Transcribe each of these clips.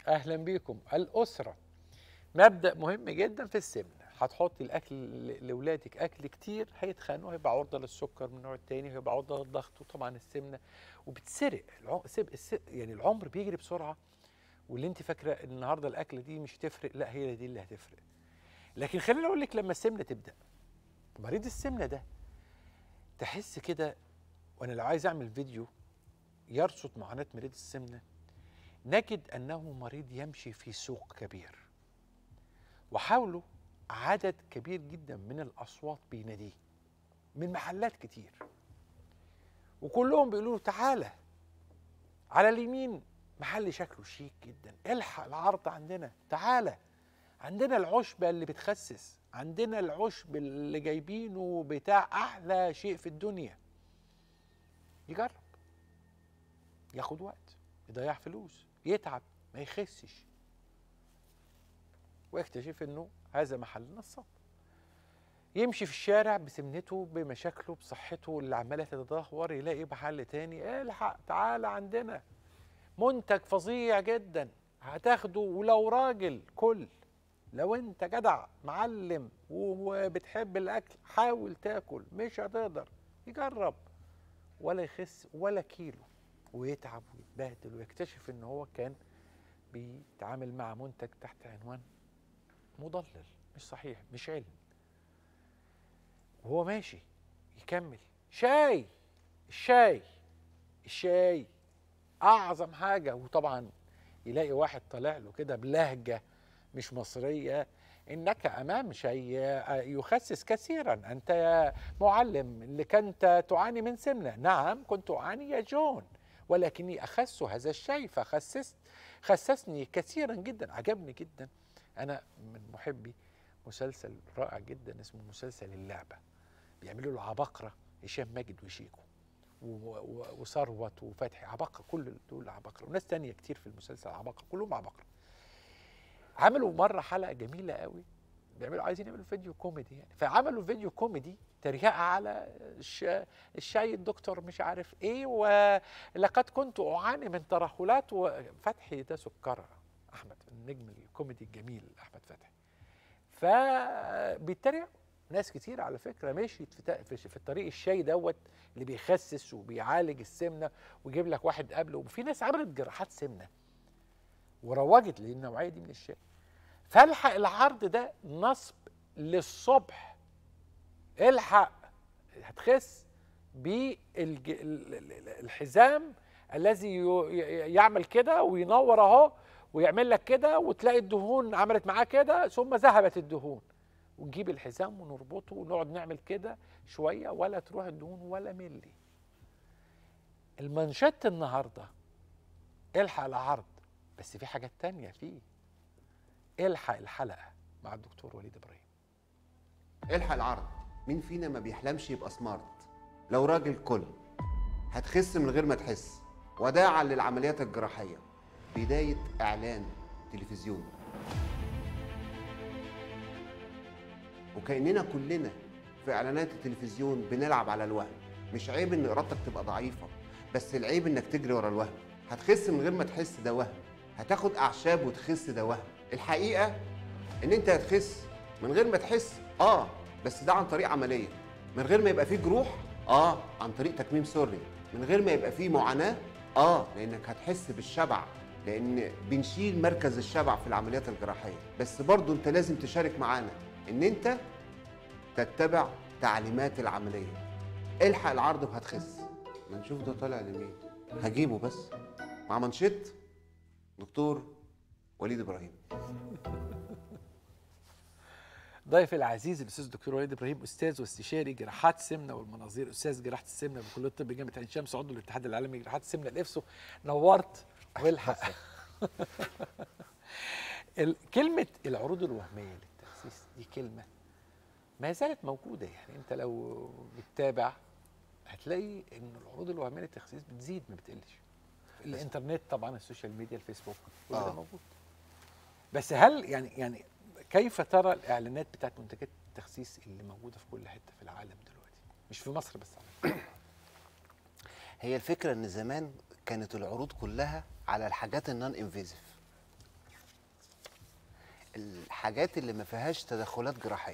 اهلا بيكم الاسره مبدا مهم جدا في السمنه هتحطي الاكل ل- لاولادك اكل كتير هيتخانقوا هيبقى عرضه للسكر من النوع التاني هيبقى عرضه للضغط وطبعا السمنه وبتسرق العم... سب... الس... يعني العمر بيجري بسرعه واللي انت فاكره إن النهارده الاكل دي مش هتفرق لا هي دي اللي هتفرق لكن خليني اقول لك لما السمنه تبدا مريض السمنه ده تحس كده وانا لو عايز اعمل فيديو يرصد معاناه مريض السمنه نجد انه مريض يمشي في سوق كبير وحوله عدد كبير جدا من الاصوات بيناديه من محلات كتير وكلهم بيقولوا له تعالى على اليمين محل شكله شيك جدا الحق العرض عندنا تعالى عندنا العشبة اللي بتخسس عندنا العشب اللي جايبينه بتاع أحلى شيء في الدنيا يجرب ياخد وقت يضيع فلوس يتعب ما يخسش ويكتشف انه هذا محل نصاب يمشي في الشارع بسمنته بمشاكله بصحته اللي عماله تتدهور يلاقي محل تاني الحق تعالى عندنا منتج فظيع جدا هتاخده ولو راجل كل لو انت جدع معلم وبتحب الاكل حاول تاكل مش هتقدر يجرب ولا يخس ولا كيلو ويتعب ويتبهدل ويكتشف ان هو كان بيتعامل مع منتج تحت عنوان مضلل مش صحيح مش علم وهو ماشي يكمل شاي الشاي الشاي اعظم حاجه وطبعا يلاقي واحد طالع له كده بلهجه مش مصريه انك امام شيء يخسس كثيرا انت يا معلم اللي كنت تعاني من سمنه نعم كنت اعاني يا جون ولكني اخس هذا الشيء فخسست خسسني كثيرا جدا عجبني جدا انا من محبي مسلسل رائع جدا اسمه مسلسل اللعبه بيعملوا له عباقره هشام ماجد وشيكو و- و- وثروت وفتحي عباقره كل دول عباقره وناس تانية كتير في المسلسل عباقره كلهم عباقره عملوا مره حلقه جميله قوي بيعملوا عايزين يعملوا فيديو كوميدي يعني فعملوا فيديو كوميدي تريقه على الش... الشاي الدكتور مش عارف ايه ولقد كنت اعاني من ترهلات وفتحي ده سكره احمد النجم الكوميدي الجميل احمد فتحي فبيتريق ناس كتير على فكره مشيت في, تا- في في الطريق الشاي دوت اللي بيخسس وبيعالج السمنه ويجيب لك واحد قبله وفي ناس عملت جراحات سمنه وروجت للنوعيه دي من الشاي فالحق العرض ده نصب للصبح الحق هتخس بالحزام الذي ي- ي- يعمل كده وينور اهو ويعمل لك كده وتلاقي الدهون عملت معاه كده ثم ذهبت الدهون ونجيب الحزام ونربطه ونقعد نعمل كده شويه ولا تروح الدهون ولا ملي المنشط النهارده الحق العرض بس في حاجات تانية فيه الحق الحلقه مع الدكتور وليد ابراهيم الحق العرض مين فينا ما بيحلمش يبقى سمارت لو راجل كل هتخس من غير ما تحس وداعا للعمليات الجراحية بداية إعلان تلفزيون وكأننا كلنا في إعلانات التلفزيون بنلعب على الوهم مش عيب إن إرادتك تبقى ضعيفة بس العيب إنك تجري ورا الوهم هتخس من غير ما تحس ده وهم هتاخد أعشاب وتخس ده وهم الحقيقة إن أنت هتخس من غير ما تحس آه بس ده عن طريق عملية من غير ما يبقى فيه جروح آه عن طريق تكميم سري من غير ما يبقى فيه معاناة آه لأنك هتحس بالشبع لأن بنشيل مركز الشبع في العمليات الجراحية بس برضو أنت لازم تشارك معانا إن أنت تتبع تعليمات العملية الحق العرض وهتخس ما نشوف ده طالع لمين هجيبه بس مع منشط دكتور وليد ابراهيم ضيف العزيز الاستاذ الدكتور وليد ابراهيم استاذ واستشاري جراحات السمنه والمناظير استاذ جراحه السمنه بكليه الطب جامعه عين شمس عضو الاتحاد العالمي لجراحات السمنه الافسو نورت والحق ال- كلمه العروض الوهميه للتخسيس دي كلمه ما زالت موجوده يعني انت لو بتتابع هتلاقي ان العروض الوهميه للتخسيس بتزيد ما بتقلش الانترنت طبعا السوشيال ميديا الفيسبوك كل ده آه. موجود بس هل يعني يعني كيف ترى الاعلانات بتاعت منتجات التخسيس اللي موجوده في كل حته في العالم دلوقتي مش في مصر بس على فكرة. هي الفكره ان زمان كانت العروض كلها على الحاجات النون انفيزيف الحاجات اللي ما فيهاش تدخلات جراحيه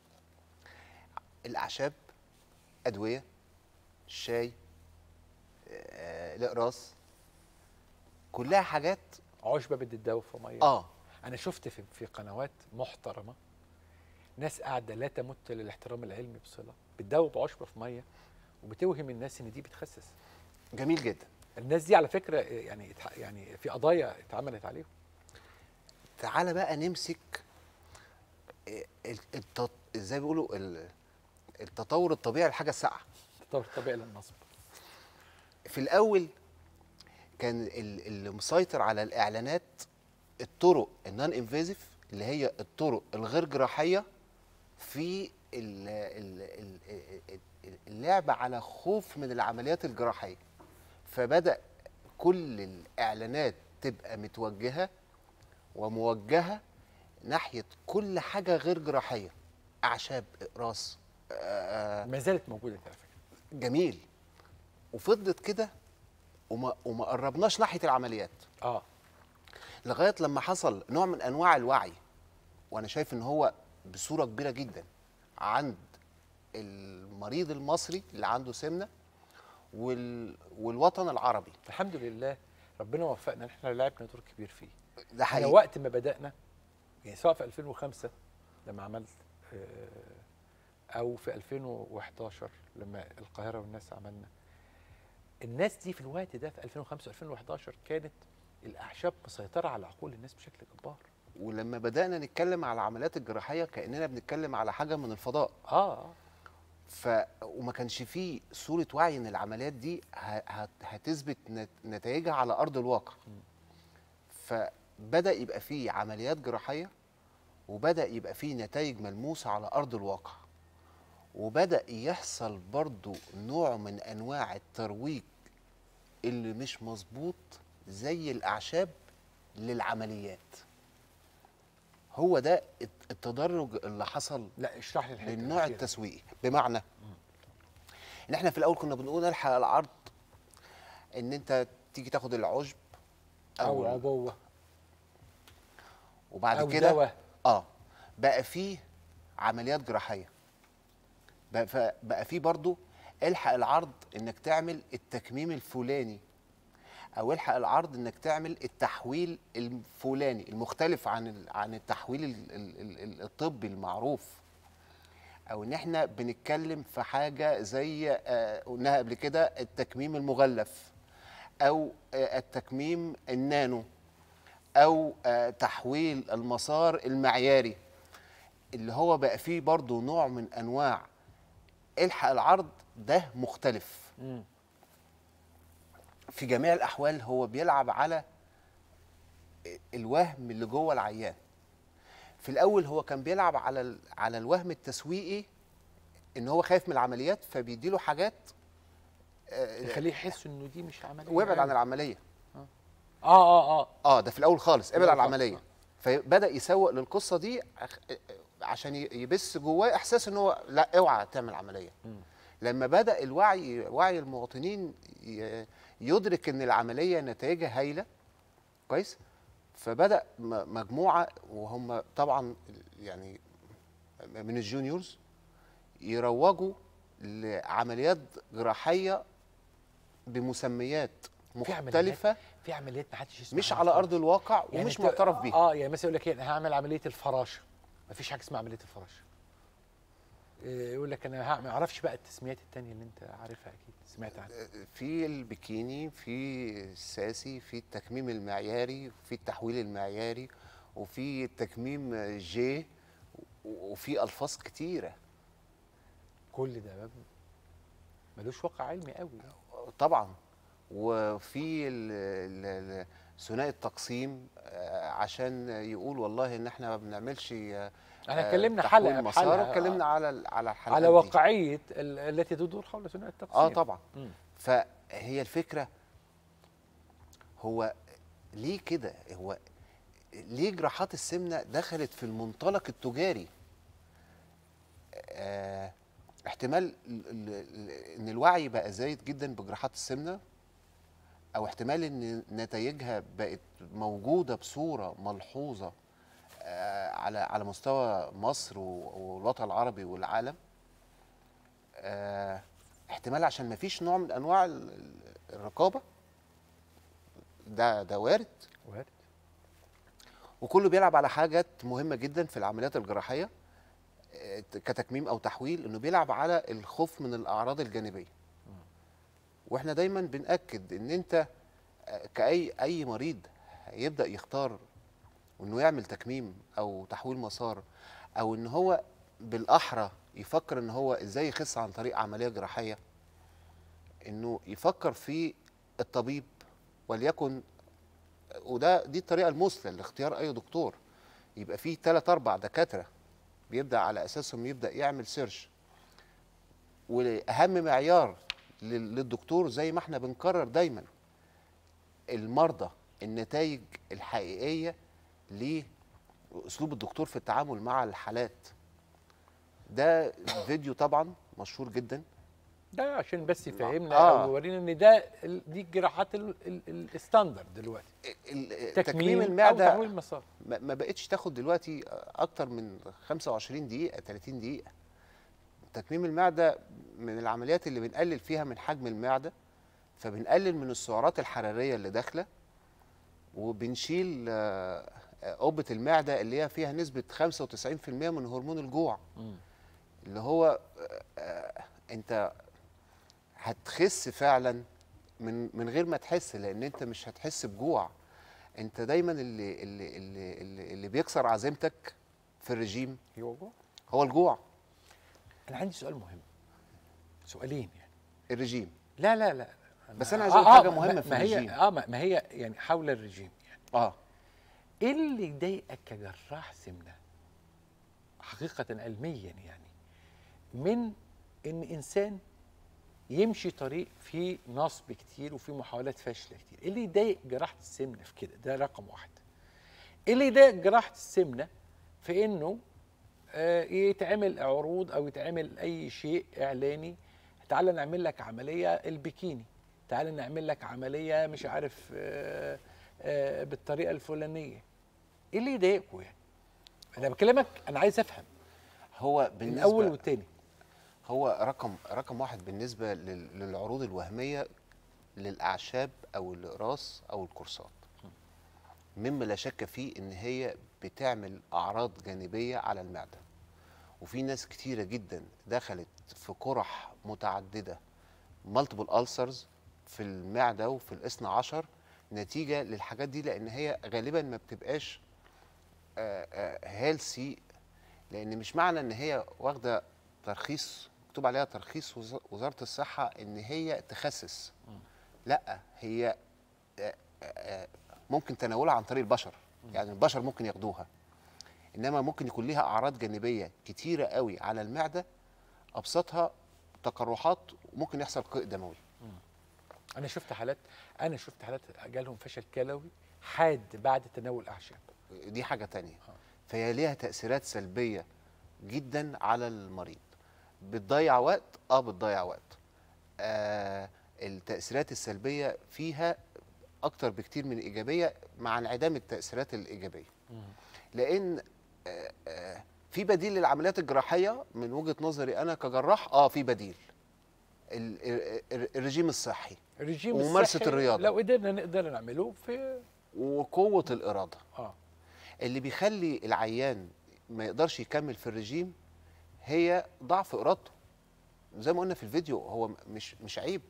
الاعشاب ادويه الشاي آه، الاقراص كلها حاجات عشبه بتتداوى في ميه اه انا شفت في في قنوات محترمه ناس قاعده لا تمت للاحترام العلمي بصله بتداوب بعشبه في ميه وبتوهم الناس ان دي بتخسس جميل جدا الناس دي على فكره يعني اتح- يعني في قضايا اتعملت عليهم تعالى بقى نمسك آه، ال- الت- ازاي بيقولوا ال- التطور الطبيعي للحاجه الساقعه تطور طبيعي للنصب في الاول كان ال- اللي مسيطر على الاعلانات الطرق النون انفيزيف اللي هي الطرق الغير جراحيه في ال- ال- ال- ال- اللعب على خوف من العمليات الجراحيه فبدا كل الاعلانات تبقى متوجهه وموجهه ناحيه كل حاجه غير جراحيه اعشاب اقراص آه، ما زالت موجوده دي على فكره جميل وفضلت كده وما وما قربناش ناحيه العمليات اه لغايه لما حصل نوع من انواع الوعي وانا شايف ان هو بصوره كبيره جدا عند المريض المصري اللي عنده سمنه وال والوطن العربي الحمد لله ربنا وفقنا ان احنا لعبنا دور كبير فيه ده احنا حقيقي وقت ما بدانا يعني سواء في 2005 لما عملت آه، او في 2011 لما القاهره والناس عملنا الناس دي في الوقت ده في 2005 2011 كانت الاعشاب مسيطره على عقول الناس بشكل جبار ولما بدانا نتكلم على العمليات الجراحيه كاننا بنتكلم على حاجه من الفضاء اه آه. ف وما كانش فيه صوره وعي ان العمليات دي ه- هت- هتثبت نت- نتائجها على ارض الواقع فبدا يبقى فيه عمليات جراحيه وبدا يبقى فيه نتائج ملموسه على ارض الواقع وبدا يحصل برضو نوع من انواع الترويج اللي مش مظبوط زي الاعشاب للعمليات هو ده الت- التدرج اللي حصل لا اشرح لي الحته للنوع الأخيرة. التسويقي بمعنى ان احنا في الاول كنا بنقول الحق العرض ان انت تيجي تاخد العشب او ال- عبوه وبعد او كده دواء اه بقى فيه عمليات جراحيه بقى, ف- بقى فيه برضو الحق العرض انك تعمل التكميم الفلاني او الحق العرض انك تعمل التحويل الفلاني المختلف عن ال- عن التحويل ال- ال- ال- ال- الطبي المعروف او ان احنا بنتكلم في حاجه زي آه، قلناها قبل كده التكميم المغلف او آه، التكميم النانو او آه، تحويل المسار المعياري اللي هو بقى فيه برضو نوع من انواع الحق العرض ده مختلف مم. في جميع الاحوال هو بيلعب على الوهم اللي جوه العيان في الاول هو كان بيلعب على ال- على الوهم التسويقي ان هو خايف من العمليات فبيديله حاجات آه، يخليه يحس انه دي مش عمليه وابعد عن عادي. العمليه اه اه اه اه ده في الاول خالص ابعد عن الأول خالص، العمليه آه. فبدا يسوق للقصه دي أخ- عشان ي- يبث جواه احساس ان هو لا اوعى تعمل عمليه مم. لما بدا الوعي وعي المواطنين ي- يدرك ان العمليه نتائجها هايله كويس فبدا م- مجموعه وهم طبعا يعني من الجونيورز يروجوا لعمليات جراحيه بمسميات في عمليات مختلفه في عمليات ما حدش يسمع مش عنها على خالص. ارض الواقع يعني ومش أنت- معترف بيها اه يعني مثلا يقول لك ايه انا هعمل عمليه الفراشه ما فيش حاجه اسمها عمليه الفراشه إيه، يقول لك انا هعمل- ما اعرفش بقى التسميات التانية اللي انت عارفها اكيد سمعت عنها في البكيني في الساسي في التكميم المعياري في التحويل المعياري وفي التكميم جي وفي الفاظ كتيره كل ده باب ملوش واقع علمي قوي طبعا وفي ال- ال- ال- ثنائي التقسيم آه، عشان يقول والله ان احنا ما بنعملش آه، احنا آه، اتكلمنا تحويل حلقه مسار بحلقة، واتكلمنا آه، على ال- على الحلقات على دي. واقعيه ال- التي تدور حول ثنائي التقسيم اه طبعا مم. فهي الفكره هو ليه كده هو ليه جراحات السمنه دخلت في المنطلق التجاري آه احتمال ال- ال- ال- ان الوعي بقى زايد جدا بجراحات السمنه او احتمال ان نتائجها بقت موجوده بصوره ملحوظه آه آه، على على مستوى مصر و- والوطن العربي والعالم آه، احتمال عشان ما فيش نوع من انواع ال- ال- الرقابه ده ده وارد وارد وكله بيلعب على حاجات مهمه جدا في العمليات الجراحيه آه، كتكميم او تحويل انه بيلعب على الخوف من الاعراض الجانبيه واحنا دايما بناكد ان انت آه، كاي اي مريض يبدا يختار انه يعمل تكميم او تحويل مسار او ان هو بالاحرى يفكر ان هو ازاي يخس عن طريق عمليه جراحيه انه يفكر في الطبيب وليكن وده دي الطريقه المثلى لاختيار اي دكتور يبقى فيه ثلاث اربع دكاتره بيبدا على اساسهم يبدا يعمل سيرش واهم معيار لل- للدكتور زي ما احنا بنكرر دايما المرضى النتائج الحقيقيه لاسلوب الدكتور في التعامل مع الحالات ده فيديو طبعا مشهور جدا ده عشان بس يفهمنا آه. او يورينا ان ده ال- دي الجراحات ال- ال- ال- الستاندرد دلوقتي ال- تكميم تكميم او المعده تحويل مسار ما ما بقتش تاخد دلوقتي اكتر من 25 دقيقه 30 دقيقه تكميم المعده من العمليات اللي بنقلل فيها من حجم المعده فبنقلل من السعرات الحراريه اللي داخله وبنشيل آه، آه، قبه المعده اللي هي فيها نسبه 95% من هرمون الجوع اللي هو آه، آه، انت هتخس فعلا من من غير ما تحس لان انت مش هتحس بجوع انت دايما اللي اللي اللي اللي, اللي بيكسر عزيمتك في الرجيم هو جوه. هو الجوع انا عندي سؤال مهم سؤالين يعني الرجيم لا لا لا بس أنا عايز أقول حاجة ما- مهمة في ما هي الرجيم. اه ما ما هي يعني حول الرجيم يعني اه ايه اللي يضايقك كجراح سمنه حقيقه علميا يعني من ان انسان يمشي طريق فيه نصب كتير وفيه محاولات فاشله كتير ايه اللي يضايق جراحه السمنه في كده ده رقم واحد ايه اللي يضايق جراحه السمنه في انه آه، يتعمل عروض او يتعمل اي شيء اعلاني تعال نعمل لك عمليه البيكيني تعال نعمل لك عمليه مش عارف آه، آه، بالطريقه الفلانيه ايه اللي يضايقكم يعني انا بكلمك انا عايز افهم هو بالنسبه الاول والتاني هو رقم رقم واحد بالنسبه لل- للعروض الوهميه للاعشاب او الاقراص او الكورسات مما لا شك فيه ان هي بتعمل اعراض جانبيه على المعده وفي ناس كتيره جدا دخلت في قرح متعدده مالتيبل ألسرز في المعده وفي الاثنى عشر نتيجه للحاجات دي لان هي غالبا ما بتبقاش هيلسي لان مش معنى ان هي واخده ترخيص مكتوب عليها ترخيص وز- وزاره الصحه ان هي تخسس لا هي آه، آه، ممكن تناولها عن طريق البشر يعني البشر ممكن ياخدوها انما ممكن يكون ليها اعراض جانبيه كتيره قوي على المعده ابسطها تقرحات وممكن يحصل قيء دموي انا شفت حالات انا شفت حالات جالهم فشل كلوي حاد بعد تناول اعشاب دي حاجه تانية فهي ليها تاثيرات سلبيه جدا على المريض بتضيع وقت اه بتضيع وقت آه التاثيرات السلبيه فيها اكتر بكتير من الايجابيه مع انعدام التاثيرات الايجابيه لان آه آه في بديل للعمليات الجراحيه من وجهه نظري انا كجراح اه في بديل ال- ال- ال- الرجيم الصحي الرجيم وممارسة الصحي الرياضة. لو قدرنا نقدر نعمله في وقوه الاراده اه اللي بيخلي العيان ما يقدرش يكمل في الرجيم هي ضعف ارادته زي ما قلنا في الفيديو هو مش مش عيب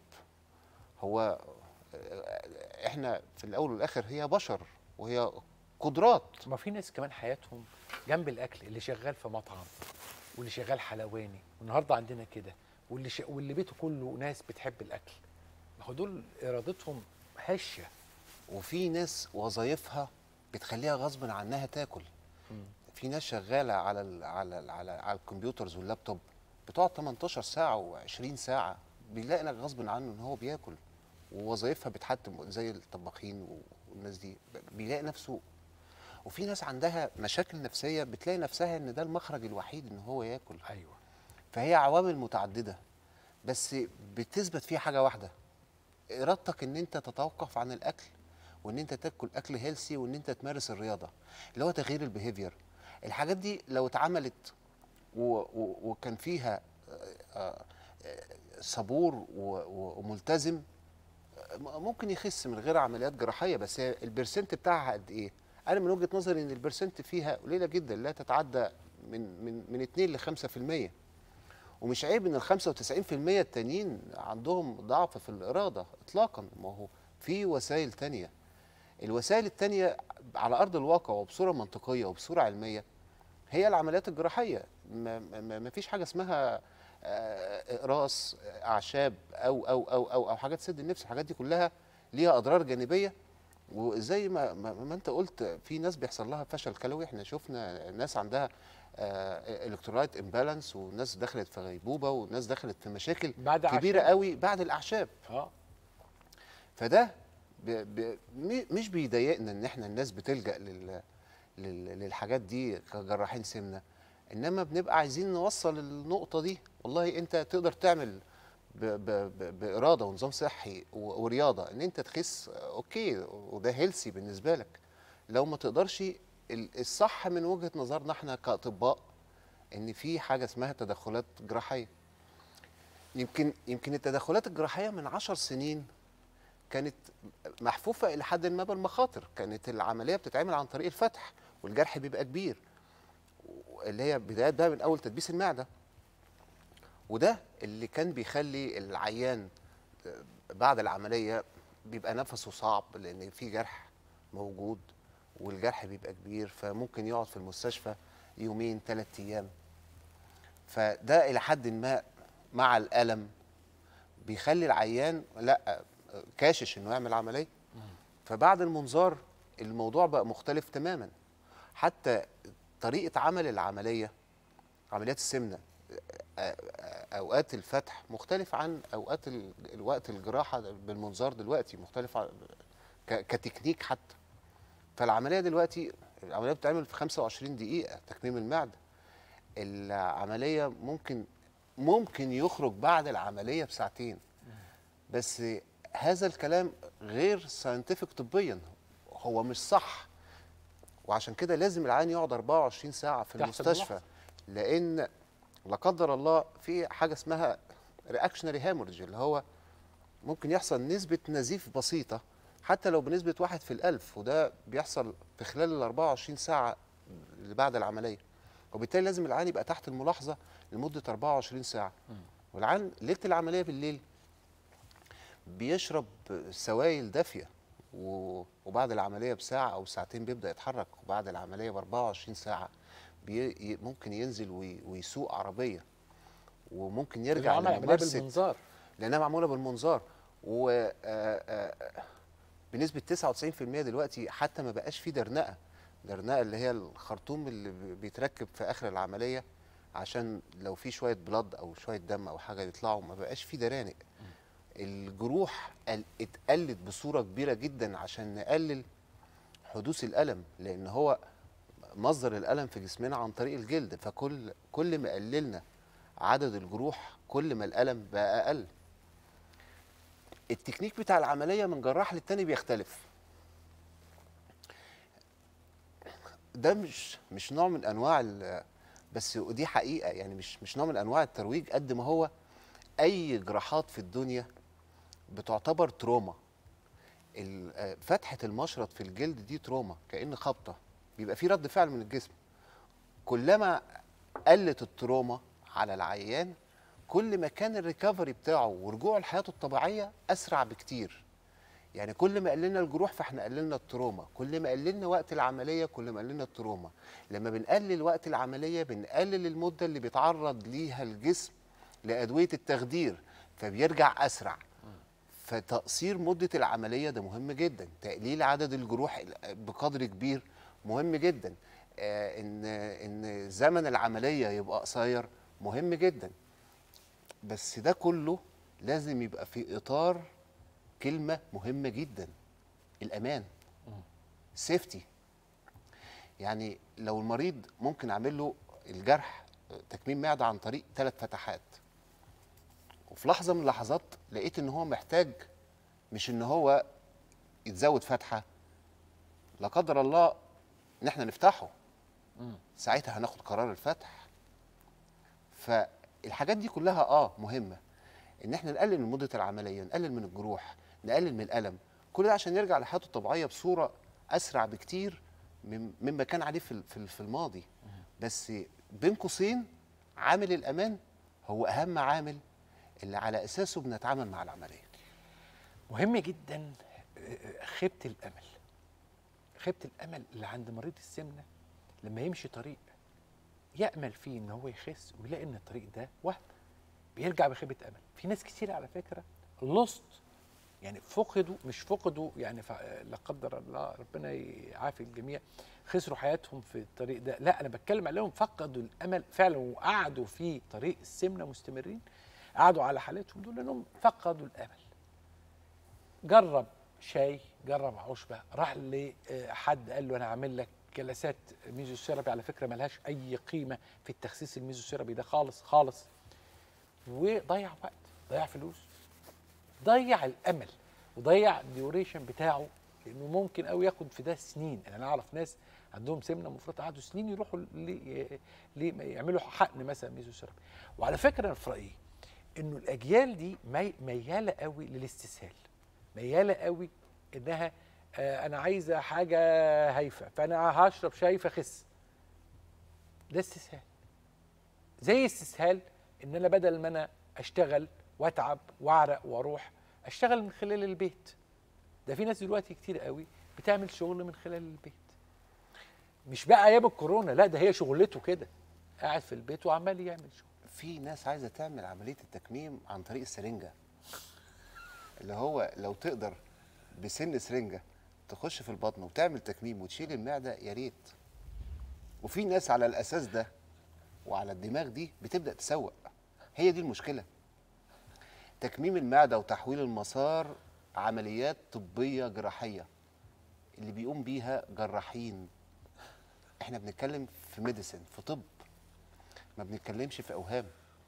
هو آه، احنا في الاول والاخر هي بشر وهي قدرات ما في ناس كمان حياتهم جنب الاكل اللي شغال في مطعم واللي شغال حلواني والنهارده عندنا كده واللي ش... واللي بيته كله ناس بتحب الاكل ما هو دول ارادتهم هشه وفي ناس وظايفها بتخليها غصب عنها تاكل في ناس شغاله على ال على ال على, على الكمبيوترز واللابتوب بتقعد 18 ساعه و20 ساعه بيلاقي لك غصب عنه ان هو بياكل ووظايفها بتحتم زي الطباخين والناس دي بيلاقي نفسه وفي ناس عندها مشاكل نفسيه بتلاقي نفسها ان ده المخرج الوحيد ان هو ياكل ايوه فهي عوامل متعدده بس بتثبت فيها حاجه واحده ارادتك ان انت تتوقف عن الاكل وان انت تاكل اكل هيلسي وان انت تمارس الرياضه اللي هو تغيير البيهيفير الحاجات دي لو اتعملت و و وكان فيها آه، آه، صبور و- و- وملتزم آه، ممكن يخس من غير عمليات جراحيه بس هي البرسنت بتاعها قد ايه؟ انا من وجهه نظري ان البرسنت فيها قليله جدا لا تتعدى من من من 2 ل 5% ومش عيب ان ال 95% التانيين عندهم ضعف في الاراده اطلاقا ما هو في وسائل تانية الوسائل التانية على ارض الواقع وبصوره منطقيه وبصوره علميه هي العمليات الجراحيه ما, ما, ما فيش حاجه اسمها آه، اقراص آه، اعشاب أو, او او او او حاجات سد النفس الحاجات دي كلها ليها اضرار جانبيه وزي ما, ما, ما انت قلت في ناس بيحصل لها فشل كلوي احنا شفنا ناس عندها الكترولايت امبالانس وناس دخلت في غيبوبه وناس دخلت في مشاكل بعد كبيره أعشاب. قوي بعد الاعشاب اه فده ب ب م- مش بيضايقنا ان احنا الناس بتلجا لل لل للحاجات دي كجراحين سمنه انما بنبقى عايزين نوصل النقطه دي والله انت تقدر تعمل ب ب ب باراده ونظام صحي و- ورياضه ان انت تخس آه، اوكي وده هيلسي بالنسبه لك لو ما تقدرش ال- الصح من وجهه نظرنا احنا كاطباء ان في حاجه اسمها تدخلات جراحيه يمكن يمكن التدخلات الجراحيه من عشر سنين كانت محفوفه الى حد ما بالمخاطر كانت العمليه بتتعمل عن طريق الفتح والجرح بيبقى كبير اللي هي بدايات بقى من اول تدبيس المعده وده اللي كان بيخلي العيان بعد العمليه بيبقى نفسه صعب لان في جرح موجود والجرح بيبقى كبير فممكن يقعد في المستشفى يومين ثلاثة ايام فده الى حد ما مع الالم بيخلي العيان لا كاشش انه يعمل عمليه فبعد المنظار الموضوع بقى مختلف تماما حتى طريقه عمل العمليه عمليات السمنه آه، آه، اوقات الفتح مختلف عن اوقات ال- الوقت الجراحه بالمنظار دلوقتي مختلف عن ك- كتكنيك حتى فالعمليه دلوقتي العمليه بتتعمل في 25 دقيقه تكميم المعده العمليه ممكن ممكن يخرج بعد العمليه بساعتين بس هذا الكلام غير ساينتفك طبيا هو مش صح وعشان كده لازم العيان يقعد 24 ساعه في تحت المستشفى الملاحظة. لان لا قدر الله في حاجه اسمها رياكشنري هامورج اللي هو ممكن يحصل نسبه نزيف بسيطه حتى لو بنسبه واحد في الألف وده بيحصل في خلال ال 24 ساعه اللي بعد العمليه وبالتالي لازم العيان يبقى تحت الملاحظه لمده 24 ساعه والعيان ليله العمليه بالليل بيشرب سوائل دافيه و- وبعد العمليه بساعه او ساعتين بيبدا يتحرك وبعد العمليه ب 24 ساعه بي ي- ممكن ينزل وي- ويسوق عربيه وممكن يرجع عمل عمليه لممارسه بالمنظار لانها معموله بالمنظار و آه، آه، بنسبه 99% دلوقتي حتى ما بقاش في درنقه درنقه اللي هي الخرطوم اللي ب- بيتركب في اخر العمليه عشان لو في شويه بلد او شويه دم او حاجه يطلعوا ما بقاش في درانق الجروح قل- اتقلت بصوره كبيره جدا عشان نقلل حدوث الالم لان هو مصدر الالم في جسمنا عن طريق الجلد فكل كل ما قللنا عدد الجروح كل ما الالم بقى اقل التكنيك بتاع العمليه من جراح للتاني بيختلف ده مش مش نوع من انواع ال- بس ودي حقيقه يعني مش مش نوع من انواع الترويج قد ما هو اي جراحات في الدنيا بتعتبر تروما ال- آه، فتحه المشرط في الجلد دي تروما كأن خبطه بيبقى في رد فعل من الجسم كلما قلت التروما على العيان كل ما كان الريكفري بتاعه ورجوعه لحياته الطبيعيه اسرع بكتير يعني كل ما قللنا الجروح فاحنا قللنا التروما كل ما قللنا وقت العمليه كل ما قللنا التروما لما بنقلل وقت العمليه بنقلل المده اللي بيتعرض ليها الجسم لادويه التخدير فبيرجع اسرع فتقصير مده العمليه ده مهم جدا تقليل عدد الجروح بقدر كبير مهم جدا آه ان ان زمن العمليه يبقى قصير مهم جدا بس ده كله لازم يبقى في اطار كلمه مهمه جدا الامان سيفتي يعني لو المريض ممكن اعمل له الجرح تكميم معده عن طريق ثلاث فتحات وفي لحظه من اللحظات لقيت ان هو محتاج مش ان هو يتزود فتحه لا قدر الله ان احنا نفتحه ساعتها هناخد قرار الفتح فالحاجات دي كلها اه مهمه ان احنا نقلل من مده العمليه نقلل من الجروح نقلل من الالم كل ده عشان يرجع لحياته الطبيعيه بصوره اسرع بكتير من- مما كان عليه في ال- في ال- في الماضي بس بين قوسين عامل الامان هو اهم عامل اللي على اساسه بنتعامل مع العمليه مهم جدا آه، خيبه الامل خيبه الامل اللي عند مريض السمنه لما يمشي طريق يامل فيه ان هو يخس ويلاقي ان الطريق ده وهم بيرجع بخيبه امل في ناس كتير على فكره لوست يعني فقدوا مش فقدوا يعني فع- لا قدر الله ربنا يعافي الجميع خسروا حياتهم في الطريق ده لا انا بتكلم عليهم فقدوا الامل فعلا وقعدوا في طريق السمنه مستمرين قعدوا على حالتهم دول لانهم فقدوا الامل جرب شاي جرب عشبه راح لحد قال له انا هعمل لك جلسات ميزوثيرابي على فكره ملهاش اي قيمه في التخسيس الميزوثيرابي ده خالص خالص وضيع وقت ضيع فلوس ضيع الامل وضيع الديوريشن بتاعه لانه ممكن قوي ياخد في ده سنين يعني انا اعرف ناس عندهم سمنه مفرطه قعدوا سنين يروحوا ل- ل- يعملوا حقن مثلا ميزوثيرابي وعلى فكره انا في رايي انه الاجيال دي مي- مياله قوي للاستسهال مياله قوي انها آه انا عايزه حاجه هايفه فانا هشرب شاي فخس ده استسهال زي استسهال ان انا بدل ما انا اشتغل واتعب واعرق واروح اشتغل من خلال البيت ده في ناس دلوقتي كتير قوي بتعمل شغل من خلال البيت مش بقى ايام الكورونا لا ده هي شغلته كده قاعد في البيت وعمال يعمل شغل في ناس عايزه تعمل عمليه التكميم عن طريق السرنجه اللي هو لو تقدر بسن سرنجه تخش في البطن وتعمل تكميم وتشيل المعده يا ريت وفي ناس على الاساس ده وعلى الدماغ دي بتبدا تسوق هي دي المشكله تكميم المعده وتحويل المسار عمليات طبيه جراحيه اللي بيقوم بيها جراحين احنا بنتكلم في ميديسن في طب ما بنتكلمش في اوهام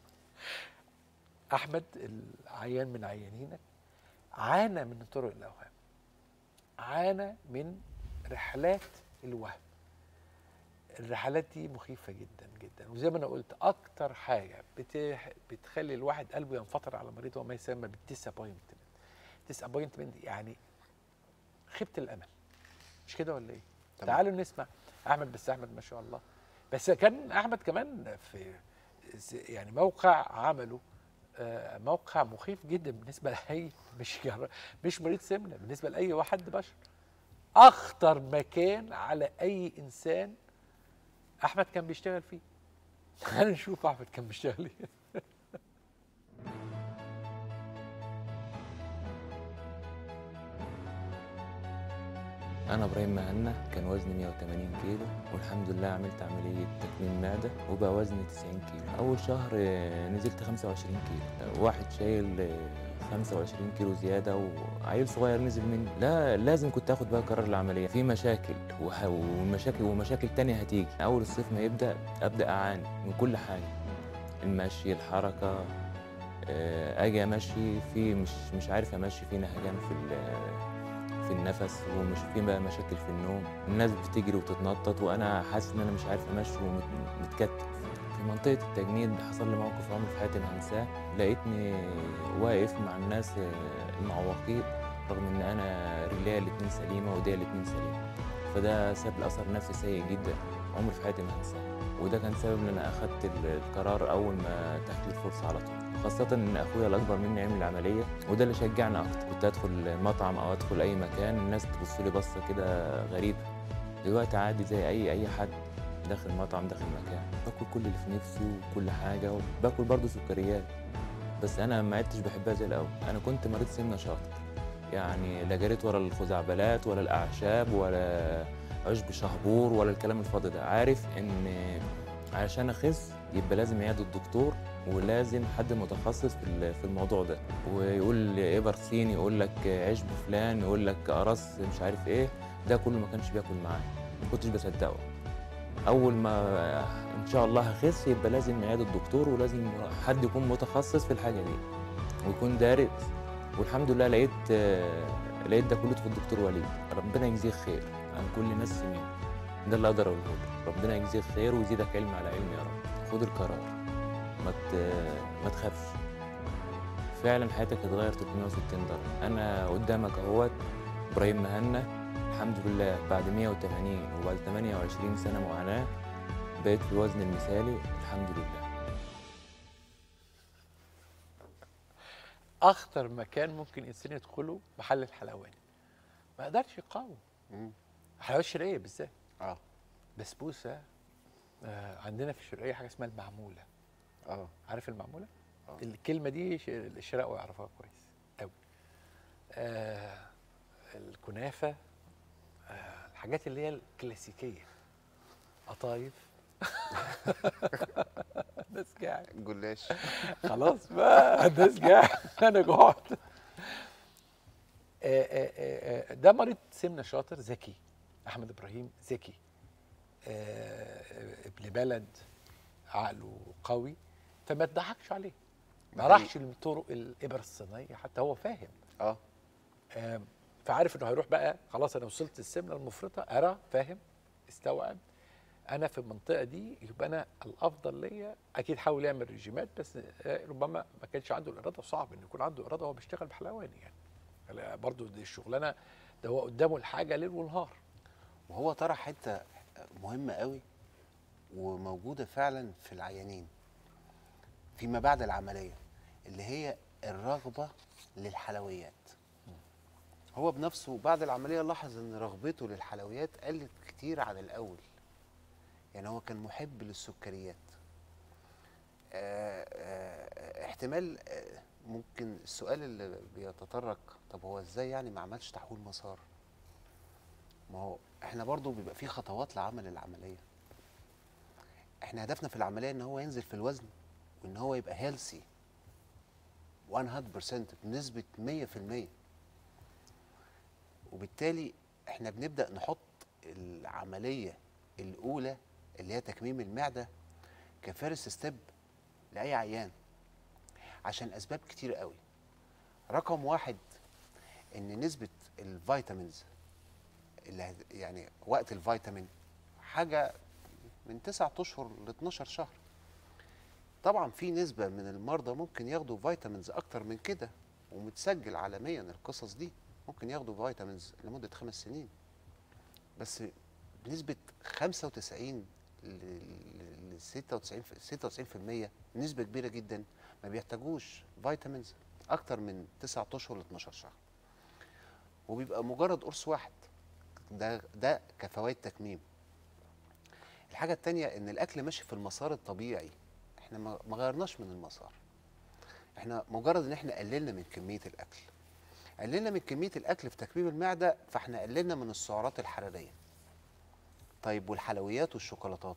احمد العيان من عيانينك عانى من طرق الاوهام عانى من رحلات الوهم الرحلات دي مخيفة جدا جدا وزي ما انا قلت اكتر حاجة بتح... بتخلي الواحد قلبه ينفطر على مريض هو ما يسمى بالديسابوينتمنت ديسابوينتمنت يعني خيبة الامل مش كده ولا ايه؟ تمام. تعالوا نسمع احمد بس احمد ما شاء الله بس كان احمد كمان في يعني موقع عمله آه، موقع مخيف جدا بالنسبه لاي مش جر- مش مريض سمنه بالنسبه لاي واحد بشر اخطر مكان على اي انسان احمد كان بيشتغل فيه خلينا نشوف احمد كان بيشتغل ايه انا ابراهيم مهنا كان وزني 180 كيلو والحمد لله عملت عمليه تكميم معده وبقى وزني 90 كيلو اول شهر آه، نزلت 25 كيلو آه، واحد شايل آه، 25 كيلو زياده وعيل صغير نزل مني لا لازم كنت اخد بقى قرار العمليه في مشاكل وه- ومشاكل ومشاكل تانية هتيجي اول الصيف ما يبدا ابدا اعاني من كل حاجه المشي الحركه آه، اجي امشي في مش مش عارف امشي في نهجان في ال- في النفس ومش في بقى مشاكل في النوم الناس بتجري وتتنطط وانا حاسس ان انا مش عارف امشي ومتكتف في منطقه التجنيد حصل لي موقف عمري في حياتي ما هنساه لقيتني واقف مع الناس آه، المعوقين رغم ان انا رجليا الاتنين سليمه وايديا الاتنين سليمه فده ساب لي اثر نفسي سيء جدا عمري في حياتي ما هنساه وده كان سبب ان انا اخدت ال- القرار اول ما تحت لي الفرصه على طول خاصة إن أخويا الأكبر مني عمل العملية وده اللي شجعني أكتر كنت أدخل مطعم أو أدخل أي مكان الناس تبص لي بصة كده غريبة دلوقتي عادي زي أي أي حد داخل مطعم داخل مكان باكل كل اللي في نفسي وكل حاجة وباكل برضه سكريات بس أنا ما عدتش بحبها زي الأول أنا كنت مريض سمنة شاطر يعني لا جريت ورا الخزعبلات ولا الأعشاب ولا عشب شهبور ولا الكلام الفاضي ده عارف إن علشان أخس يبقى لازم عيادة الدكتور ولازم حد متخصص في ال- في الموضوع ده ويقول ابر صيني يقول لك عشب فلان يقول لك قرص مش عارف ايه ده كله ما كانش بياكل معايا ما كنتش بصدقه اول ما ان شاء الله هخس يبقى لازم عياده الدكتور ولازم حد يكون متخصص في الحاجه دي ويكون دارس والحمد لله لقيت آه، لقيت ده كله في الدكتور وليد ربنا يجزيه خير عن كل ناس سمين ده اللي اقدر اقوله لك ربنا يجزيك خير ويزيدك علم على علم يا رب خد القرار ما ت... ما تخافش فعلا حياتك هتتغير 360 درجه انا قدامك اهوت ابراهيم مهنا الحمد لله بعد 180 وبعد 28 سنه معاناه بقيت في الوزن المثالي الحمد لله اخطر مكان ممكن انسان يدخله محل الحلواني ما قدرش يقاوم مم. الحلويات الشرقيه بالذات اه بسبوسه آه عندنا في الشرقيه حاجه اسمها المعموله اه عارف المعموله آه. الكلمه دي ش- الشراء يعرفوها كويس قوي آه الكنافه آه الحاجات اللي هي الكلاسيكيه قطايف الناس جاعت جلاش خلاص بقى الناس جاعت انا جوعت آه، آه، آه، آه، ده مريض سمنه شاطر ذكي احمد ابراهيم ذكي آه، ابن بلد عقله قوي فما تضحكش عليه ما ده راحش لطرق الابر الصينيه حتى هو فاهم اه آم، فعارف انه هيروح بقى خلاص انا وصلت السمنه المفرطه ارى فاهم استوعب انا في المنطقه دي يبقى انا الافضل ليا اكيد حاول يعمل ريجيمات بس آه، ربما ما كانش عنده الاراده وصعب ان يكون عنده اراده وهو بيشتغل بحلواني يعني لا، برضو دي الشغلانه ده هو قدامه الحاجه ليل ونهار وهو طرح حته مهمه قوي وموجوده فعلا في العيانين فيما بعد العمليه اللي هي الرغبه للحلويات هو بنفسه بعد العمليه لاحظ ان رغبته للحلويات قلت كتير عن الاول يعني هو كان محب للسكريات آه، آه، احتمال آه، ممكن السؤال اللي بيتطرق طب هو ازاي يعني ما عملش تحويل مسار ما هو احنا برضو بيبقى في خطوات لعمل العمليه احنا هدفنا في العمليه ان هو ينزل في الوزن وان هو يبقى هيلسي 100% بنسبه 100% وبالتالي احنا بنبدا نحط العمليه الاولى اللي هي تكميم المعده كفارس ستيب لاي عيان عشان اسباب كتير قوي رقم واحد ان نسبه الفيتامينز اللي هت- يعني وقت الفيتامين حاجه من 9 اشهر ل 12 شهر طبعا في نسبه من المرضى ممكن ياخدوا فيتامينز اكتر من كده ومتسجل عالميا القصص دي ممكن ياخدوا فيتامينز لمده خمس سنين بس بنسبه 95 ل 96 96% نسبه كبيره جدا ما بيحتاجوش فيتامينز اكتر من 9 اشهر ل 12 شهر وبيبقى مجرد قرص واحد ده ده كفوائد تكميم الحاجه التانية ان الاكل ماشي في المسار الطبيعي احنا ما ما غيرناش من المسار احنا مجرد ان احنا قللنا من كميه الاكل قللنا من كميه الاكل في تكميم المعده فاحنا قللنا من السعرات الحراريه طيب والحلويات والشوكولاتات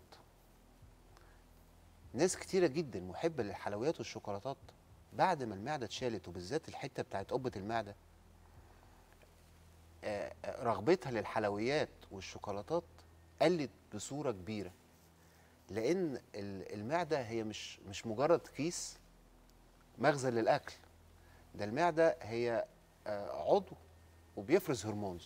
ناس كتيره جدا محبه للحلويات والشوكولاتات بعد ما المعده اتشالت وبالذات الحته بتاعت قبه المعده آه، آه، رغبتها للحلويات والشوكولاتات قلت بصوره كبيره لان ال- المعده هي مش مش مجرد كيس مخزن للاكل ده المعده هي آه، عضو وبيفرز هرمونز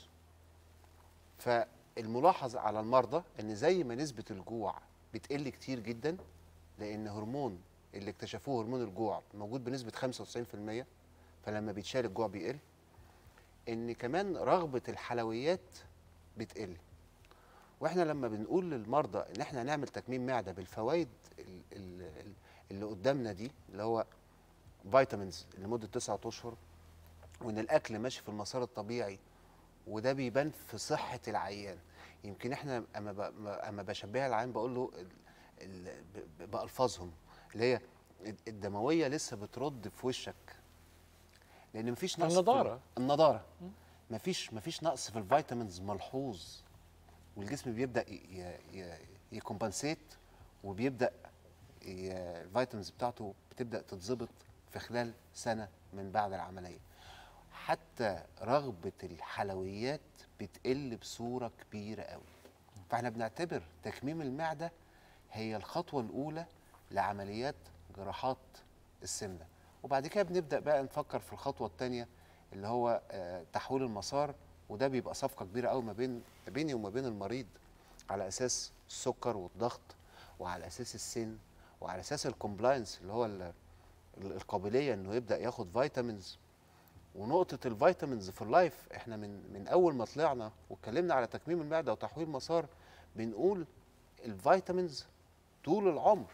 فالملاحظ على المرضى ان زي ما نسبه الجوع بتقل كتير جدا لان هرمون اللي اكتشفوه هرمون الجوع موجود بنسبه 95% فلما بيتشال الجوع بيقل ان كمان رغبه الحلويات بتقل واحنا لما بنقول للمرضى ان احنا هنعمل تكميم معده بالفوائد ال- ال- ال- اللي قدامنا دي اللي هو فيتامينز لمده تسعة اشهر وان الاكل ماشي في المسار الطبيعي وده بيبان في صحه العيان يمكن احنا اما ب- ما- اما بشبهها العيان بقول له ال- ال- ب- ب- بالفاظهم اللي هي الدمويه لسه بترد في وشك لان مفيش نقص في- النضارة. النضاره مفيش مفيش نقص في الفيتامينز ملحوظ والجسم بيبدا يكمبنسيت وبيبدا ي- الفيتامينز بتاعته بتبدا تتظبط في خلال سنه من بعد العمليه حتى رغبه الحلويات بتقل بصوره كبيره قوي فاحنا بنعتبر تكميم المعده هي الخطوه الاولى لعمليات جراحات السمنه وبعد كده بنبدا بقى نفكر في الخطوه الثانيه اللي هو آه، تحويل المسار وده بيبقى صفقه كبيره قوي ما بين ما بيني وما بين المريض على اساس السكر والضغط وعلى اساس السن وعلى اساس الكومبلاينس اللي هو ال- ال- القابليه انه يبدا ياخد فيتامينز ونقطه الفيتامينز في اللايف احنا من من اول ما طلعنا واتكلمنا على تكميم المعده وتحويل مسار بنقول الفيتامينز طول العمر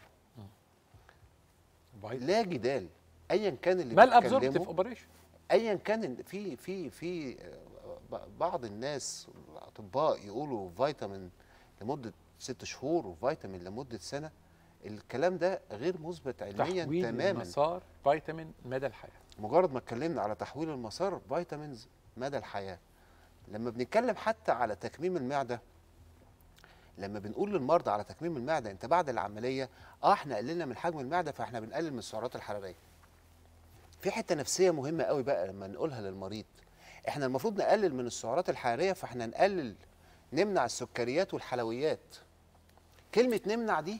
لا جدال ايا كان اللي مال ابزوربتيف بيتكلمه اوبريشن ايا كان إن في في في آه، ب- بعض الناس الاطباء يقولوا فيتامين لمده ست شهور وفيتامين لمده سنه الكلام ده غير مثبت علميا تحويل تماما المسار فيتامين مدى الحياه مجرد ما اتكلمنا على تحويل المسار فيتامينز مدى الحياه لما بنتكلم حتى على تكميم المعده لما بنقول للمرضى على تكميم المعده انت بعد العمليه اه احنا قللنا من حجم المعده فاحنا بنقلل من السعرات الحراريه في حته نفسيه مهمه قوي بقى لما نقولها للمريض احنا المفروض نقلل من السعرات الحراريه فاحنا نقلل نمنع السكريات والحلويات كلمه نمنع دي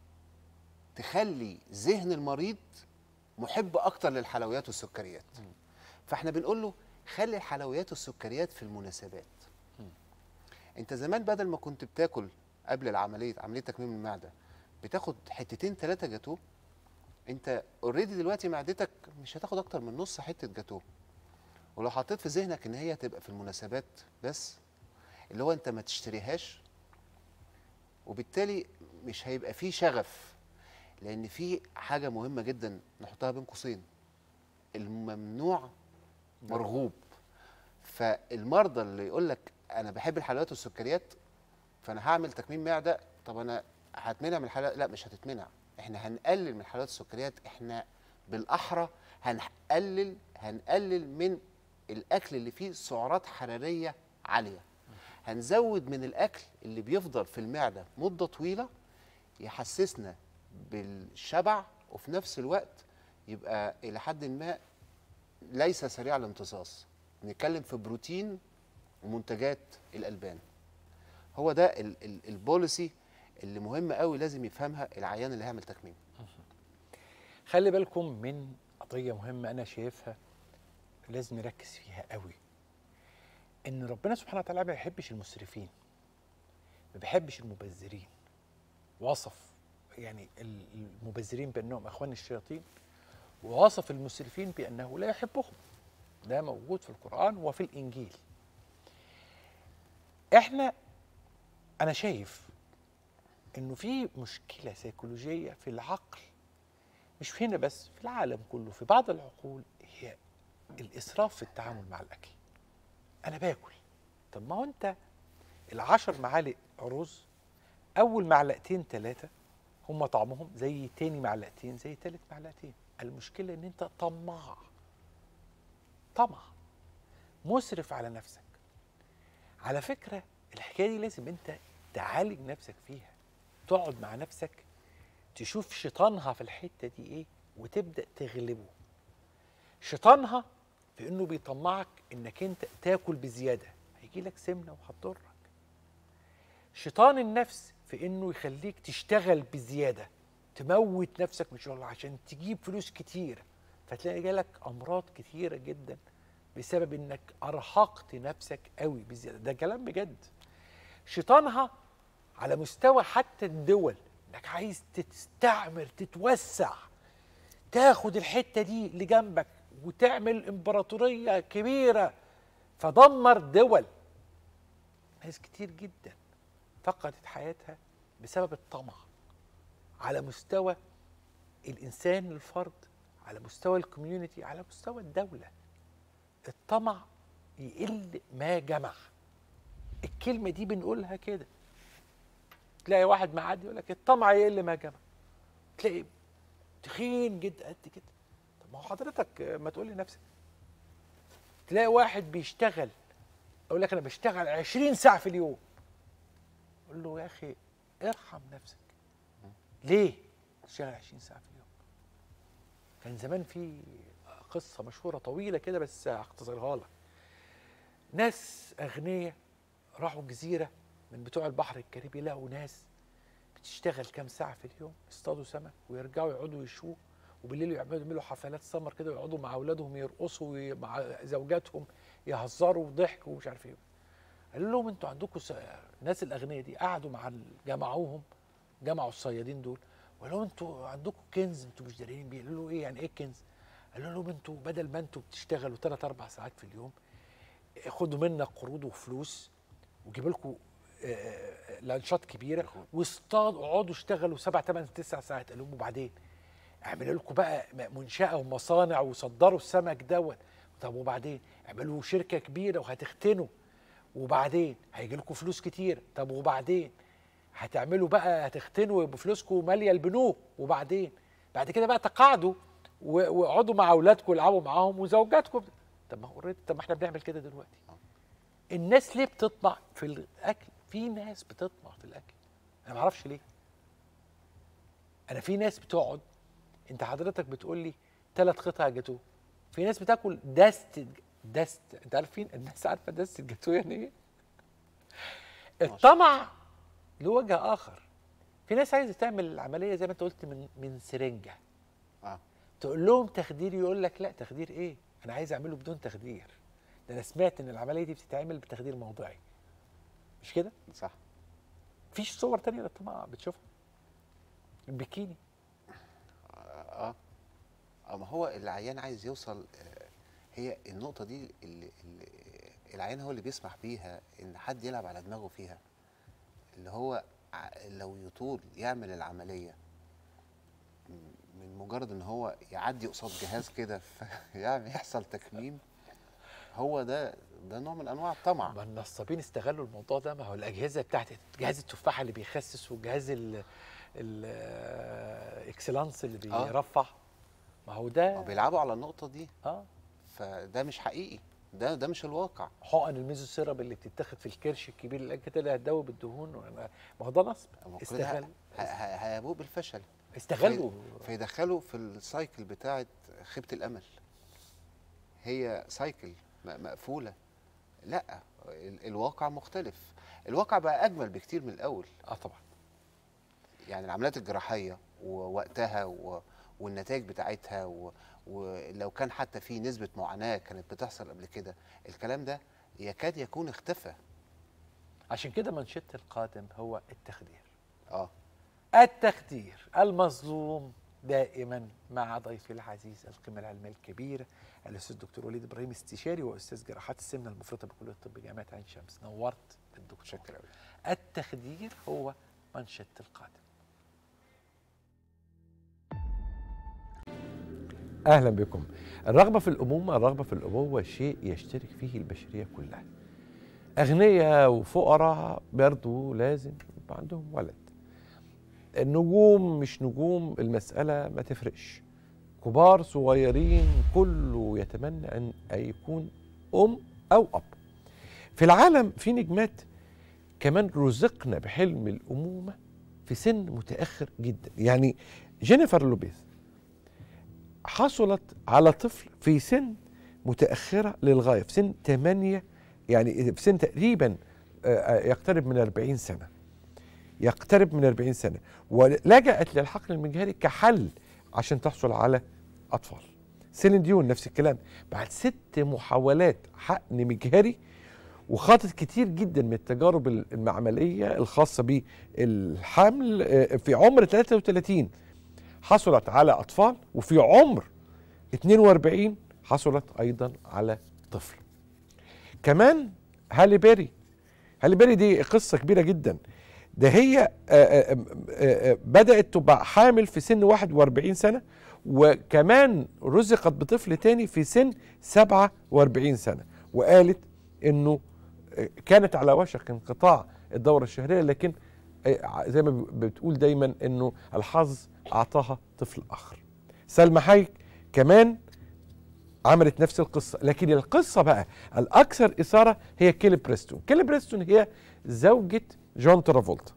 تخلي ذهن المريض محب اكتر للحلويات والسكريات فاحنا بنقول له خلي الحلويات والسكريات في المناسبات انت زمان بدل ما كنت بتاكل قبل العمليه عمليه تكميم المعده بتاخد حتتين ثلاثه جاتوه انت اوريدي دلوقتي معدتك مش هتاخد اكتر من نص حته جاتوه ولو حطيت في ذهنك ان هي تبقى في المناسبات بس اللي هو انت ما تشتريهاش وبالتالي مش هيبقى فيه شغف لان في حاجه مهمه جدا نحطها بين قوسين الممنوع مرغوب فالمرضى اللي يقول لك انا بحب الحلويات والسكريات فانا هعمل تكميم معده طب انا هتمنع من الحلويات لا مش هتتمنع احنا هنقلل من الحلويات والسكريات احنا بالاحرى هنقلل هنقلل من الاكل اللي فيه سعرات حراريه عاليه هنزود من الاكل اللي بيفضل في المعده مده طويله يحسسنا بالشبع وفي نفس الوقت يبقى الى حد ما ليس سريع الامتصاص نتكلم في بروتين ومنتجات الالبان هو ده ال- ال- البوليسي اللي مهم قوي لازم يفهمها العيان اللي هيعمل تكميم خلي بالكم من قضيه مهمه انا شايفها لازم نركز فيها قوي ان ربنا سبحانه وتعالى ما بيحبش المسرفين ما بيحبش المبذرين وصف يعني ال- المبذرين بانهم اخوان الشياطين ووصف المسرفين بانه لا يحبهم ده موجود في القران وفي الانجيل احنا انا شايف انه في مشكله سيكولوجيه في العقل مش هنا بس في العالم كله في بعض العقول هي الاسراف في التعامل مع الاكل انا باكل طب ما هو انت العشر معالق رز اول معلقتين ثلاثه هم طعمهم زي تاني معلقتين زي تالت معلقتين المشكله ان انت طماع طمع مسرف على نفسك على فكره الحكايه دي لازم انت تعالج نفسك فيها تقعد مع نفسك تشوف شيطانها في الحته دي ايه وتبدا تغلبه شيطانها في انه بيطمعك انك انت تاكل بزياده هيجي لك سمنه وهتضرك شيطان النفس في انه يخليك تشتغل بزياده تموت نفسك من الشغل عشان تجيب فلوس كتير فتلاقي جالك امراض كتيره جدا بسبب انك ارهقت نفسك قوي بزياده ده كلام بجد شيطانها على مستوى حتى الدول انك عايز تستعمر تتوسع تاخد الحته دي اللي جنبك وتعمل امبراطوريه كبيره فدمر دول ناس كتير جدا فقدت حياتها بسبب الطمع على مستوى الانسان الفرد على مستوى الكوميونتي على مستوى الدوله الطمع يقل ما جمع الكلمه دي بنقولها كده تلاقي واحد معدي يقول لك الطمع يقل ما جمع تلاقي تخين جدا قد كده طب ما هو حضرتك ما تقول لنفسك تلاقي واحد بيشتغل يقول لك انا بشتغل 20 ساعه في اليوم قول له يا اخي ارحم نفسك ليه تشتغل 20 ساعه في اليوم كان زمان في قصه مشهوره طويله كده بس هختصرها لك ناس اغنياء راحوا جزيره من بتوع البحر الكاريبي لقوا ناس بتشتغل كام ساعه في اليوم يصطادوا سمك ويرجعوا يقعدوا يشووا وبالليل يعملوا يعملوا حفلات سمر كده ويقعدوا مع اولادهم يرقصوا وي- مع زوجاتهم يهزروا وضحك ومش عارف ايه قالوا لهم انتوا عندكم س... الناس الاغنياء دي قعدوا مع ال- جمعوهم جمعوا الصيادين دول وقالوا لهم انتوا عندكم كنز انتوا مش دارين بيه قالوا له ايه يعني ايه الكنز قالوا لهم انتوا بدل ما انتوا بتشتغلوا ثلاث اربع ساعات في اليوم خدوا منا قروض وفلوس وجيب لكم لانشات كبيره واصطادوا اقعدوا اشتغلوا سبع ثمان تسع ساعات قال لهم وبعدين اعملوا لكم بقى م- منشاه ومصانع وصدروا السمك دوت طب وبعدين اعملوا شركه كبيره وهتختنوا وبعدين هيجي لكم فلوس كتير طب وبعدين هتعملوا بقى هتختنوا بفلوسكم ماليه البنوك وبعدين بعد كده بقى تقاعدوا و- واقعدوا مع اولادكم العبوا معاهم وزوجاتكم طب ما اوريدي طب ما احنا بنعمل كده دلوقتي الناس ليه بتطمع في الاكل في ناس بتطمع في الاكل انا ما اعرفش ليه انا في ناس بتقعد انت حضرتك بتقول لي ثلاث قطع جاتوه في ناس بتاكل دست دست انت عارفين الناس عارفه دست الجاتوه يعني ايه الطمع له وجه اخر في ناس عايزه تعمل العمليه زي ما انت قلت من من سرنجه اه تقول لهم تخدير يقول لك لا تخدير ايه انا عايز اعمله بدون تخدير ده انا سمعت ان العمليه دي بتتعمل بتخدير موضعي مش كده صح فيش صور تانية للطمع بتشوفها البيكيني اه اه ما هو العيان عايز يوصل آه، هي النقطة دي اللي, اللي العيان هو اللي بيسمح بيها ان حد يلعب على دماغه فيها اللي هو ع- لو يطول يعمل العملية م- من مجرد ان هو يعدي قصاد جهاز كده فيعني يحصل تكميم هو ده ده نوع من انواع الطمع ما النصابين استغلوا الموضوع ده ما هو الاجهزه بتاعت جهاز التفاحه اللي بيخسس وجهاز ال الاكسلانس اللي آه. بيرفع ما هو هو ده بيلعبوا على النقطة دي اه فده مش حقيقي ده ده مش الواقع حقن الميزوسيرب اللي بتتاخد في الكرش الكبير اللي كده اللي هتدوب الدهون وأنا- ما هو ده نصب هو كل ده استغل ه- ه- هيبوء بالفشل استغلوا فيدخلوا في السايكل بتاعت خيبة الأمل هي سايكل م- مقفولة لا ال- الواقع مختلف الواقع بقى أجمل بكتير من الأول اه طبعا يعني العمليات الجراحية ووقتها و... والنتائج بتاعتها و... ولو كان حتى في نسبة معاناة كانت بتحصل قبل كده الكلام ده يكاد يكون اختفى عشان كده منشط القادم هو التخدير اه التخدير المظلوم دائما مع ضيفي العزيز القيمة العلمية الكبيرة الأستاذ الدكتور وليد إبراهيم استشاري وأستاذ جراحات السمنة المفرطة بكلية الطب جامعة عين شمس نورت الدكتور شكرا أوي. التخدير هو منشط القادم اهلا بكم الرغبه في الامومه الرغبه في الابوه شيء يشترك فيه البشريه كلها اغنياء وفقراء برضه لازم يبقى عندهم ولد النجوم مش نجوم المساله ما تفرقش كبار صغيرين كله يتمنى ان يكون ام او اب في العالم في نجمات كمان رزقنا بحلم الامومه في سن متاخر جدا يعني جينيفر لوبيز حصلت على طفل في سن متأخرة للغاية في سن 8 يعني في سن تقريبا آه، آه، يقترب من 40 سنة يقترب من 40 سنة ولجأت للحقن المجهري كحل عشان تحصل على أطفال سيلين ديون نفس الكلام بعد ست محاولات حقن مجهري وخاضت كتير جدا من التجارب المعملية الخاصة بالحمل آه، في عمر 33 حصلت على أطفال وفي عمر 42 حصلت أيضا على طفل كمان هالي بيري هالي بيري دي قصة كبيرة جدا ده هي آه، آه، آه، آه، بدأت تبقى حامل في سن 41 سنة وكمان رزقت بطفل تاني في سن 47 سنة وقالت انه آه، كانت على وشك انقطاع الدورة الشهرية لكن آه، زي ما بتقول دايما انه الحظ اعطاها طفل اخر سلمى حايك كمان عملت نفس القصة لكن القصة بقى الأكثر إثارة هي كيلي بريستون كيلي بريستون هي زوجة جون ترافولتا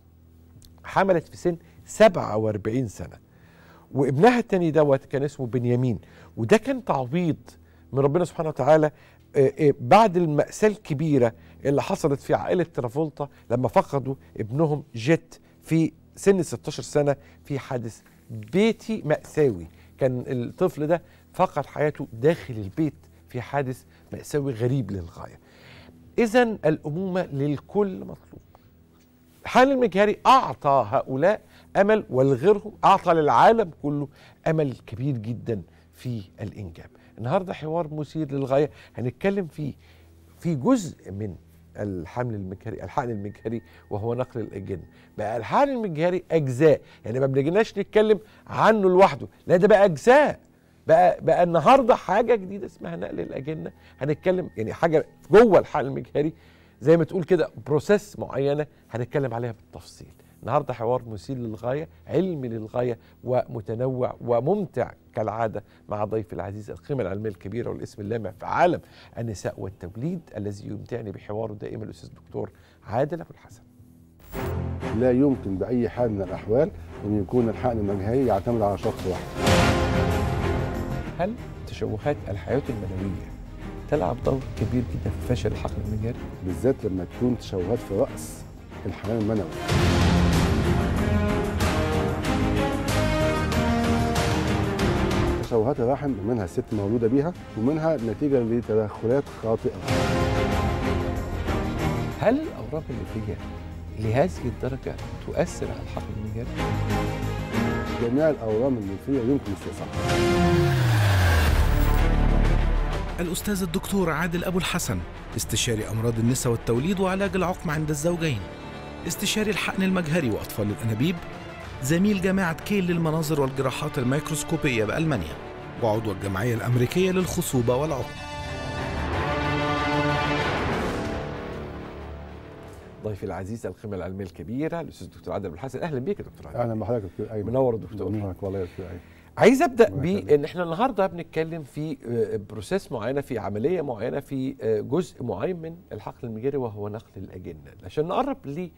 حملت في سن 47 سنة وابنها التاني دوت كان اسمه بنيامين وده كان تعويض من ربنا سبحانه وتعالى آه، آه، بعد المأساة الكبيرة اللي حصلت في عائلة ترافولتا لما فقدوا ابنهم جيت في سن 16 سنة في حادث بيتي مأساوي كان الطفل ده فقد حياته داخل البيت في حادث مأساوي غريب للغاية اذا الامومه للكل مطلوب الحقن المجهري اعطى هؤلاء امل ولغيرهم اعطى للعالم كله امل كبير جدا في الانجاب النهارده حوار مثير للغايه هنتكلم فيه في جزء من الحمل المجهري الحقن المجهري وهو نقل الاجنه بقى الحقن المجهري اجزاء يعني ما بنجيناش نتكلم عنه لوحده لا ده بقى اجزاء بقى بقى النهارده حاجه جديده اسمها نقل الاجنه هنتكلم يعني حاجه جوه الحقن المجهري زي ما تقول كده بروسيس معينه هنتكلم عليها بالتفصيل النهارده حوار مثير للغايه علمي للغايه ومتنوع وممتع كالعاده مع ضيفي العزيز القيمه العلميه الكبيره والاسم اللامع في عالم النساء والتوليد الذي يمتعني بحواره دائما الاستاذ الدكتور عادل ابو الحسن لا يمكن باي حال من الاحوال ان يكون الحقن المجهري يعتمد على شخص واحد هل تشوهات الحياه المنويه تلعب دور كبير جدا في فشل الحقن المجهري بالذات لما تكون تشوهات في راس الحمام المنوي تشوهات الرحم منها الست مولوده بيها ومنها نتيجه لتدخلات خاطئه هل الاورام الليفيه لهذه الدرجه تؤثر على الحقن المجهري جميع الاورام الليفيه يمكن استصلاحها الأستاذ الدكتور عادل أبو الحسن استشاري أمراض النساء والتوليد وعلاج العقم عند الزوجين استشاري الحقن المجهري وأطفال الأنابيب زميل جامعة كيل للمناظر والجراحات الميكروسكوبية بألمانيا وعضو الجمعية الأمريكية للخصوبة والعقم ضيفي العزيز القيمه العلميه الكبيره الاستاذ الدكتور عادل ابو الحسن اهلا بيك يا دكتور عادل اهلا بحضرتك يا دكتور ايمن منور يا دكتور منورك والله يا دكتور ايمن عايز ابدا الله يخليك. بان احنا النهارده بنتكلم في آه، بروسيس معينه في عمليه معينه في آه، جزء معين من الحقل المجاري وهو نقل الاجنه عشان نقرب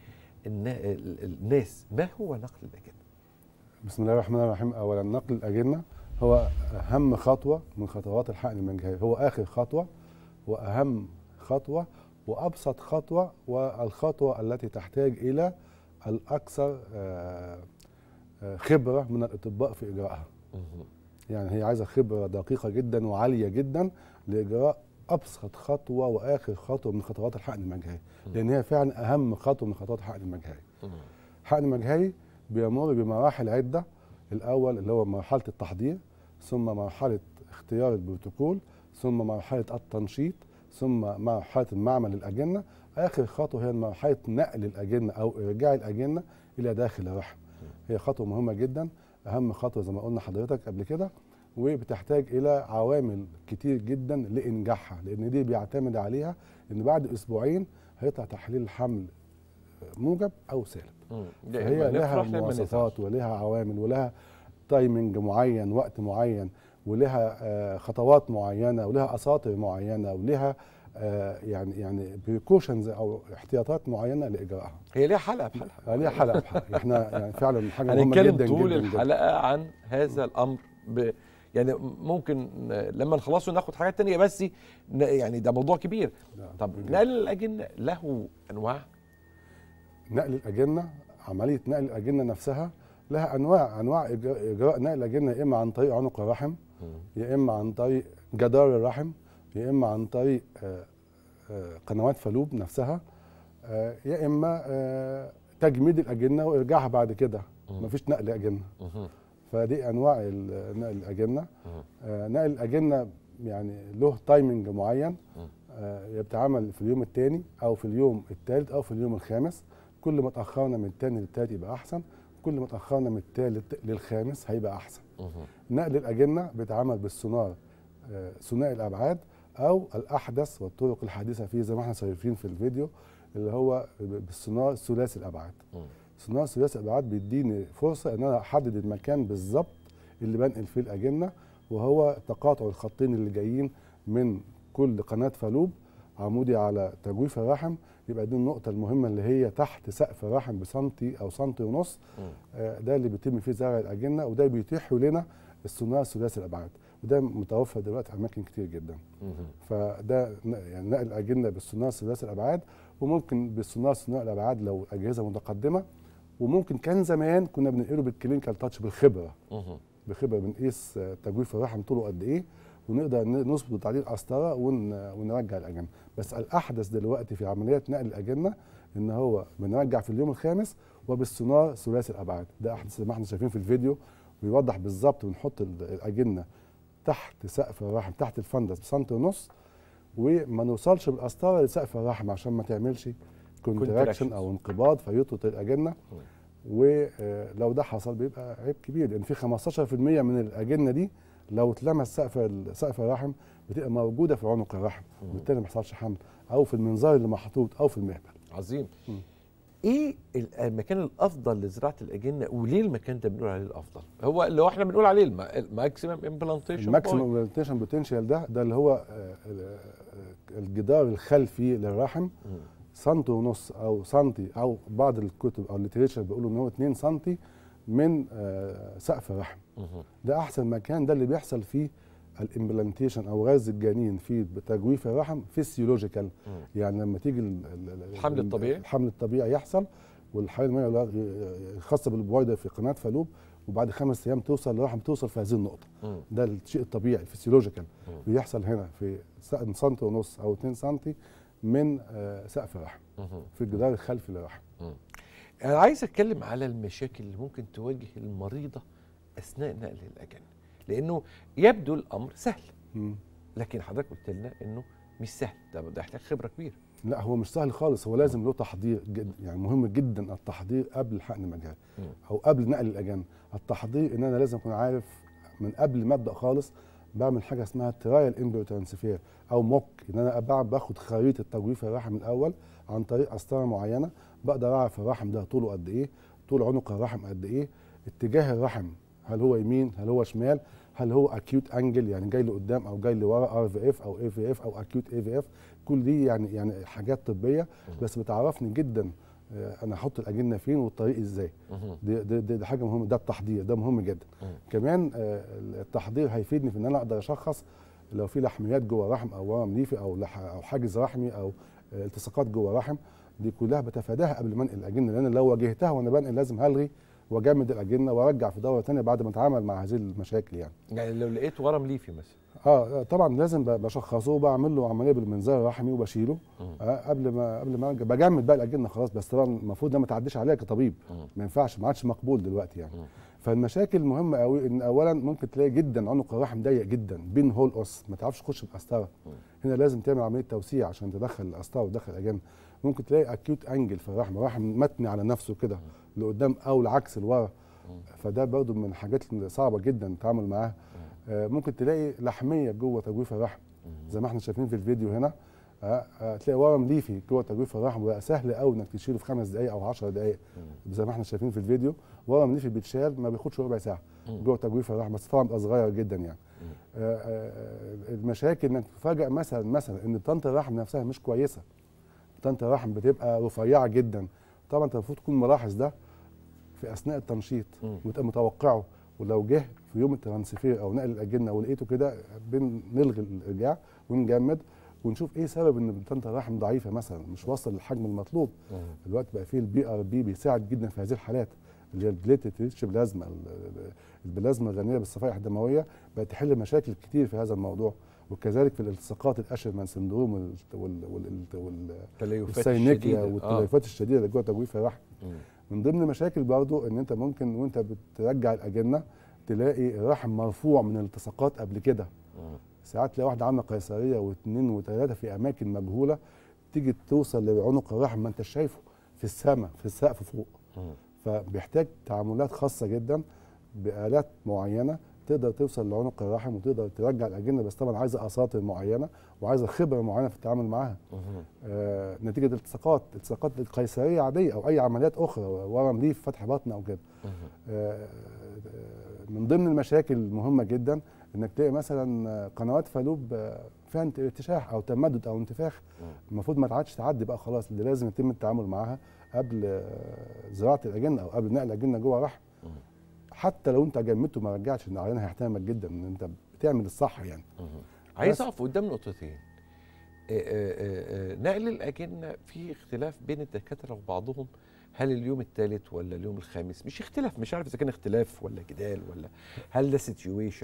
للناس ما هو نقل الاجنه بسم الله الرحمن الرحيم اولا نقل الاجنه هو اهم خطوه من خطوات الحقن المجهري هو اخر خطوه واهم خطوه وابسط خطوه والخطوه التي تحتاج الى الاكثر آه، آه، خبره من الاطباء في اجرائها يعني هي عايزه خبره دقيقه جدا وعاليه جدا لاجراء ابسط خطوه واخر خطوه من خطوات الحقن المجهري لان هي فعلا اهم خطوه من خطوات الحقن المجهري الحقن المجهري بيمر بمراحل عده الاول اللي هو مرحله التحضير ثم مرحله اختيار البروتوكول ثم مرحله التنشيط ثم مرحله المعمل الاجنه اخر خطوه هي مرحله نقل الاجنه او ارجاع الاجنه الى داخل الرحم هي خطوه مهمه جدا اهم خطوه زي ما قلنا حضرتك قبل كده وبتحتاج الى عوامل كتير جدا لانجاحها لان دي بيعتمد عليها ان بعد اسبوعين هيطلع تحليل الحمل موجب او سالب هي لها مواصفات ولها عوامل ولها تايمنج معين وقت معين ولها آه، خطوات معينه ولها اساطر معينه ولها آه، يعني يعني بريكوشنز او احتياطات معينه لاجرائها هي ليها حلقه بحلقه آه، ليها حلقه بحلقه احنا يعني فعلا حاجه مهمه هنتكلم جدا طول جدا جدا الحلقه عن هذا الامر ب يعني ممكن آه، لما نخلصه ناخد حاجات تانية بس ن- يعني ده موضوع كبير نعم. طب نقل الاجنه له انواع نقل الاجنه عمليه نقل الاجنه نفسها لها انواع انواع إجراء اجراء نقل الاجنه يا اما عن طريق عنق الرحم يا اما عن طريق جدار الرحم يا اما عن طريق آه، آه، قنوات فالوب نفسها آه، يا اما آه، تجميد الاجنه وارجاعها بعد كده مفيش نقل اجنه فدي انواع ال- نقل الاجنه آه، نقل الاجنه يعني له تايمنج معين آه، يا بتعمل في اليوم الثاني او في اليوم الثالث او في اليوم الخامس كل ما اتاخرنا من الثاني للثالث يبقى احسن كل ما اتاخرنا من الثالث للخامس هيبقى احسن نقل الاجنه بيتعمل بالسونار آه، ثنائي الابعاد او الاحدث والطرق الحديثه فيه زي ما احنا شايفين في الفيديو اللي هو بالسونار ثلاثي الابعاد سونار ثلاثي الابعاد بيديني فرصه ان انا احدد المكان بالظبط اللي بنقل فيه الاجنه وهو تقاطع الخطين اللي جايين من كل قناه فالوب عمودي على تجويف الرحم يبقى دي النقطه المهمه اللي هي تحت سقف الرحم بسنتي او سنتي ونص آه، ده اللي بيتم فيه زرع الاجنه وده بيتيح لنا السونار ثلاثي الابعاد وده متوفر دلوقتي في اماكن كتير جدا فده ن- يعني نقل الاجنه بالسونار ثلاثي الابعاد وممكن بالسونار ثنائي الابعاد لو اجهزه متقدمه وممكن كان زمان كنا بننقله بالكلينيكال تاتش بالخبره بخبره بنقيس آه، تجويف الرحم طوله قد ايه ونقدر ن- نظبط عليه القسطره ون... ونرجع الاجنه بس الاحدث دلوقتي في عمليات نقل الاجنه ان هو بنرجع في اليوم الخامس وبالسونار ثلاثي الابعاد ده احدث ما احنا شايفين في الفيديو بيوضح بالظبط بنحط ال- الاجنه تحت سقف الرحم تحت الفندس بسنتي ونص وما نوصلش بالقسطره لسقف الرحم عشان ما تعملش كونتراكشن Contractions. او انقباض فيطرد الاجنه ولو ده حصل بيبقى عيب كبير لان في 15% من الاجنه دي لو اتلمس سقف ال- سقف الرحم بتبقى موجوده في عنق الرحم وبالتالي ما يحصلش حمل او في المنظار اللي محطوط او في المهبل عظيم مم. ايه ال- المكان الافضل لزراعه الاجنه وليه المكان ده بنقول عليه الافضل هو اللي هو احنا بنقول عليه الماكسيمم امبلانتيشن الماكسيمم اورينتيشن بوتنشال ده ده اللي هو آه، ال- آه، الجدار الخلفي للرحم سنتي ونص او سنتي او بعض الكتب او الليتريتشر بيقولوا ان هو 2 سنتي من آه، سقف الرحم ده احسن مكان ده اللي بيحصل فيه الامبلانتيشن او غرز الجنين في تجويف الرحم فيسيولوجيكال يعني لما تيجي ال- ال- ال- الحمل الطبيعي؟ الحمل الطبيعي يحصل والحمل المائي الخاصه بالبويضه في قناه فالوب وبعد خمس ايام توصل للرحم توصل في هذه النقطه مم. ده الشيء الطبيعي الفسيولوجيكال بيحصل هنا في س- سنتي ونص او 2 سنتي من آه، سقف الرحم في الجدار الخلفي للرحم انا عايز اتكلم على المشاكل اللي ممكن تواجه المريضه اثناء نقل الاجنه لانه يبدو الامر سهل مم. لكن حضرتك قلت لنا انه مش سهل ده ده يحتاج خبره كبيره لا هو مش سهل خالص هو لازم له تحضير جد يعني مهم جدا التحضير قبل الحقن المجهري مم. او قبل نقل الاجنه التحضير ان انا لازم اكون عارف من قبل ما ابدا خالص بعمل حاجه اسمها ترايل امبريو ترانسفير او موك ان انا أبقى باخد خريطه تجويف الرحم الاول عن طريق قسطره معينه بقدر اعرف الرحم ده طوله قد ايه طول عنق الرحم قد ايه اتجاه الرحم هل هو يمين هل هو شمال هل هو اكيوت انجل يعني جاي لقدام او جاي لورا ار في اف او اي في اف او اكيوت اي في اف كل دي يعني يعني حاجات طبيه بس بتعرفني جدا آه، انا احط الاجنه فين والطريق ازاي دي, دي, دي, دي حاجه مهمه ده التحضير ده مهم جدا كمان آه، التحضير هيفيدني في ان انا اقدر اشخص لو في لحميات جوه رحم او ورم ليفي او لح او حاجز رحمي او آه، التصاقات جوه رحم دي كلها بتفاداها قبل ما انقل الاجنه لان لو واجهتها وانا بنقل لازم هلغي واجمد الاجنه وارجع في دوره ثانيه بعد ما اتعامل مع هذه المشاكل يعني يعني لو لقيت ورم ليفي مثلا اه طبعا لازم ب- بشخصه وبعمل له عمليه بالمنظار الرحمي وبشيله آه قبل ما قبل ما أرجع. بجمد بقى الاجنه خلاص بس طبعا المفروض ده ما تعديش عليها كطبيب ما ينفعش ما عادش مقبول دلوقتي يعني فالمشاكل مهمه قوي ان اولا ممكن تلاقي جدا عنق الرحم ضيق جدا بين هول اوس ما تعرفش تخش بقسطره هنا لازم تعمل عمليه توسيع عشان تدخل القسطره وتدخل الاجنه ممكن تلاقي اكيوت انجل في الرحم الرحم متني على نفسه كده لقدام او العكس لورا فده برضو من الحاجات اللي صعبه جدا التعامل معاها آه، ممكن تلاقي لحميه جوه تجويف الرحم زي ما احنا شايفين في الفيديو هنا آه، آه، تلاقي ورم ليفي جوه تجويف الرحم وبقى سهل قوي انك تشيله في خمس دقائق او 10 دقائق زي ما احنا شايفين في الفيديو ورم ليفي بيتشال ما بياخدش ربع ساعه جوه تجويف الرحم بس طبعا بيبقى صغير جدا يعني آه، آه، المشاكل انك تفاجئ مثلا مثلا ان طنط الرحم نفسها مش كويسه طنط الرحم بتبقى رفيعه جدا طبعا انت المفروض تكون ملاحظ ده في اثناء التنشيط وتبقى متوقعه ولو جه في يوم الترانسفير او نقل الاجنه ولقيته كده بنلغي الارجاع ونجمد ونشوف ايه سبب ان طنط الرحم ضعيفه مثلا مش واصل للحجم المطلوب دلوقتي بقى فيه البي ار بي بيساعد جدا في هذه الحالات اللي هي البليتد ريتش بلازما ال- ال- البلازما الغنيه بالصفائح الدمويه بقت تحل مشاكل كتير في هذا الموضوع وكذلك في الالتصاقات الاشرمان سندروم وال وال وال وال التليفات والسينيكيا الشديدة. آه. والتليفات الشديده اللي جوه تجويف الرحم مم. من ضمن المشاكل برضو ان انت ممكن وانت بترجع الاجنه تلاقي الرحم مرفوع من الالتصاقات قبل كده ساعات تلاقي واحده عامله قيصريه واثنين وثلاثه في اماكن مجهوله تيجي توصل لعنق الرحم ما انت شايفه في السماء في السقف فوق فبيحتاج تعاملات خاصه جدا بالات معينه تقدر توصل لعنق الرحم وتقدر ترجع الاجنه بس طبعا عايزه اساطر معينه وعايزه خبره معينه في التعامل معاها آه نتيجه التصاقات التصاقات القيصريه عاديه او اي عمليات اخرى ورم ليف فتح بطن او كده آه آه، من ضمن المشاكل المهمه جدا انك تلاقي مثلا قنوات فالوب آه، فيها انت- ارتشاح او تمدد او انتفاخ المفروض ما تعادش تعدي بقى خلاص اللي لازم يتم التعامل معاها قبل آه، زراعه الاجنه او قبل نقل الاجنه جوه الرحم حتى لو انت جمدته ما رجعتش ان العيان هيحترمك جدا ان انت بتعمل الصح يعني عايز بس. اقف قدام نقطتين آه، آه، آه، آه، نقل الاجنه في اختلاف بين الدكاتره وبعضهم هل اليوم الثالث ولا اليوم الخامس مش اختلاف مش عارف اذا كان اختلاف ولا جدال ولا هل ده سيتويشن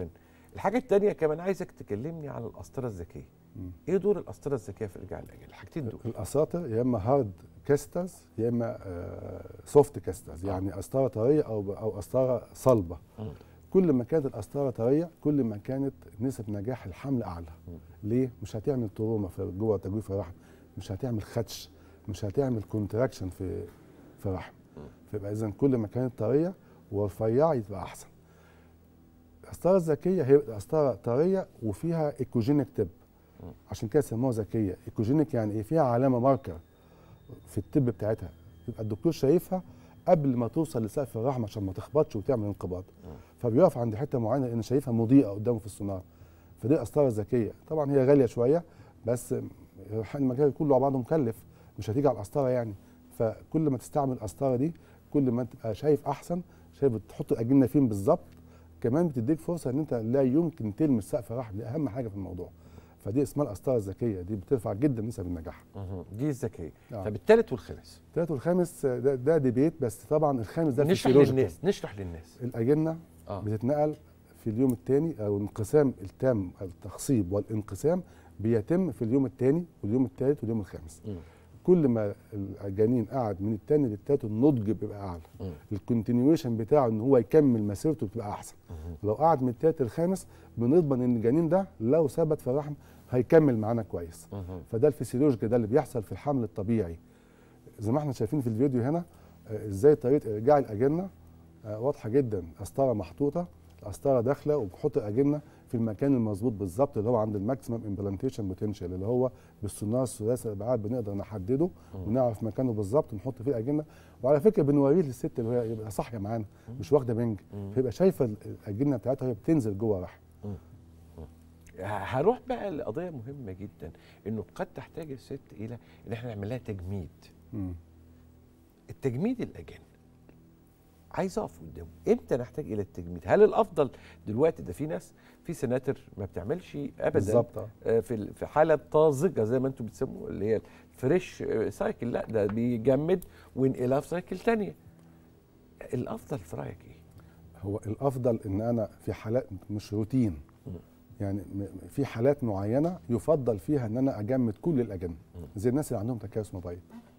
الحاجه الثانيه كمان عايزك تكلمني على القسطره الذكيه مم. ايه دور القسطره الذكيه في ارجاع الاجل الحاجتين دول الاساطر يا اما هارد كاسترز يا اما سوفت كاسترز يعني قسطره طريه او او قسطره صلبه مم. كل ما كانت القسطره طريه كل ما كانت نسب نجاح الحمل اعلى ليه مش هتعمل تروما في جوه تجويف الرحم مش هتعمل خدش مش هتعمل كونتراكشن في في الرحم فيبقى اذا كل ما كانت طريه ورفيعه يبقى احسن القسطره الذكيه هي قسطره طريه وفيها ايكوجينيك تب عشان كده سموها ذكيه ايكوجينيك يعني ايه فيها علامه ماركر في التب بتاعتها يبقى الدكتور شايفها قبل ما توصل لسقف الرحم عشان ما تخبطش وتعمل انقباض فبيقف عند حته معينه لان شايفها مضيئه قدامه في السونار فدي قسطره ذكيه طبعا هي غاليه شويه بس المجال كله على بعضه مكلف مش هتيجي على القسطره يعني فكل ما تستعمل القسطره دي كل ما تبقى شايف احسن شايف بتحط الاجنه فين بالظبط كمان بتديك فرصه ان انت لا يمكن تلمس سقف الرحم دي اهم حاجه في الموضوع فدي اسمها القسطره الذكيه دي بترفع جدا نسب النجاح مهم. دي الذكيه آه. طب الثالث والخامس الثالث والخامس ده, ده ديبيت بس طبعا الخامس ده نشرح فيسيولوجيكال. للناس نشرح للناس الاجنه اه آه. بتتنقل في اليوم الثاني او الانقسام التام التخصيب والانقسام بيتم في اليوم الثاني واليوم الثالث واليوم الخامس مم. كل ما الجنين قعد من الثاني للثالث النضج بيبقى اعلى مم. الكونتينيويشن بتاعه ان هو يكمل مسيرته بتبقى احسن لو قعد من الثالث للخامس بنضمن ان الجنين ده لو ثبت في الرحم هيكمل معانا كويس مهم. فده الفسيولوجيكال ده اللي بيحصل في الحمل الطبيعي زي ما احنا شايفين في الفيديو هنا آه، ازاي طريقه ارجاع الاجنه آه، واضحه جدا قسطره محطوطه القسطره داخله وبتحط الاجنه في المكان المظبوط بالظبط اللي هو عند الماكسيمم امبلانتيشن بوتنشال اللي هو بالسونار الثلاثي الابعاد بنقدر نحدده ونعرف مكانه بالظبط ونحط فيه الاجنه وعلى فكره بنوريه للست اللي هي يبقى صاحيه معانا مش واخده بنج فيبقى شايفه ال- الاجنه بتاعتها وهي بتنزل جوه الرحم هروح بقى لقضيه مهمه جدا انه قد تحتاج الست الى ان احنا نعمل لها تجميد مم. التجميد الاجن عايز اقف قدامه امتى نحتاج الى التجميد هل الافضل دلوقتي ده في ناس في سناتر ما بتعملش ابدا بالظبط آه. آه، في ال- في حاله طازجه زي ما انتم بتسموا اللي هي الفريش آه، سايكل لا ده بيجمد وينقلها في سايكل تانية الافضل في رايك ايه هو الافضل ان انا في حالات مش روتين يعني م- في حالات معينه يفضل فيها ان انا اجمد كل الاجنه زي الناس اللي عندهم تكيس موبايل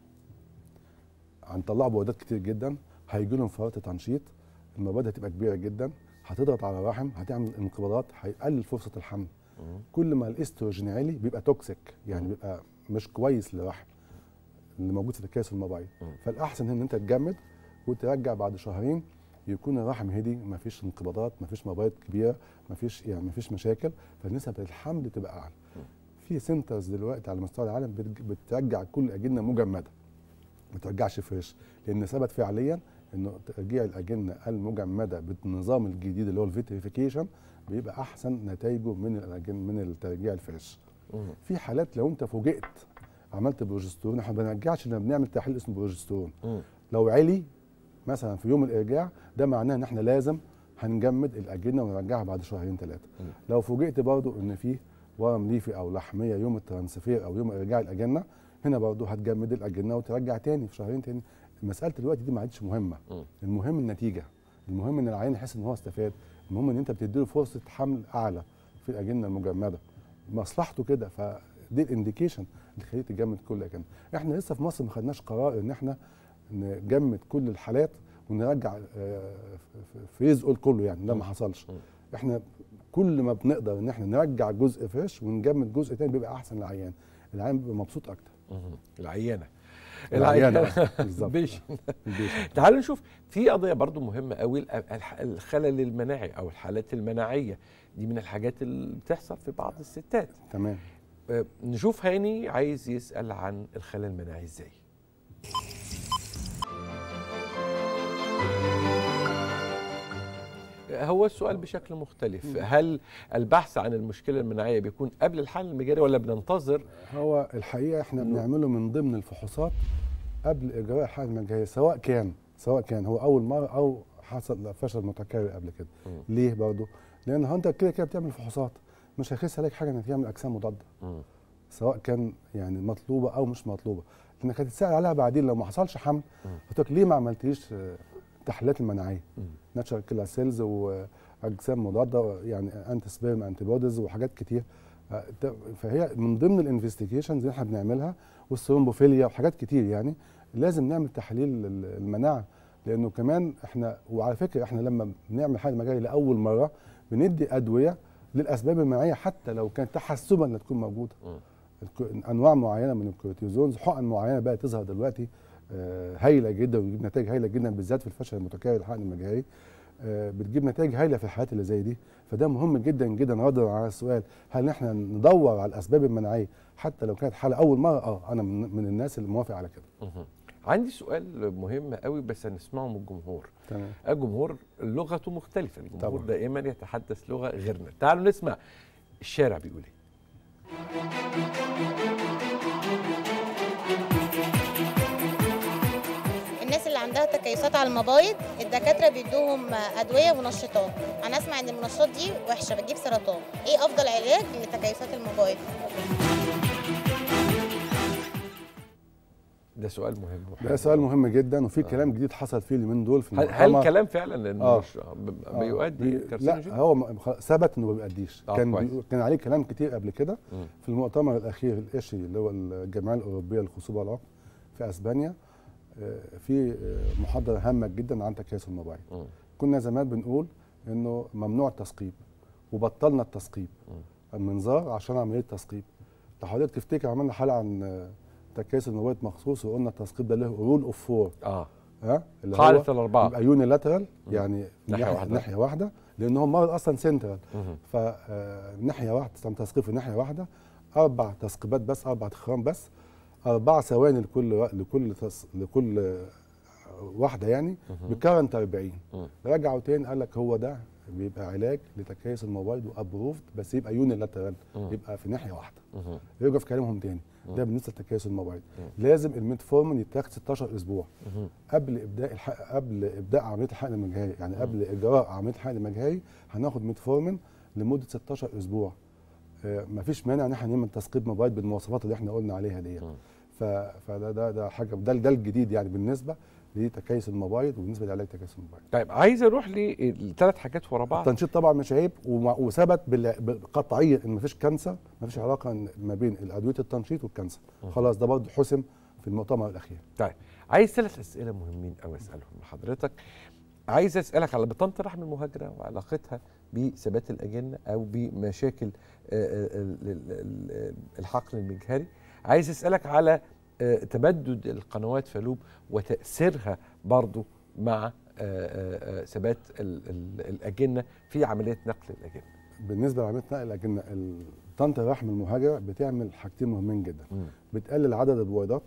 هنطلعوا بوادات كتير جدا هيجي لهم فرط تنشيط المواد هتبقى كبيره جدا هتضغط على الرحم هتعمل انقباضات هيقلل فرصه الحمل كل ما الاستروجين عالي بيبقى توكسيك يعني بيبقى مش كويس للرحم اللي موجود في تكيس الموبايل فالاحسن ان انت تجمد وترجع بعد شهرين يكون الرحم هدي مفيش انقباضات مفيش مبايض كبيره مفيش يعني مفيش مشاكل فنسب الحمل تبقى اعلى في سنترز دلوقتي على مستوى العالم بتج- بترجع كل الاجنه مجمده ما ترجعش فريش لان ثبت فعليا انه ترجيع الاجنه المجمده بالنظام الجديد اللي هو الفيتريفيكيشن بيبقى احسن نتائجه من الأجن من الترجيع الفريش في حالات لو انت فوجئت عملت بروجسترون احنا ما بنرجعش لما بنعمل تحليل اسمه بروجسترون مم. لو علي مثلا في يوم الارجاع ده معناه ان احنا لازم هنجمد الاجنه ونرجعها بعد شهرين ثلاثه لو فوجئت برضو ان في ورم ليفي او لحميه يوم الترانسفير او يوم ارجاع الاجنه هنا برضو هتجمد الاجنه وترجع تاني في شهرين تاني مساله الوقت دي ما عادش مهمه مم. المهم النتيجه المهم ان العيان يحس ان هو استفاد المهم ان انت بتديله فرصه حمل اعلى في الاجنه المجمده مصلحته كده فدي الانديكيشن اللي خليه تجمد كل الاجنه احنا لسه في مصر ما خدناش قرار ان احنا نجمد كل الحالات ونرجع آه، فريز اول كله يعني ده ما حصلش احنا كل ما بنقدر ان احنا نرجع جزء فريش ونجمد جزء تاني بيبقى احسن للعيان العيان بيبقى مبسوط اكتر مهم. العيانه العيانة، بالظبط. بيش. البيشنت. تعالوا نشوف في قضيه برضو مهمه قوي الح- الح- الخلل المناعي او الحالات المناعيه دي من الحاجات اللي بتحصل في بعض الستات تمام آه، نشوف هاني عايز يسال عن الخلل المناعي ازاي هو السؤال بشكل مختلف هل البحث عن المشكله المناعيه بيكون قبل الحل المجاري ولا بننتظر هو الحقيقه احنا بنعمله من ضمن الفحوصات قبل اجراء الحاله المجهريه سواء كان سواء كان هو اول مره او حصل فشل متكرر قبل كده ليه برضه لان هو انت كده كده بتعمل فحوصات مش هيخس عليك حاجه انك تعمل اجسام مضاده سواء كان يعني مطلوبه او مش مطلوبه لانك هتتسال عليها بعدين لو ما حصلش حمل هتقول لك ليه ما عملتيش آه، التحليلات المناعيه ناتشرال كيلر سيلز واجسام مضاده يعني انتي سبيرم انتي بوديز وحاجات كتير آه، ت- فهي من ضمن الانفستيجيشنز اللي احنا بنعملها والثرومبوفيليا وحاجات كتير يعني لازم نعمل تحليل ال- المناعه لانه كمان احنا وعلى فكره احنا لما بنعمل حاجه مجاري لاول مره بندي ادويه للاسباب المناعيه حتى لو كانت تحسبا انها تكون موجوده الك- انواع معينه من الكورتيزونز حقن معينه بقى تظهر دلوقتي آه، هايله جدا وبتجيب نتائج هايله جدا بالذات في الفشل المتكرر الحقن المجهري آه، بتجيب نتائج هايله في الحالات اللي زي دي فده مهم جدا جدا ردا على السؤال هل احنا ندور على الاسباب المناعيه حتى لو كانت حاله اول مره اه انا من, من الناس اللي موافق على كده عندي سؤال مهم قوي بس هنسمعه من الجمهور تمام الجمهور لغته مختلفة الجمهور طبعاً. دائما يتحدث لغة غيرنا تعالوا نسمع الشارع بيقول ايه الناس اللي عندها تكيسات على المبايض الدكاتره بيدوهم ادويه منشطات انا اسمع ان المنشطات دي وحشه بتجيب سرطان ايه افضل علاج لتكيسات المبايض ده سؤال مهم ده سؤال مهم جدا وفي كلام جديد حصل فيه اليومين دول في هل, المؤتمر. هل كلام فعلا انه آه. مش ب- آه، بيؤدي بي- كارسينوجين؟ لا هو م- خ- ثبت انه ما بيأديش آه، كان كويس. بي... كان عليه كلام كتير قبل كده مم. في المؤتمر الاخير الاشي اللي هو الجمعيه الاوروبيه للخصوبه والعقم في اسبانيا آه، في آه، محاضره هامه جدا عن تكيس الموبايل مم. كنا زمان بنقول انه ممنوع التثقيب وبطلنا التثقيب المنظار عشان عمليه تثقيب لو حضرتك تفتكر عملنا حلقه عن آه، تكيس الموبايل مخصوص وقلنا التثقيب ده له رول اوف فور اه ها اللي قاعدة هو الأربعة. يبقى يونيلاترال يعني ناحية ناحيه واحدة. ناحيه واحده لان هو مرض اصلا سنترال مهم. فناحيه واحده تم تثقيب في ناحيه واحده اربع تثقيبات بس اربع تخرام بس اربع ثواني لكل و- لكل تص... لكل آه، واحده يعني بكرنت 40 مم. رجعوا تاني قال لك هو ده بيبقى علاج لتكيس الموبايل وابروفد بس يبقى يونيلاترال مم. يبقى في ناحيه واحده مهم. رجعوا في كلامهم تاني ده بالنسبه لتكيس الموبايل لازم الميتفورمين يتاخد 16 اسبوع مهم. قبل ابداء الحق قبل ابداء عمليه الحقن المجهري يعني قبل اجراء عمليه الحقن المجهري هناخد ميتفورمين لمده 16 اسبوع آه مفيش مانع ان احنا نعمل تثقيب موبايل بالمواصفات اللي احنا قلنا عليها دي مم. ف- فده ده ده حاجه ده ده الجديد يعني بالنسبه لتكيس الموبايل وبالنسبه لعلاج تكيس الموبايل طيب عايز اروح للثلاث حاجات ورا بعض التنشيط طبعا مش عيب ومع- وثبت بال- قطعيا ان مفيش كانسر مفيش علاقه ما بين ادويه التنشيط والكانسر خلاص ده برضه حسم في المؤتمر الاخير طيب عايز ثلاث اسئله مهمين قوي اسالهم لحضرتك عايز اسالك على بطانه الرحم المهاجره وعلاقتها بثبات الاجنه او بمشاكل آه، آه، ال- ال- ال- الحقن المجهري عايز اسالك على آه، تمدد القنوات فالوب وتاثيرها برضو مع آه، آه، آه، ثبات ال- ال- الاجنه في عمليه نقل الاجنه بالنسبه لعمليه نقل الاجنه ال- طنط الرحم المهاجره بتعمل حاجتين مهمين جدا مم. بتقلل عدد البويضات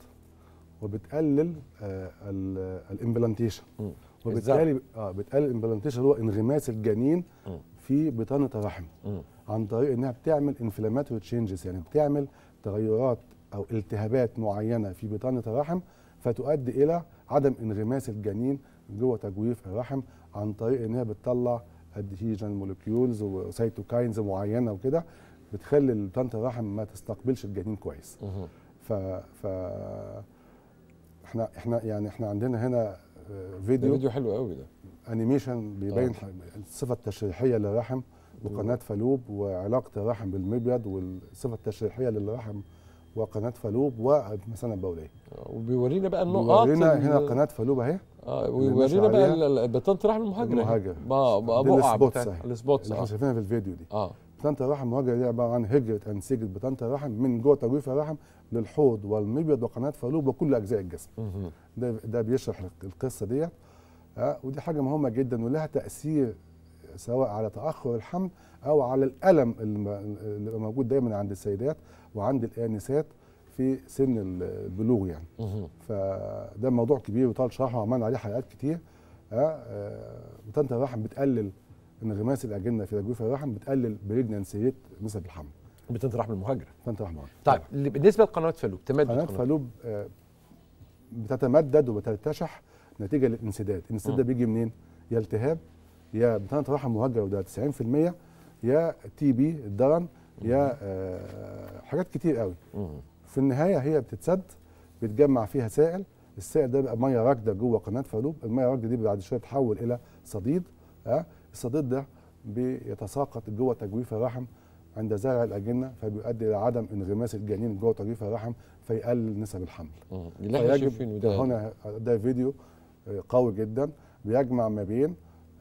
وبتقلل آه ال- الامبلانتيشن مم. وبالتالي اه بتقلل الامبلانتيشن اللي هو انغماس الجنين مم. في بطانه الرحم مم. عن طريق انها بتعمل انفلاماتوري تشينجز يعني بتعمل تغيرات او التهابات معينه في بطانه الرحم فتؤدي الى عدم انغماس الجنين جوه تجويف الرحم عن طريق انها بتطلع ادهيجن مولكيولز وسيتوكاينز معينه وكده بتخلي بطانه الرحم ما تستقبلش الجنين كويس مهم. ف ف احنا احنا يعني احنا عندنا هنا آه، ده فيديو فيديو حلو قوي ده انيميشن بيبين آه. ح- الصفه التشريحيه للرحم وقناه فالوب وعلاقه الرحم بالمبيض والصفه التشريحيه للرحم وقناه فالوب والمثانه البوليه وبيورينا بقى النقاط بيورينا ال- هنا قناه فالوب اهي اه اللي ماشي ويورينا بقى عليها ال- ال- بطانه الرحم المهاجره المهاجرة. بقى بقى دي بقع السبوتس بتاع أهي. السبوتس اللي احنا اه شايفينها في الفيديو دي اه بطانه الرحم المهاجره دي عباره عن هجره انسجه بطانه الرحم من جوه تجويف الرحم للحوض والمبيض وقناه فالوب وكل اجزاء الجسم مهم. ده ده بيشرح القصه ديت ها ودي حاجه مهمه جدا ولها تاثير سواء على تاخر الحمل او على الالم الم- اللي بيبقى موجود دايما عند السيدات وعند الانسات في سن البلوغ يعني مهم. فده موضوع كبير وطال شرحه وعملنا عليه حلقات كتير ها آه، بطانه الرحم بتقلل انغماس الاجنه في تجويف الرحم بتقلل بريجنانسي ريت نسب الحمل بطانه الرحم المهاجره بطانه الرحم طيب اللي بالنسبه لقنوات فالوب تمدد قناه قنوات فالوب آه، بتتمدد وبترتشح نتيجه للانسداد، الانسداد ده مم. بيجي منين؟ يا التهاب يا بطانه رحم مهاجره وده 90% يا تي بي الدرن يا آه، حاجات كتير قوي مهم. في النهايه هي بتتسد بيتجمع فيها سائل السائل ده بقى ميه راكده جوه قناه فالوب الميه الراكده دي بعد شويه تتحول الى صديد ها الصديد ده بيتساقط جوه تجويف الرحم عند زرع الاجنه فبيؤدي الى عدم انغماس الجنين جوه تجويف الرحم فيقلل نسب الحمل مم. اللي احنا شايفينه ده هنا ده فيديو آه، قوي جدا بيجمع ما بين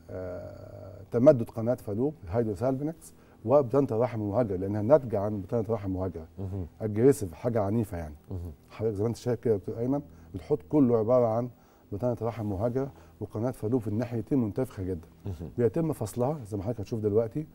آه، تمدد قناه فالوب الهيدروسالبينكس وبطانه الرحم المهاجره لانها ناتجه عن بطانه الرحم المهاجره مهم. اجريسيف حاجه عنيفه يعني مهم. حضرتك زي ما انت شايف كده يا دكتور ايمن الحوض كله عباره عن بطانه رحم مهاجره وقناه فالوب في الناحيتين منتفخه جدا مهم. بيتم فصلها زي ما حضرتك هتشوف دلوقتي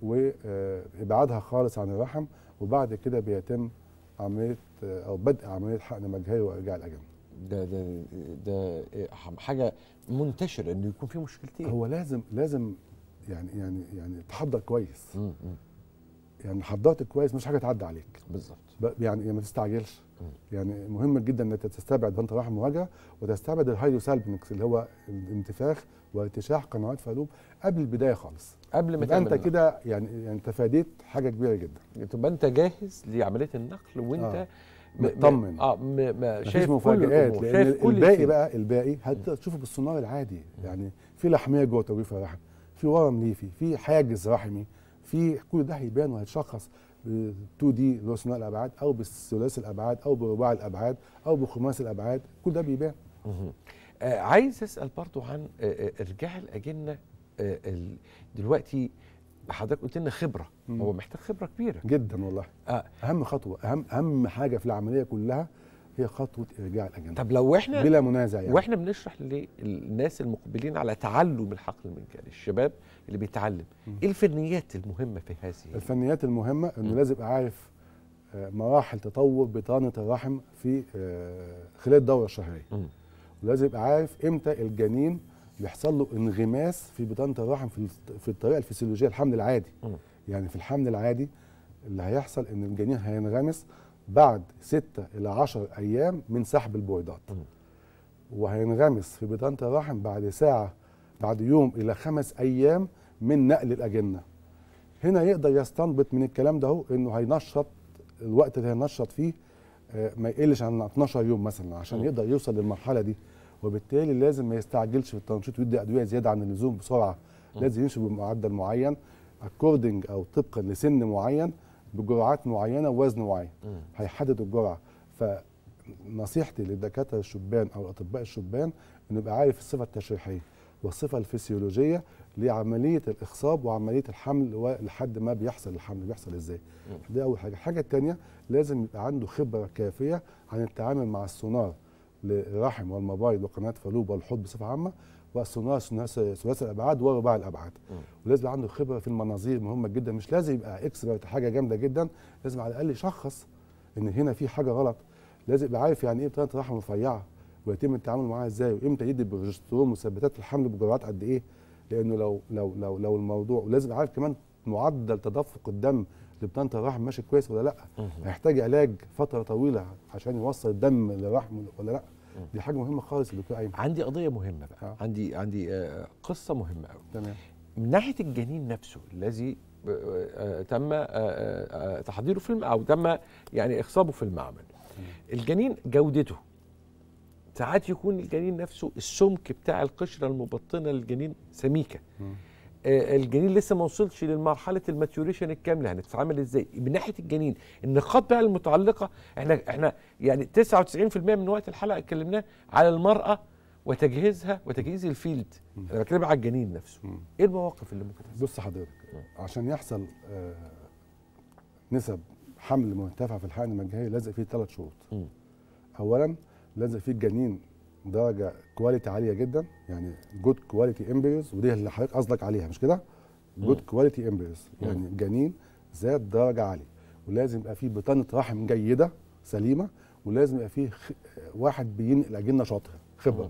وابعادها خالص عن الرحم وبعد كده بيتم عمليه آه، او بدء عمليه حقن مجهري وارجاع الاجنه ده ده ده حاجه منتشره انه يكون في مشكلتين هو لازم لازم يعني يعني يعني تحضر كويس مم. مم. يعني حضرت كويس مش حاجه تعدي عليك بالظبط ب- يعني يعني ما تستعجلش مم. يعني مهم جدا انك تستبعد بنت الرحم المواجهه وتستبعد الهايدروسالبينكس اللي هو الانتفاخ وارتشاح قنوات فالوب قبل البدايه خالص قبل ما يبقى انت تعمل كده يعني يعني تفاديت حاجه كبيره جدا النقل. تبقى انت جاهز لعمليه النقل وانت آه. م- م- مطمن. اه م- ما مفيش شايف كل مفاجآت الأمور، لان شايف كل الباقي شيء. بقى الباقي هتشوفه بالسونار العادي يعني في لحميه جوه تجويف الرحم في ورم ليفي في حاجز رحمي في كل ده هيبان وهيتشخص ب 2 دي اللي هو ثنائي الابعاد او بالثلاثي الابعاد او برباعي الابعاد او بخماسي الابعاد كل ده بيبان مهم. آه عايز اسال برضو عن آه آه، ارجاع الاجنه آه ال- دلوقتي حضرتك قلت لنا خبره مم. هو محتاج خبره كبيره جدا والله آه. اهم خطوه اهم اهم حاجه في العمليه كلها هي خطوه ارجاع الاجنه طب لو احنا بلا منازع يعني واحنا بنشرح للناس المقبلين على تعلم الحقل المنكري الشباب اللي بيتعلم مم. ايه الفنيات المهمه في هذه الفنيات المهمه انه مم. لازم يبقى عارف آه، مراحل تطور بطانه الرحم في آه، خلال الدوره الشهريه مم. ولازم يبقى عارف امتى الجنين بيحصل له انغماس في بطانه الرحم في الت- في الطريقه الفسيولوجيه الحمل العادي مم. يعني في الحمل العادي اللي هيحصل ان الجنين هينغمس بعد 6 الى 10 ايام من سحب البويضات مم. وهينغمس في بطانه الرحم بعد ساعه بعد يوم الى خمس ايام من نقل الاجنه هنا يقدر يستنبط من الكلام ده هو انه هينشط الوقت اللي هينشط فيه آه، ما يقلش عن 12 يوم مثلا عشان مم. يقدر يوصل للمرحله دي وبالتالي لازم ما يستعجلش في التنشيط ويدي ادويه زياده عن اللزوم بسرعه مم. لازم يمشي بمعدل معين اكوردنج او طبقا لسن معين بجرعات معينه ووزن معين مم. هيحدد الجرعه فنصيحتي للدكاتره الشبان او الاطباء الشبان انه يبقى عارف الصفه التشريحيه والصفه الفسيولوجيه لعمليه الاخصاب وعمليه الحمل ولحد ما بيحصل الحمل بيحصل ازاي دي اول حاجه الحاجه الثانيه لازم يبقى عنده خبره كافيه عن التعامل مع السونار للرحم والمبايض وقناه فالوب والحوض بصفه عامه والسونار ثلاثي ثلاثي الابعاد ورباعي الابعاد مم. ولازم يبقى عنده خبره في المناظير مهمه جدا مش لازم يبقى اكسبرت حاجه جامده جدا لازم على الاقل يشخص ان هنا في حاجه غلط لازم يبقى عارف يعني ايه بطانه رحم رفيعه ويتم التعامل معاها ازاي وامتى يدي بروجسترون مثبتات الحمل بجرعات قد ايه لانه لو لو لو لو الموضوع ولازم يبقى عارف كمان معدل تدفق الدم لبطانه الرحم ماشي كويس ولا لا مم. هيحتاج علاج فتره طويله عشان يوصل الدم للرحم ولا لا مم. دي حاجه مهمه خالص يا دكتور ايمن عندي قضيه مهمه بقى آه. عندي عندي آه قصه مهمه قوي تمام من ناحيه الجنين نفسه الذي آه، آه، تم آه، آه، آه، تحضيره في الم... او تم يعني اخصابه في المعمل الجنين جودته ساعات يكون الجنين نفسه السمك بتاع القشره المبطنه للجنين سميكه مم. آه، الجنين لسه ما وصلش لمرحله الماتيوريشن الكامله هنتعامل ازاي من ناحيه الجنين النقاط بقى المتعلقه احنا احنا يعني 99% من وقت الحلقه اتكلمناه على المراه وتجهيزها وتجهيز الفيلد مم. انا بتكلم على الجنين نفسه مم. ايه المواقف اللي ممكن تحصل بص حضرتك عشان يحصل آه، نسب حمل مرتفعه في الحقن المجهري لازم فيه ثلاث شروط مم. اولا لازم فيه الجنين درجه كواليتي عاليه جدا يعني جود كواليتي امبريوز ودي اللي حضرتك قصدك عليها مش كده جود كواليتي امبريوز يعني جنين ذات درجه عاليه ولازم يبقى فيه بطانه رحم جيده سليمه ولازم يبقى فيه خ... واحد بينقل اجنه شاطره خبره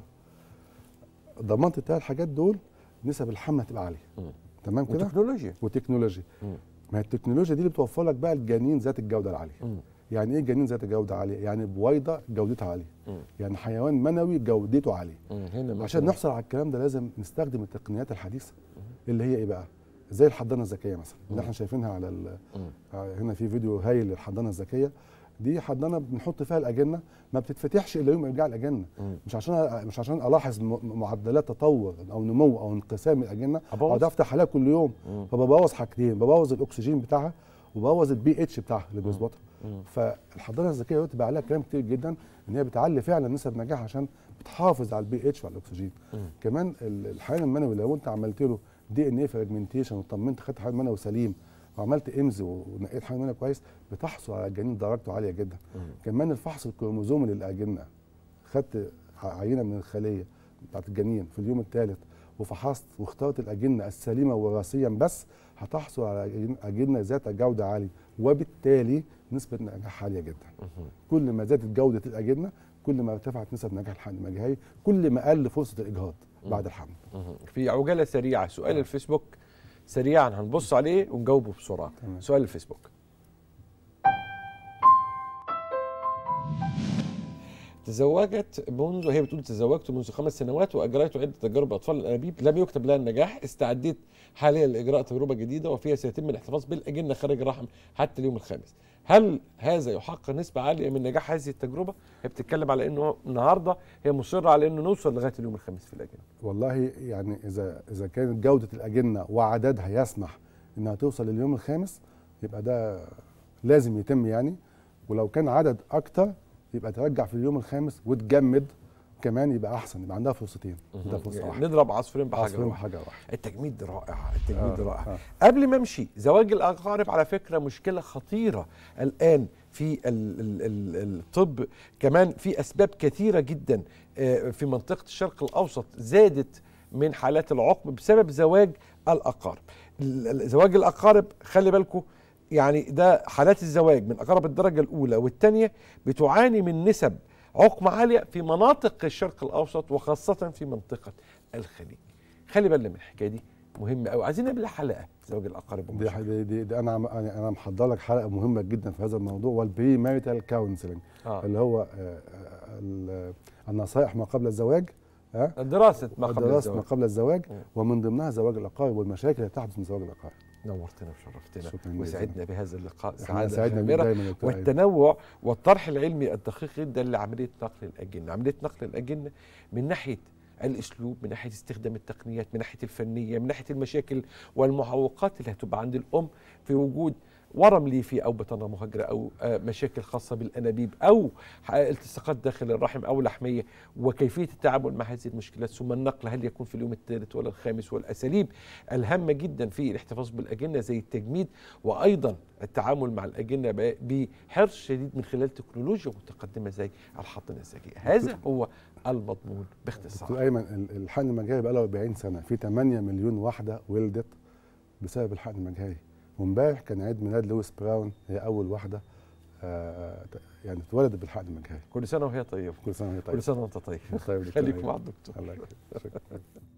ضمنت الثلاث حاجات دول نسب الحمل هتبقى عاليه مم. تمام كده وتكنولوجيا وتكنولوجيا مم. ما هي التكنولوجيا دي اللي بتوفر لك بقى الجنين ذات الجوده العاليه مم. يعني ايه جنين ذات جوده عاليه يعني بويضه جودتها عاليه مم. يعني حيوان منوي جودته عاليه مم. هنا عشان مثلاً- نحصل على الكلام ده لازم نستخدم التقنيات الحديثه اللي هي ايه بقى زي الحضانه الذكيه مثلا اللي احنا شايفينها على ال- مم. آه، هنا في فيديو هايل للحضانه الذكيه دي حضانه بنحط فيها الاجنه ما بتتفتحش الا يوم ارجاع الاجنه مم. مش عشان مش عشان الاحظ م- معدلات تطور او نمو او انقسام الاجنه أبوظ؟ اقعد افتح عليها كل يوم مم. فببوظ حاجتين ببوظ الاكسجين بتاعها وببوظ البي اتش بتاعها اللي بيظبطها مم. فالحضانه الذكيه دلوقتي بقى عليها كلام كتير جدا ان هي بتعلي فعلا نسب نجاح عشان بتحافظ على البي اتش وعلى الاكسجين مم. كمان ال- الحيوان المنوي لو انت عملت له دي ان اي فراجمنتيشن وطمنت خدت حيوان منوي سليم وعملت امز ونقيت حيوان منوي كويس بتحصل على الجنين درجته عاليه جدا مم. كمان الفحص الكروموزومي للاجنه خدت ع- عينه من الخليه بتاعت الجنين في اليوم الثالث وفحصت واخترت الاجنه السليمه وراثيا بس هتحصل على أجن- اجنه ذات جوده عاليه وبالتالي نسبه نجاح عاليه جدا مهم. كل ما زادت جوده الاجنه كل ما ارتفعت نسب نجاح الحمل المجهري كل ما قل فرصه الاجهاض بعد الحمل مهم. في عجاله سريعه سؤال الفيسبوك سريعا هنبص عليه ونجاوبه بسرعه تمام. سؤال الفيسبوك تزوجت منذ هي بتقول تزوجت منذ خمس سنوات واجريت عده تجارب اطفال الانابيب لم يكتب لها النجاح استعديت حاليا لاجراء تجربه جديده وفيها سيتم الاحتفاظ بالاجنه خارج الرحم حتى اليوم الخامس هل هذا يحقق نسبه عاليه من نجاح هذه التجربه هي بتتكلم على انه النهارده هي مصره على انه نوصل لغايه اليوم الخامس في الاجنه والله يعني اذا اذا كانت جوده الاجنه وعددها يسمح انها توصل لليوم الخامس يبقى ده لازم يتم يعني ولو كان عدد اكتر يبقى ترجع في اليوم الخامس وتجمد كمان يبقى احسن يبقى عندها فرصتين ده فرصه يعني واحده نضرب عصفورين بحجر عصفورين واحد بحاجه واحده التجميد رائع التجميد آه، رائع آه. قبل ما امشي زواج الاقارب على فكره مشكله خطيره الان في ال ال ال الطب كمان في اسباب كثيره جدا آه، في منطقه الشرق الاوسط زادت من حالات العقم بسبب زواج الاقارب ال- ال- زواج الاقارب خلي بالكم يعني ده حالات الزواج من اقارب الدرجه الاولى والثانيه بتعاني من نسب عقم عاليه في مناطق الشرق الاوسط وخاصه في منطقه الخليج خلي بالنا من الحكايه دي مهمه قوي عايزين نعمل حلقه زواج الاقارب دي, والمشاكل. دي, دي, دي انا عم- انا أنا محضر لك حلقه مهمه جدا في هذا الموضوع والبري ماريتال كونسلنج آه. اللي هو آه، آه، ال- النصائح ما قبل الزواج ها دراسه ما قبل دراسة الزواج ما قبل الزواج مم. ومن ضمنها زواج الاقارب والمشاكل اللي بتحدث من زواج الاقارب نورتنا وشرفتنا شكراً جزيلاً. وسعدنا بهذا اللقاء احنا سعاده سعدنا بيك كبيره دايما يا دكتور أيمن. والتنوع والطرح العلمي الدقيق جدا لعمليه نقل الاجنه، عمليه نقل الاجنه من ناحيه الاسلوب من ناحيه استخدام التقنيات من ناحيه الفنيه من ناحيه المشاكل والمعوقات اللي هتبقى عند الام في وجود ورم ليفي او بطانه مهاجره او آه، مشاكل خاصه بالانابيب او ح- التصاقات داخل الرحم او لحميه وكيفيه التعامل مع هذه المشكلات ثم النقل هل يكون في اليوم الثالث ولا الخامس والاساليب الهامه جدا في الاحتفاظ بالاجنه زي التجميد وايضا التعامل مع الاجنه ب- بحرص شديد من خلال تكنولوجيا متقدمه زي الحاضنه الذكيه هذا هو المضمون دكتور باختصار ايمن ال- الحقن المجهري بقى له 40 سنه في 8 مليون واحده ولدت بسبب الحقن المجهري وامبارح كان عيد ميلاد لويس براون هي اول واحده آه، ت- يعني اتولدت بالحقن المجهري كل سنه وهي طيبه كل سنه وهي طيبه كل سنه وانت طيب طيب دكتور خليك أيمن. مع الدكتور الله يكرمك شكراً.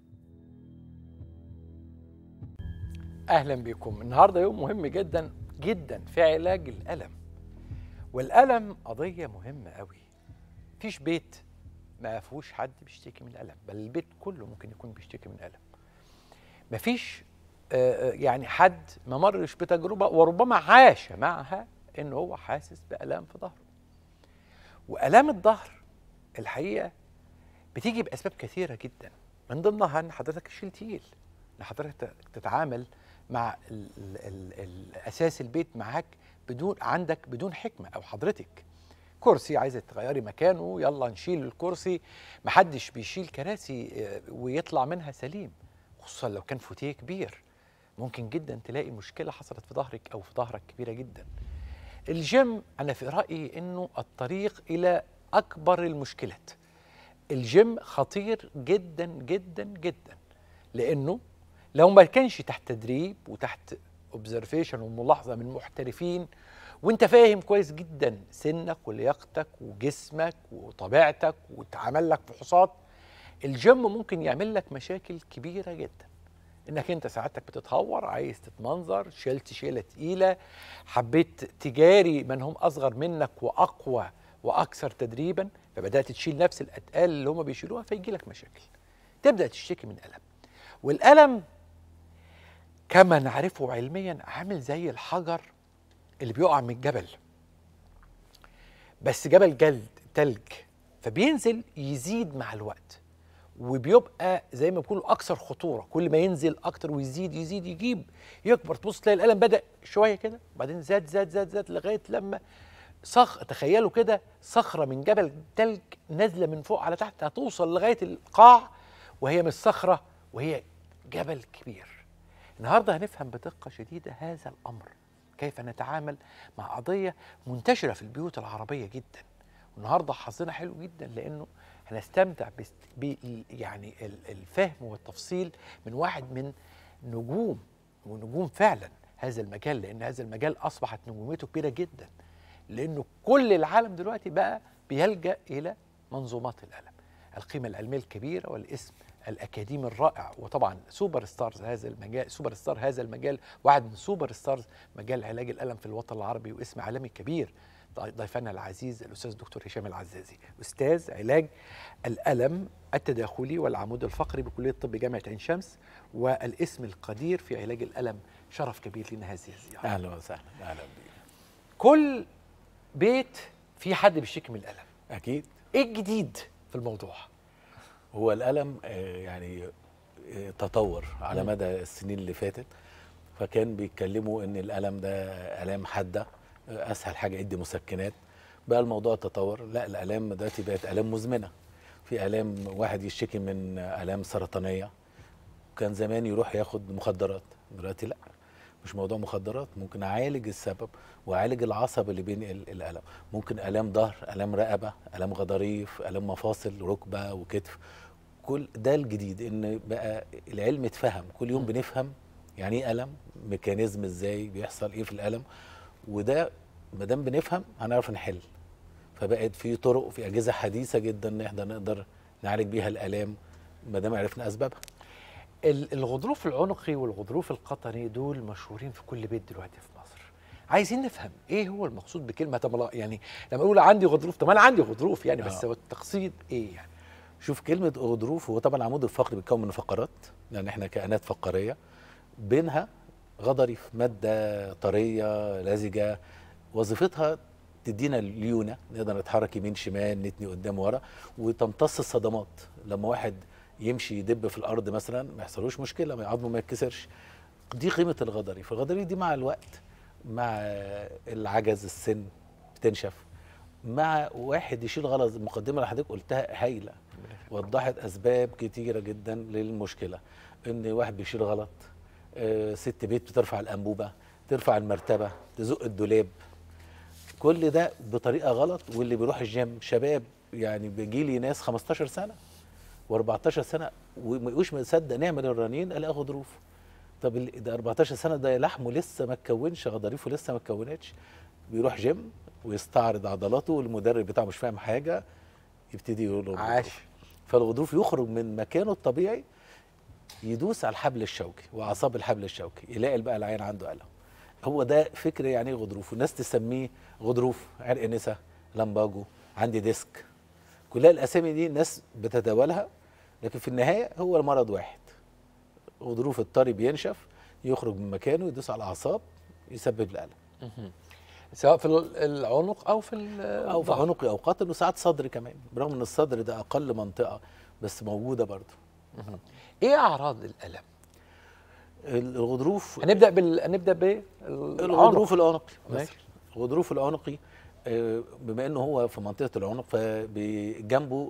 اهلا بكم النهارده يوم مهم جدا جدا في علاج الالم والالم قضيه مهمه قوي مفيش بيت ما فيهوش حد بيشتكي من الم بل البيت كله ممكن يكون بيشتكي من الم مفيش آه، آه، يعني حد ما مرش بتجربه وربما عاش معها ان هو حاسس بالام في ظهره والام الظهر الحقيقه بتيجي باسباب كثيره جدا من ضمنها ان حضرتك تشيل تقيل ان حضرتك ت- تتعامل مع ال ال ال الاساس البيت معاك بدون عندك بدون حكمه او حضرتك كرسي عايزه تغيري مكانه يلا نشيل الكرسي محدش بيشيل كراسي آه، ويطلع منها سليم خصوصا لو كان فوتيه كبير ممكن جدا تلاقي مشكله حصلت في ظهرك او في ظهرك كبيره جدا الجيم انا في رايي انه الطريق الى اكبر المشكلات الجيم خطير جدا جدا جدا لانه لو ما كانش تحت تدريب وتحت اوبزرفيشن وملاحظه من محترفين وانت فاهم كويس جدا سنك ولياقتك وجسمك وطبيعتك وتعمل لك فحوصات الجيم ممكن يعمل لك مشاكل كبيره جدا انك انت ساعتك بتتهور عايز تتمنظر شلت شيله تقيله حبيت تجاري من هم اصغر منك واقوى واكثر تدريبا فبدات تشيل نفس الاثقال اللي هم بيشيلوها فيجي لك مشاكل تبدا تشتكي من الم والالم كما نعرفه علميا عامل زي الحجر اللي بيقع من الجبل بس جبل جلد تلج فبينزل يزيد مع الوقت وبيبقى زي ما بيقولوا اكثر خطوره كل ما ينزل اكتر ويزيد يزيد يجيب يكبر تبص تلاقي القلم بدا شويه كده وبعدين زاد زاد زاد زاد لغايه لما صخ تخيلوا كده صخره من جبل تلج نازله من فوق على تحت هتوصل لغايه القاع وهي مش صخره وهي جبل كبير النهارده هنفهم بدقه شديده هذا الامر كيف نتعامل مع قضيه منتشره في البيوت العربيه جدا والنهارده حظنا حلو جدا لانه هنستمتع بست... ب يعني ال- الفهم والتفصيل من واحد من نجوم ونجوم فعلا هذا المجال لان هذا المجال اصبحت نجوميته كبيره جدا لانه كل العالم دلوقتي بقى بيلجا الى منظومات القلم القيمه العلميه الكبيره والاسم الاكاديمي الرائع وطبعا سوبر ستارز هذا المجال سوبر ستار هذا المجال واحد من سوبر ستارز مجال علاج الالم في الوطن العربي واسم عالمي كبير ضي- ضيفنا العزيز الاستاذ الدكتور هشام العزازي استاذ علاج الالم التداخلي والعمود الفقري بكليه الطب جامعه عين شمس والاسم القدير في علاج الالم شرف كبير لنا هذه الزياره اهلا وسهلا اهلا بيك كل بيت في حد بيشتكي من الالم اكيد ايه الجديد في الموضوع هو الالم آه، يعني آه، تطور على مم. مدى السنين اللي فاتت فكان بيتكلموا ان الالم ده الام حاده آه، اسهل حاجه يدي مسكنات بقى الموضوع تطور لا الالام دلوقتي بقت الام مزمنه في الام واحد يشتكي من الام سرطانيه كان زمان يروح ياخد مخدرات دلوقتي لا مش موضوع مخدرات ممكن اعالج السبب واعالج العصب اللي بينقل الالم ممكن الام ظهر الام رقبه الام غضاريف الام مفاصل ركبه وكتف كل ده الجديد ان بقى العلم اتفهم كل يوم بنفهم يعني ايه الم ميكانيزم ازاي بيحصل ايه في الالم وده ما دام بنفهم هنعرف نحل فبقت في طرق في اجهزه حديثه جدا ان احنا نقدر نعالج بيها الالام ما دام عرفنا اسبابها ال- الغضروف العنقي والغضروف القطني دول مشهورين في كل بيت دلوقتي في مصر عايزين نفهم ايه هو المقصود بكلمه طب ما- يعني لما اقول عندي غضروف طب انا عندي غضروف يعني بس آه. هو التقصيد ايه يعني شوف كلمة غضروف هو طبعا العمود الفقري بيتكون من فقرات لأن احنا كائنات فقارية بينها غضاريف مادة طرية لزجة وظيفتها تدينا ليونة نقدر نتحرك يمين شمال نتني قدام ورا وتمتص الصدمات لما واحد يمشي يدب في الأرض مثلا ما يحصلوش مشكلة ما عظمه ما يتكسرش دي قيمة الغضاريف الغضاريف دي مع الوقت مع العجز السن بتنشف مع واحد يشيل غلط المقدمه اللي حضرتك قلتها هايله وضحت اسباب كتيره جدا للمشكله ان واحد بيشيل غلط آه ست بيت بترفع الانبوبه ترفع المرتبه تزق الدولاب كل ده بطريقه غلط واللي بيروح الجيم شباب يعني بيجي لي ناس 15 سنه و14 سنه وما يقوش مصدق نعمل الرنين الاقي غضروف طب ال- ده 14 سنه ده لحمه لسه ما اتكونش غضاريفه لسه ما اتكونتش بيروح جيم ويستعرض عضلاته والمدرب بتاعه مش فاهم حاجه يبتدي يقول له عاش. غضروف. فالغضروف يخرج من مكانه الطبيعي يدوس على الحبل الشوكي واعصاب الحبل الشوكي يلاقي بقى العين عنده الم هو ده فكر يعني ايه غضروف والناس تسميه غضروف عرق نسا لمباجو عندي ديسك كلها الاسامي دي الناس بتتداولها لكن في النهايه هو المرض واحد غضروف الطري بينشف يخرج من مكانه يدوس على الاعصاب يسبب الالم سواء في ال- العنق او في ال- او في الظهر. عنقي او قاتل وساعات صدري كمان برغم ان الصدر ده اقل منطقه بس موجوده برضه ايه اعراض الالم الغضروف هنبدا بال هنبدا بايه الغضروف العنقي ماشي. ماشي الغضروف العنقي آه، بما انه هو في منطقه العنق فجنبه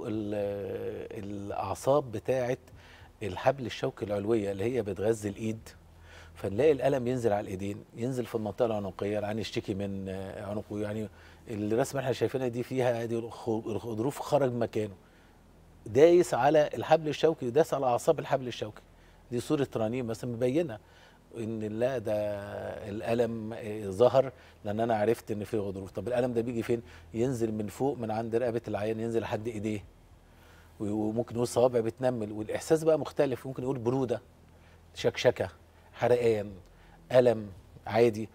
الاعصاب بتاعه الحبل الشوكي العلويه اللي هي بتغذي الايد فنلاقي الالم ينزل على الايدين ينزل في المنطقه العنقيه العين يشتكي من آه، عنقه يعني الرسمه اللي احنا شايفينها دي فيها دي الخ- الغضروف خرج من مكانه دايس على الحبل الشوكي داس على اعصاب الحبل الشوكي دي صوره رنين مثلا مبينه ان لا ده الالم آه، ظهر لان انا عرفت ان في غضروف طب الالم ده بيجي فين ينزل من فوق من عند رقبه العيان ينزل لحد ايديه وممكن يقول صوابع بتنمل والاحساس بقى مختلف ممكن يقول بروده شكشكه حرقان الم عادي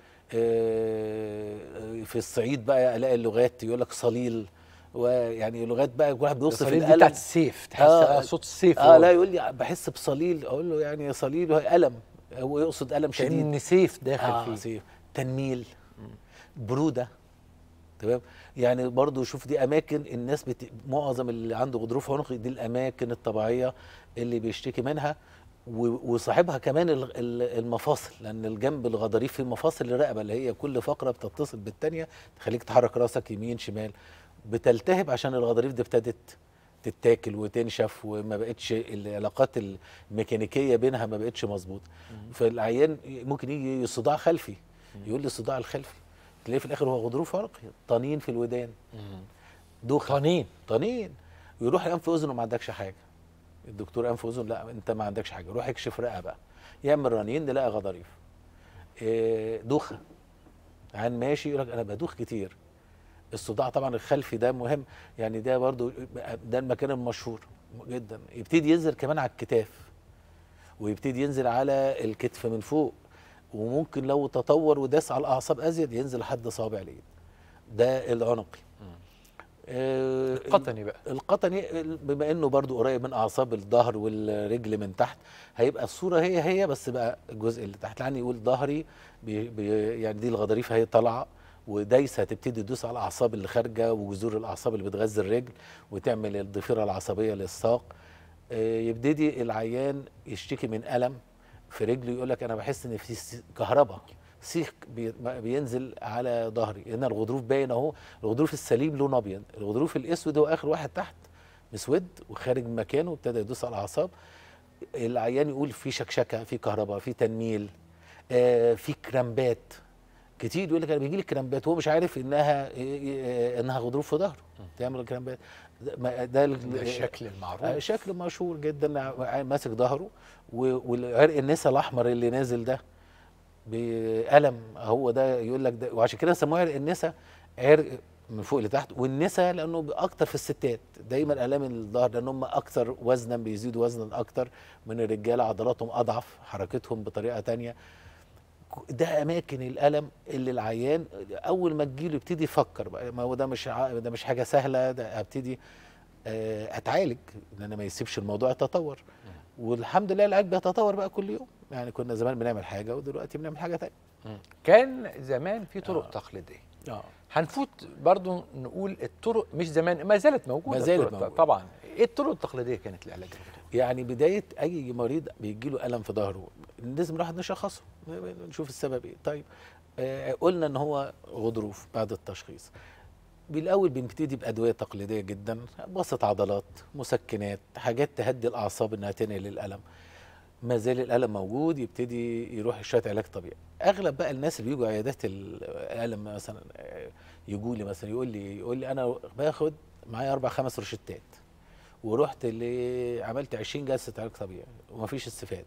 آه، في الصعيد بقى الاقي اللغات يقول لك صليل ويعني لغات بقى كل واحد بيوصف الصليل دي الالم بتاعت السيف تحس آه، صوت السيف اه هو. لا يقول لي بحس بصليل اقول له يعني صليل وهي الم هو يقصد الم شديد كان سيف داخل آه فيه سيف تنميل بروده تمام يعني برضو شوف دي اماكن الناس بت... معظم اللي عنده غضروف عنقي دي الاماكن الطبيعيه اللي بيشتكي منها و- وصاحبها كمان ال- ال- المفاصل لان الجنب الغضاريف في مفاصل الرقبه اللي هي كل فقره بتتصل بالتانيه تخليك تحرك راسك يمين شمال بتلتهب عشان الغضاريف دي ابتدت تتاكل وتنشف وما بقتش العلاقات الميكانيكيه بينها ما بقتش مظبوطه فالعيان ممكن يجي صداع خلفي يقول لي الصداع الخلفي تلاقيه في الاخر هو غضروف عنقي طنين في الودان دوخه طنين طنين يروح انف اذن وما عندكش حاجه الدكتور انف اذن لا انت ما عندكش حاجه روح اكشف رقبه يعمل رنين نلاقي غضاريف إيه، دوخه عن ماشي يقول لك انا بدوخ كتير الصداع طبعا الخلفي ده مهم يعني ده برضو ده المكان المشهور جدا يبتدي ينزل كمان على الكتاف ويبتدي ينزل على الكتف من فوق وممكن لو تطور وداس على الاعصاب ازيد ينزل لحد صابع اليد ده العنقي آه، القطني بقى القطني بما انه برضو قريب من اعصاب الظهر والرجل من تحت هيبقى الصوره هي هي بس بقى الجزء اللي تحت يعني يقول ظهري بي بي يعني دي الغضاريف هي طالعه ودايسه هتبتدي تدوس على الاعصاب اللي خارجه وجذور الاعصاب اللي بتغذي الرجل وتعمل الضفيره العصبيه للساق آه، يبتدي العيان يشتكي من الم في رجله يقول لك انا بحس ان في س- كهرباء سيخ بي- بينزل على ظهري هنا الغضروف باين اهو الغضروف السليم لونه ابيض الغضروف الاسود هو اخر واحد تحت مسود وخارج من مكانه وابتدى يدوس على الاعصاب العيان يقول في شكشكه في كهرباء في تنميل آه في كرامبات كتير يقول لك انا بيجي لي كرامبات وهو مش عارف انها آه، انها غضروف في ظهره تعمل كرامبات ده- ما- ده ال- ده الشكل المعروف آه، شكل مشهور جدا ع- ماسك ظهره و- والعرق النسا الاحمر اللي نازل ده بألم هو ده يقول لك ده وعشان كده سموه عرق النسا عرق من فوق لتحت والنسا لانه اكتر في الستات دايما الام الظهر لان هم اكثر وزنا بيزيدوا وزنا اكتر من الرجاله عضلاتهم اضعف حركتهم بطريقه تانية ده اماكن الالم اللي العيان اول ما تجيله يبتدي يفكر بقى ما هو ده مش ع- ده مش حاجه سهله ده هبتدي آه، اتعالج لان ما يسيبش الموضوع يتطور والحمد لله العلاج بيتطور بقى كل يوم يعني كنا زمان بنعمل حاجه ودلوقتي بنعمل حاجه تانية كان زمان في طرق آه. تقليديه اه هنفوت برضو نقول الطرق مش زمان ما زالت موجوده ما زالت الطرق موجودة. طبعا ايه الطرق التقليديه كانت لعلاج الغضروف يعني بدايه اي مريض بيجي له الم في ظهره لازم الواحد نشخصه نشوف السبب ايه طيب آه قلنا ان هو غضروف بعد التشخيص بالاول بنبتدي بادويه تقليديه جدا بسط عضلات مسكنات حاجات تهدي الاعصاب انها تنقل الالم ما زال الالم موجود يبتدي يروح شويه علاج طبيعي اغلب بقى الناس اللي بيجوا عيادات الالم مثلا آه، يجوا لي مثلا يقول لي يقول لي انا باخد معايا اربع خمس روشتات ورحت اللي عملت 20 جلسه علاج طبيعي ومفيش استفاده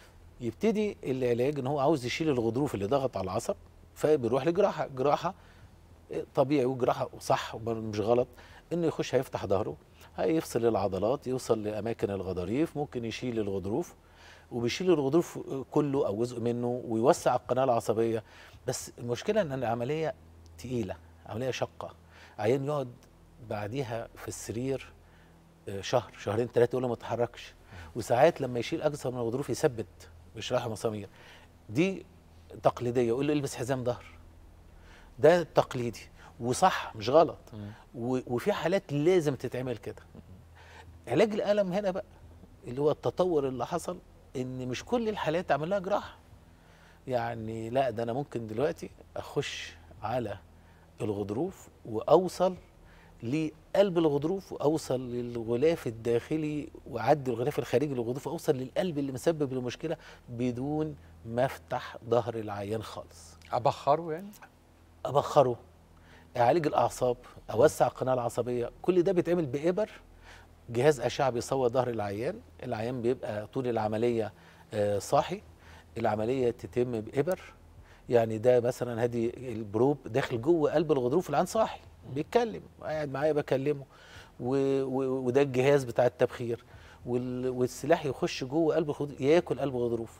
يبتدي العلاج ان هو عاوز يشيل الغضروف اللي ضغط على العصب فبيروح لجراحه جراحه طبيعي وجراحه صح مش غلط انه يخش هيفتح ظهره هيفصل العضلات يوصل لاماكن الغضاريف ممكن يشيل الغضروف وبيشيل الغضروف كله او جزء منه ويوسع القناه العصبيه بس المشكله ان العمليه تقيله عمليه شاقه عيان يقعد بعديها في السرير آه، شهر شهرين ثلاثه يقول له ما تتحركش وساعات لما يشيل اجزاء من الغضروف يثبت مش رايح مسامير دي تقليديه يقول له البس حزام ظهر ده تقليدي وصح مش غلط و- وفي حالات لازم تتعمل كده علاج الالم هنا بقى اللي هو التطور اللي حصل ان مش كل الحالات اعمل لها جراحه يعني لا ده انا ممكن دلوقتي اخش على الغضروف واوصل لقلب الغضروف واوصل للغلاف الداخلي واعدي الغلاف الخارجي للغضروف واوصل للقلب اللي مسبب المشكله بدون ما افتح ظهر العيان خالص ابخره يعني ابخره اعالج الاعصاب اوسع القناه العصبيه كل ده بيتعمل بابر جهاز اشعه بيصور ظهر العيان العيان بيبقى طول العمليه آه، صاحي العمليه تتم بابر يعني ده مثلا هادي البروب داخل جوه قلب الغضروف العيان صاحي بيتكلم قاعد معايا بكلمه و- و- وده الجهاز بتاع التبخير وال- والسلاح يخش جوه قلب الغضروف ياكل قلب الغضروف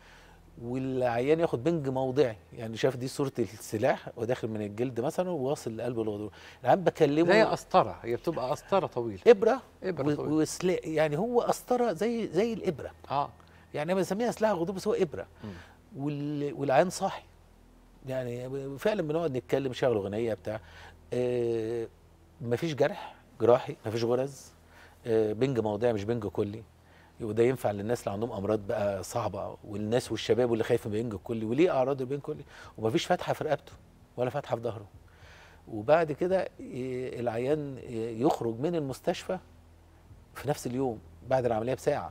والعيان ياخد بنج موضعي يعني شاف دي صوره السلاح وداخل من الجلد مثلا وواصل لقلب الغضروف العيان بكلمه زي قسطره هي بتبقى قسطره طويله ابره إبرة و- طويلة. وسلاح يعني هو قسطره زي زي الابره اه يعني انا بسميها سلاح غضروف بس هو ابره وال... والعيان صاحي يعني فعلا بنقعد نتكلم شغل اغنيه بتاع آه مفيش جرح جراحي مفيش غرز آه بنج موضعي مش بنج كلي وده ينفع للناس اللي عندهم امراض بقى صعبه والناس والشباب واللي خايف من البنج الكلي وليه اعراض البنج الكلي ومفيش فتحه في رقبته ولا فتحه في ظهره وبعد كده ي- العيان ي- يخرج من المستشفى في نفس اليوم بعد العمليه بساعه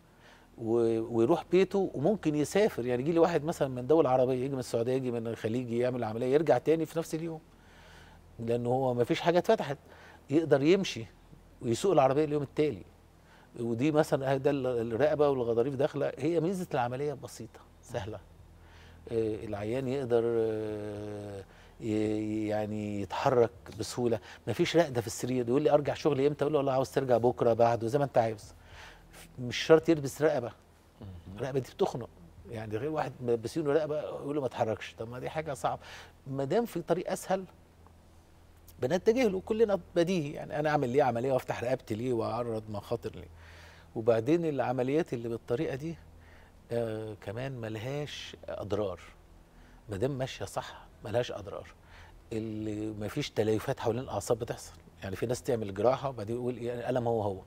و- ويروح بيته وممكن يسافر يعني يجي لي واحد مثلا من دولة عربية يجي من السعودية يجي من الخليج يعمل عملية يرجع تاني في نفس اليوم لأن هو ما فيش حاجة اتفتحت يقدر يمشي ويسوق العربية اليوم التالي ودي مثلا ده ال- الرقبة والغضاريف داخلة هي ميزة العملية بسيطة سهلة آه، العيان يقدر آه، ي- يعني يتحرك بسهولة ما فيش رقدة في السرير يقول لي أرجع شغلي إمتى أقول له والله عاوز ترجع بكرة بعده زي ما أنت عاوز مش شرط يلبس رقبه الرقبه دي بتخنق يعني غير واحد ملبسين له رقبه يقول له ما تتحركش طب ما دي حاجه صعبه ما دام في طريق اسهل بنتجه له كلنا بديهي يعني انا اعمل ليه عمليه وافتح رقبتي ليه واعرض مخاطر ليه وبعدين العمليات اللي بالطريقه دي آه كمان ملهاش اضرار ما دام ماشيه صح ملهاش اضرار اللي ما فيش تليفات حوالين الاعصاب بتحصل يعني في ناس تعمل جراحه وبعدين يقول إيه الالم هو هو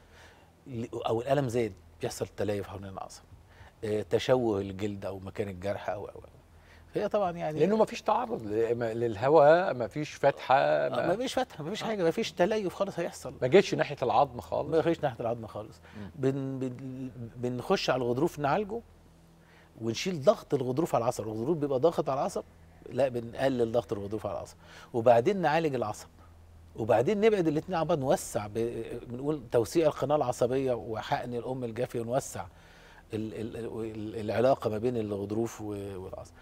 ل- او الالم زاد بيحصل تليف حوالين العصب آه، تشوه الجلد او مكان الجرح او او أو. فهي طبعا يعني لانه ما فيش تعرض ل- ما- للهواء ما فيش فتحه آه، ما ما, فيش فتحه ما فيش حاجه ما فيش تليف خالص هيحصل ما جيتش ناحيه العظم خالص ما فيش ناحيه العظم خالص بن بن بنخش على الغضروف نعالجه ونشيل ضغط الغضروف على العصب الغضروف بيبقى ضاغط على العصب لا بنقلل ضغط الغضروف على العصب وبعدين نعالج العصب وبعدين نبعد الاثنين عن بعض نوسع ب- بنقول توسيع القناه العصبيه وحقن الام الجافيه ونوسع ال ال ال العلاقه ما بين الغضروف و- والعصب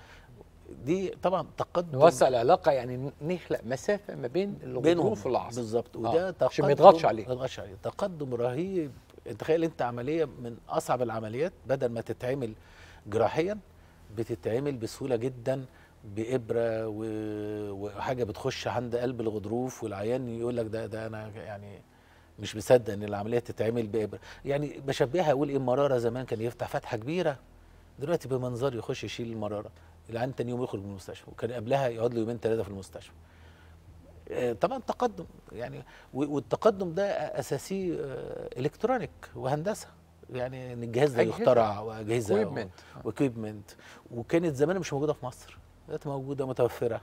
دي طبعا تقدم نوسع العلاقه يعني نخلق مسافه ما بين بينهم الغضروف والعصب بالظبط وده آه، تقدم عشان ما يضغطش عليه. ما يضغطش عليه تقدم رهيب تخيل انت عمليه من اصعب العمليات بدل ما تتعمل جراحيا بتتعمل بسهوله جدا بابره و... وحاجه بتخش عند قلب الغضروف والعيان يقول لك ده ده انا يعني مش مصدق ان العمليه تتعمل بابره يعني بشبهها اقول ايه المراره زمان كان يفتح فتحه كبيره دلوقتي بمنظر يخش يشيل المراره العيان تاني يوم يخرج من المستشفى وكان قبلها يقعد له يومين ثلاثه في المستشفى آه، طبعا تقدم يعني و- والتقدم ده اساسي آه، الكترونيك وهندسه يعني ان الجهاز ده أجهزة. يخترع واجهزه Equipment. واكويبمنت وكانت زمان مش موجوده في مصر دلوقتي موجوده متوفره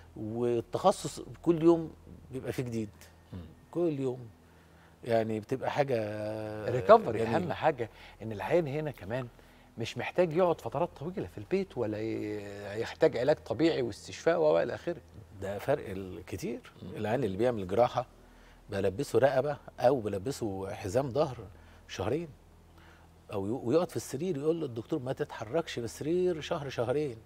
والتخصص كل يوم بيبقى فيه جديد كل يوم يعني بتبقى حاجه الريكفري جميلة. اهم حاجه ان العيان هنا كمان مش محتاج يقعد فترات طويله في البيت ولا ي- يحتاج علاج طبيعي واستشفاء والى اخره ده فرق الكتير العيان اللي بيعمل جراحه بلبسه رقبه او بلبسه حزام ظهر شهرين او ي- ويقعد في السرير يقول له الدكتور ما تتحركش من السرير شهر شهرين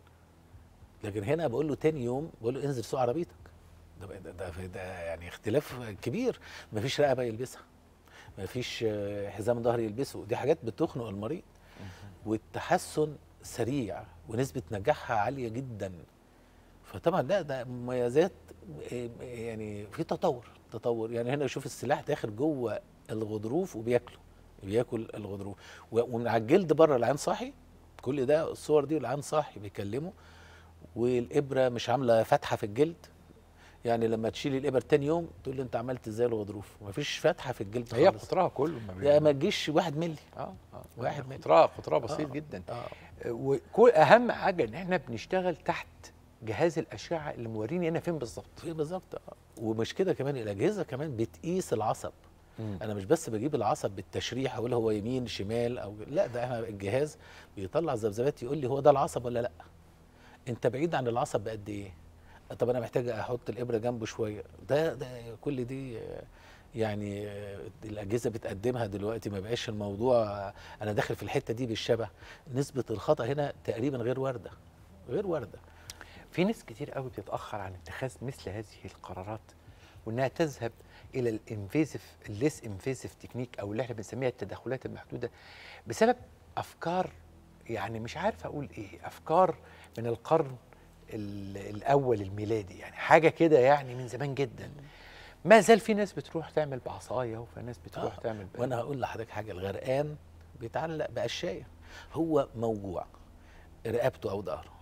لكن هنا بقول له تاني يوم بقول له انزل سوق عربيتك ده بقى- ده, ده, ده يعني اختلاف كبير مفيش رقبه يلبسها مفيش آه، حزام ظهر يلبسه دي حاجات بتخنق المريض والتحسن سريع ونسبه نجاحها عاليه جدا فطبعا لا ده مميزات آه، يعني في تطور تطور يعني هنا شوف السلاح داخل جوه الغضروف وبياكله بياكل الغضروف و- ومن على الجلد بره العين صاحي كل ده الصور دي والعين صاحي بيكلمه والابره مش عامله فتحه في الجلد يعني لما تشيل الابر تاني يوم تقول له انت عملت ازاي الغضروف مفيش فتحه في الجلد هي خالص قطرها كله ما لا ما تجيش واحد ملي اه اه واحد منهم. قطرها قطرها بسيط آه، جدا اه وكل اهم حاجه ان احنا بنشتغل تحت جهاز الاشعه اللي موريني انا فين بالظبط في بالظبط آه. ومش كده كمان الاجهزه كمان بتقيس العصب انا مش بس بجيب العصب بالتشريح اقول هو يمين شمال او لا ده احنا الجهاز بيطلع ذبذبات يقول لي هو ده العصب ولا لا انت بعيد عن العصب بقد ايه طب انا محتاج احط الابره جنبه شويه ده ده كل دي آه، يعني آه، الاجهزه بتقدمها دلوقتي ما بقاش الموضوع آه، انا داخل في الحته دي بالشبه نسبه الخطا هنا تقريبا غير وارده غير وارده في ناس كتير قوي بتتاخر عن اتخاذ مثل هذه القرارات وانها تذهب الى الانفيزيف الليس انفيزيف تكنيك او اللي احنا بنسميها التدخلات المحدوده بسبب افكار يعني مش عارف اقول ايه افكار من القرن ال- الاول الميلادي يعني حاجه كده يعني من زمان جدا ما زال في ناس بتروح تعمل بعصايه وفي ناس بتروح آه، تعمل ب- وانا هقول لحضرتك حاجه الغرقان بيتعلق بقشايه هو موجوع رقبته او ظهره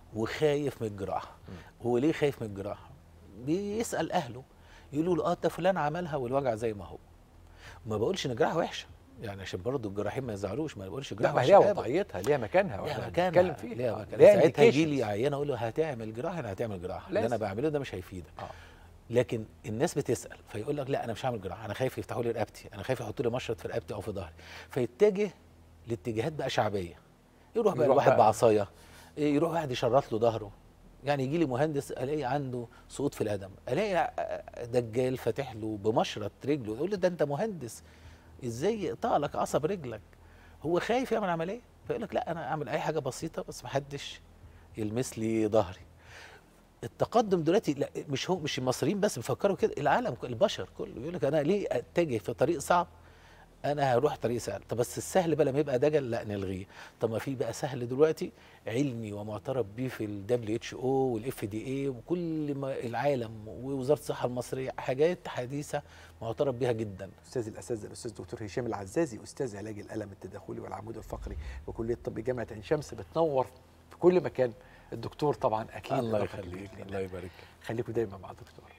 وخايف من الجراحه هو ليه خايف من الجراحه بيسال اهله يقولوا له اه ده فلان عملها والوجع زي ما هو ما بقولش ان الجراحه وحشه يعني عشان برضه الجراحين ما يزعلوش ما بقولش لا الجراحه ما هي وحشة ليها أبداً. وضعيتها ليها مكانها ليها واحنا مكانها بنتكلم فيها ليها آه، مكانها ليها ساعتها يجي indications. لي عيان اقول له هتعمل جراحه انا هتعمل جراحه اللي انا لازم. بعمله ده مش هيفيدك آه. لكن الناس بتسال فيقول لك لا انا مش هعمل جراحه انا خايف يفتحوا لي رقبتي انا خايف يحطوا لي مشرط في رقبتي او في ظهري فيتجه لاتجاهات بقى شعبيه يروح بقى يروح الواحد بقى- بعصايه إيه، يروح واحد يشرط له ظهره يعني يجي لي مهندس الاقي عنده سقوط في القدم الاقي دجال فاتح له بمشرط رجله يقول له ده انت مهندس ازاي يقطع لك عصب رجلك هو خايف يعمل عمليه فيقول لك لا انا اعمل اي حاجه بسيطه بس محدش يلمس لي ظهري التقدم دلوقتي لا مش هو مش المصريين بس بيفكروا كده العالم كله البشر كله يقول لك انا ليه اتجه في طريق صعب انا هروح طريق سهل طب بس السهل بقى لما يبقى دجل لا نلغيه طب ما في بقى سهل دلوقتي علمي ومعترف بيه في الدبليو اتش او والاف دي اي وكل ما العالم ووزاره الصحه المصريه حاجات حديثه معترف بيها جدا استاذ الاساتذه الاستاذ دكتور هشام العزازي استاذ علاج الالم التداخلي والعمود الفقري وكليه طب جامعه عين شمس بتنور في كل مكان الدكتور طبعا اكيد الله إضافة يخليك كبيرة الله لنا. يبارك خليكم دايما مع الدكتور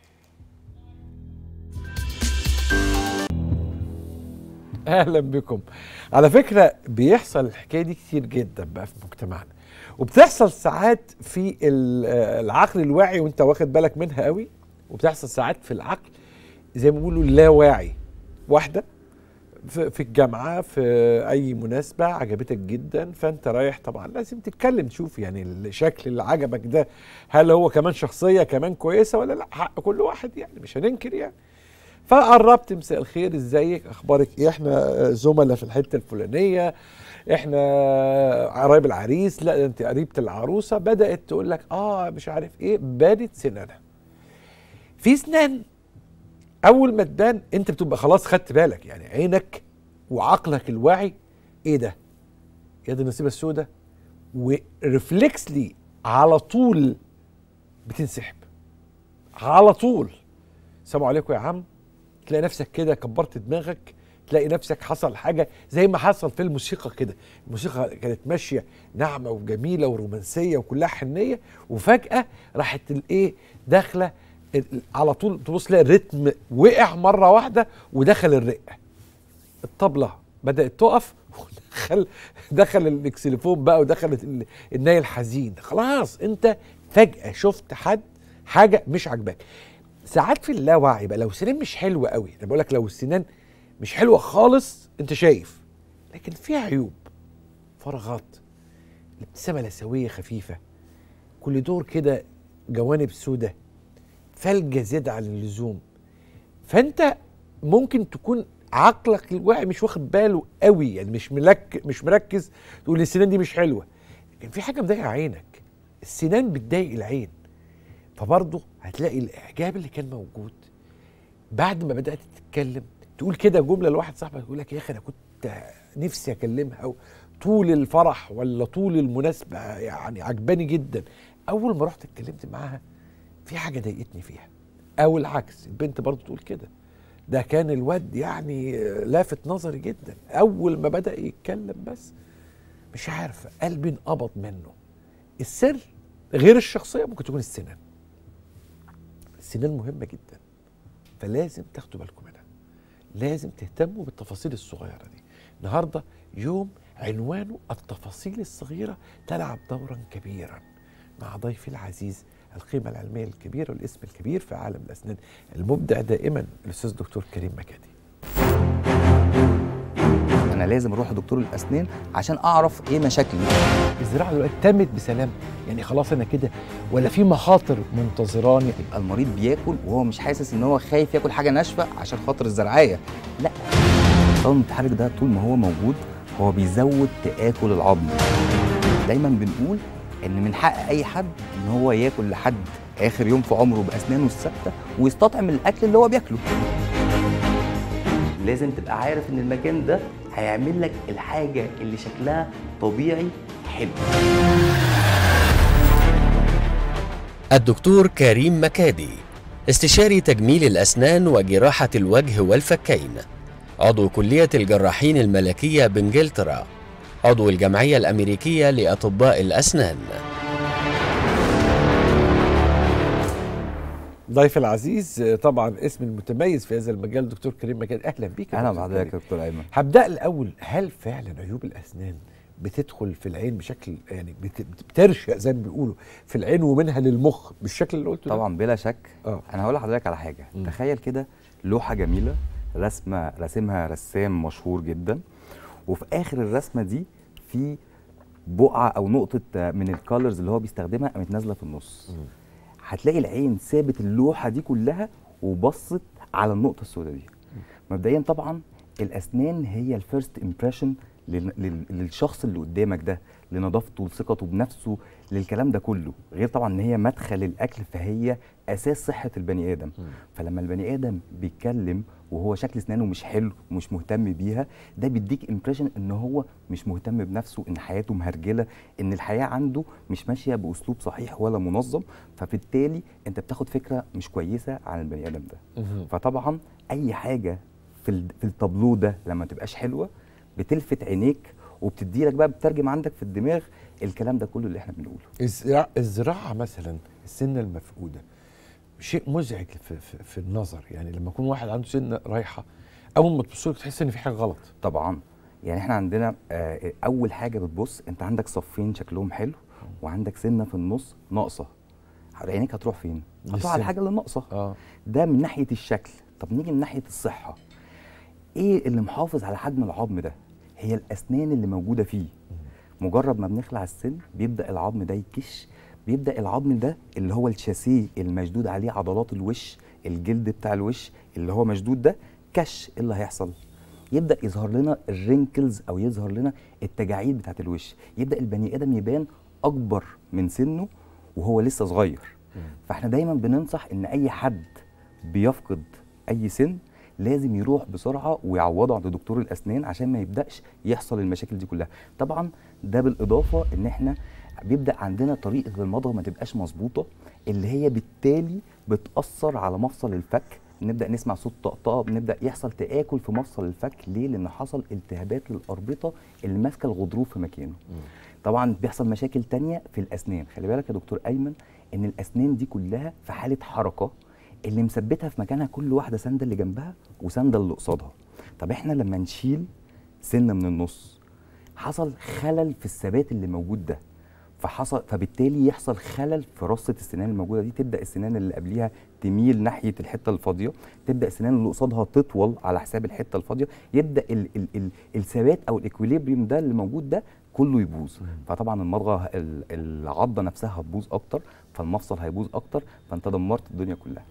اهلا بكم على فكره بيحصل الحكايه دي كتير جدا بقى في مجتمعنا وبتحصل ساعات في ال- آه، العقل الواعي وانت واخد بالك منها قوي وبتحصل ساعات في العقل زي ما بيقولوا اللاواعي واحده في في الجامعه في اي مناسبه عجبتك جدا فانت رايح طبعا لازم تتكلم تشوف يعني الشكل اللي عجبك ده هل هو كمان شخصيه كمان كويسه ولا لا حق كل واحد يعني مش هننكر يعني فقربت مساء الخير ازيك اخبارك ايه احنا آه، زملاء في الحته الفلانيه احنا قرايب العريس لا ده انت قريبه العروسه بدات تقول لك اه مش عارف ايه بانت سنانها في سنان اول ما تبان انت بتبقى خلاص خدت بالك يعني عينك وعقلك الواعي ايه ده يا دي النصيبه السوداء ورفلكسلي على طول بتنسحب على طول السلام عليكم يا عم تلاقي نفسك كده كبرت دماغك تلاقي نفسك حصل حاجه زي ما حصل في الموسيقى كده الموسيقى كانت ماشيه ناعمه وجميله ورومانسيه وكلها حنيه وفجاه راحت الايه داخله ال- على طول تبص تلاقي الريتم وقع مره واحده ودخل الرئه الطبله بدات تقف ودخل دخل الاكسليفون بقى ودخلت ال- الناي الحزين خلاص انت فجاه شفت حد حاجه مش عاجباك ساعات في اللاوعي بقى لو السنان مش حلوه قوي انا بقول لك لو السنان مش حلوه خالص انت شايف لكن فيها عيوب فراغات الابتسامه لثويه خفيفه كل دور كده جوانب سودة فلجة زيادة عن اللزوم فانت ممكن تكون عقلك الواعي مش واخد باله قوي يعني مش ملك مش مركز تقول السنان دي مش حلوه لكن في حاجه مضايقه عينك السنان بتضايق العين فبرضه هتلاقي الاعجاب اللي كان موجود بعد ما بدات تتكلم تقول كده جمله لواحد صاحبك يقول لك يا اخي انا كنت نفسي اكلمها او طول الفرح ولا طول المناسبه يعني عجباني جدا اول ما رحت اتكلمت معاها في حاجه ضايقتني فيها او العكس البنت برضه تقول كده ده كان الواد يعني لافت نظري جدا اول ما بدا يتكلم بس مش عارف قلبي انقبض منه السر غير الشخصيه ممكن تكون السنان السنان مهمه جدا فلازم تاخدوا بالكم منها لازم تهتموا بالتفاصيل الصغيره دي النهارده يوم عنوانه التفاصيل الصغيره تلعب دورا كبيرا مع ضيفي العزيز القيمه العلميه الكبيره والاسم الكبير في عالم الاسنان المبدع دائما الاستاذ دكتور كريم مكادي انا لازم اروح لدكتور الاسنان عشان اعرف ايه مشاكلي الزراعه دلوقتي تمت بسلام يعني خلاص انا كده ولا في مخاطر منتظراني يبقى المريض بياكل وهو مش حاسس ان هو خايف ياكل حاجه ناشفه عشان خاطر الزرعيه لا الطاقم المتحرك ده طول ما هو موجود هو بيزود تاكل العظم دايما بنقول ان من حق اي حد ان هو ياكل لحد اخر يوم في عمره باسنانه الثابته ويستطعم الاكل اللي هو بياكله لازم تبقى عارف ان المكان ده هيعمل لك الحاجه اللي شكلها طبيعي حلو الدكتور كريم مكادي استشاري تجميل الأسنان وجراحة الوجه والفكين عضو كلية الجراحين الملكية بإنجلترا عضو الجمعية الأمريكية لأطباء الأسنان ضيف العزيز آه، طبعا اسم المتميز في هذا المجال دكتور كريم مجاد اهلا بيك يا اهلا دكتور بحضرتك كريم. يا دكتور ايمن هبدا الاول هل فعلا عيوب الاسنان بتدخل في العين بشكل يعني بت- بترشق زي ما بيقولوا في العين ومنها للمخ بالشكل اللي قلته ده؟ طبعا بلا شك اه انا هقول لحضرتك على حاجه مم. تخيل كده لوحه جميله رسمه راسمها رسام مشهور جدا وفي اخر الرسمه دي في بقعه او نقطه آه، من الكالرز اللي هو بيستخدمها قامت نازله في النص مم. هتلاقي العين سابت اللوحه دي كلها وبصت على النقطه السوداء دي مبدئيا طبعا الاسنان هي الفيرست امبريشن للشخص اللي قدامك ده لنظافته لثقته بنفسه للكلام ده كله غير طبعا ان هي مدخل الاكل فهي اساس صحه البني ادم مم. فلما البني ادم بيتكلم وهو شكل اسنانه مش حلو ومش مهتم بيها ده بيديك امبريشن ان هو مش مهتم بنفسه ان حياته مهرجله ان الحياه عنده مش ماشيه باسلوب صحيح ولا منظم فبالتالي انت بتاخد فكره مش كويسه عن البني ادم ده مهم. فطبعا اي حاجه في ال- في التابلو ده لما تبقاش حلوه بتلفت عينيك وبتدي لك بقى بترجم عندك في الدماغ الكلام ده كله اللي احنا بنقوله الزراعة, الزراعة مثلا السنة المفقودة شيء مزعج في, في, في النظر يعني لما يكون واحد عنده سنة رايحة أول ما تبص له تحس إن في حاجة غلط طبعا يعني احنا عندنا آه، اول حاجه بتبص انت عندك صفين شكلهم حلو وعندك سنه في النص ناقصه عينيك هتروح فين هتروح على للسن. الحاجه اللي ناقصه اه ده من ناحيه الشكل طب نيجي من ناحيه الصحه ايه اللي محافظ على حجم العظم ده هي الاسنان اللي موجوده فيه مجرد ما بنخلع السن بيبدا العظم ده يكش بيبدا العظم ده اللي هو الشاسيه المشدود عليه عضلات الوش الجلد بتاع الوش اللي هو مشدود ده كش ايه اللي هيحصل يبدا يظهر لنا الرينكلز او يظهر لنا التجاعيد بتاعت الوش يبدا البني ادم يبان اكبر من سنه وهو لسه صغير فاحنا دايما بننصح ان اي حد بيفقد اي سن لازم يروح بسرعه ويعوضه عند دكتور الاسنان عشان ما يبداش يحصل المشاكل دي كلها طبعا ده بالاضافه ان احنا بيبدا عندنا طريقه المضغ ما تبقاش مظبوطه اللي هي بالتالي بتاثر على مفصل الفك نبدا نسمع صوت طقطقه بنبدا يحصل تاكل في مفصل الفك ليه لان حصل التهابات للاربطه اللي ماسكه الغضروف في مكانه طبعا بيحصل مشاكل تانية في الاسنان خلي بالك يا دكتور ايمن ان الاسنان دي كلها في حاله حركه اللي مثبتها في مكانها كل واحده سنده اللي جنبها وسنده اللي قصادها طب احنا لما نشيل سنه من النص حصل خلل في الثبات اللي موجود ده فحصل فبالتالي يحصل خلل في رصه السنان الموجوده دي تبدا السنان اللي قبليها تميل ناحيه الحته الفاضيه تبدا السنان اللي قصادها تطول على حساب الحته الفاضيه يبدا ال ال ال الثبات او الاكويليبريم ده اللي موجود ده كله يبوظ فطبعا المضغه ال- العضه نفسها هتبوظ اكتر فالمفصل هيبوظ اكتر فانت دمرت الدنيا كلها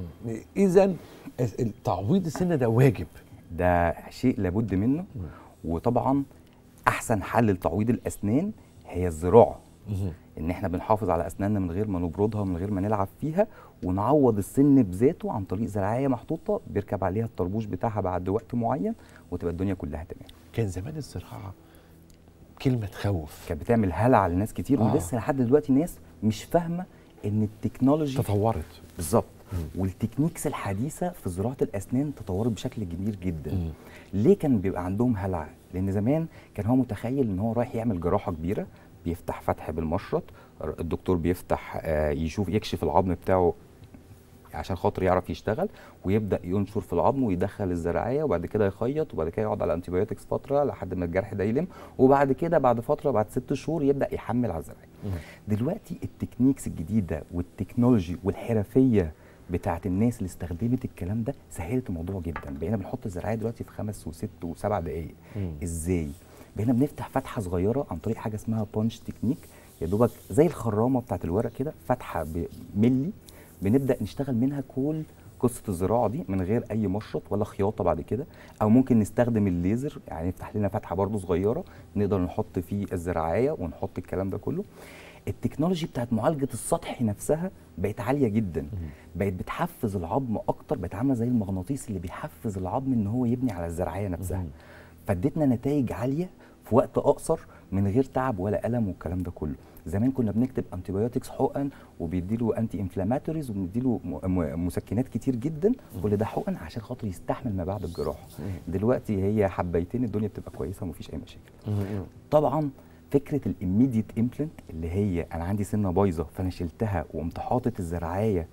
إذا تعويض السن ده واجب ده شيء لابد منه وطبعا احسن حل لتعويض الاسنان هي الزراعه ان احنا بنحافظ على اسناننا من غير ما نبردها من غير ما نلعب فيها ونعوض السن بذاته عن طريق زراعيه محطوطه بيركب عليها الطربوش بتاعها بعد وقت معين وتبقى الدنيا كلها تمام كان زمان الزراعة كلمة تخوف كانت بتعمل هلع لناس كتير آه. ولسه لحد دلوقتي ناس مش فاهمه ان التكنولوجي تطورت بالظبط والتكنيكس الحديثه في زراعه الاسنان تطورت بشكل كبير جدا مم. ليه كان بيبقى عندهم هلع لان زمان كان هو متخيل ان هو رايح يعمل جراحه كبيره بيفتح فتح بالمشرط الدكتور بيفتح آه، يشوف يكشف العظم بتاعه عشان خاطر يعرف يشتغل ويبدا ينشر في العظم ويدخل الزراعيه وبعد كده يخيط وبعد كده يقعد على انتيبيوتكس فتره لحد ما الجرح ده يلم وبعد كده بعد فتره بعد ست شهور يبدا يحمل على الزراعيه دلوقتي التكنيكس الجديده والتكنولوجي والحرفيه بتاعت الناس اللي استخدمت الكلام ده سهلت الموضوع جدا بقينا بنحط الزراعيه دلوقتي في خمس وست وسبع دقائق مم. ازاي بقينا بنفتح فتحه صغيره عن طريق حاجه اسمها بانش تكنيك يا دوبك زي الخرامه بتاعت الورق كده فتحه بملي بنبدا نشتغل منها كل قصه الزراعه دي من غير اي مشرط ولا خياطه بعد كده او ممكن نستخدم الليزر يعني نفتح لنا فتحه برضو صغيره نقدر نحط فيه الزراعيه ونحط الكلام ده كله التكنولوجي بتاعت معالجه السطح نفسها بقت عاليه جدا بقت بتحفز العظم اكتر بقت عامله زي المغناطيس اللي بيحفز العظم ان هو يبني على الزراعيه نفسها فادتنا نتائج عاليه في وقت اقصر من غير تعب ولا الم والكلام ده كله زمان كنا بنكتب انتيبيوتكس حقن وبيديله انتي انفلاماتوريز وبنديله م- م- مسكنات كتير جدا كل ده حقن عشان خاطر يستحمل ما بعد الجراحه دلوقتي هي حبيتين الدنيا بتبقى كويسه ومفيش اي مشاكل طبعا فكره الاميديت امبلنت اللي هي انا عندي سنه بايظه فانا شلتها وقمت حاطط الزراعيه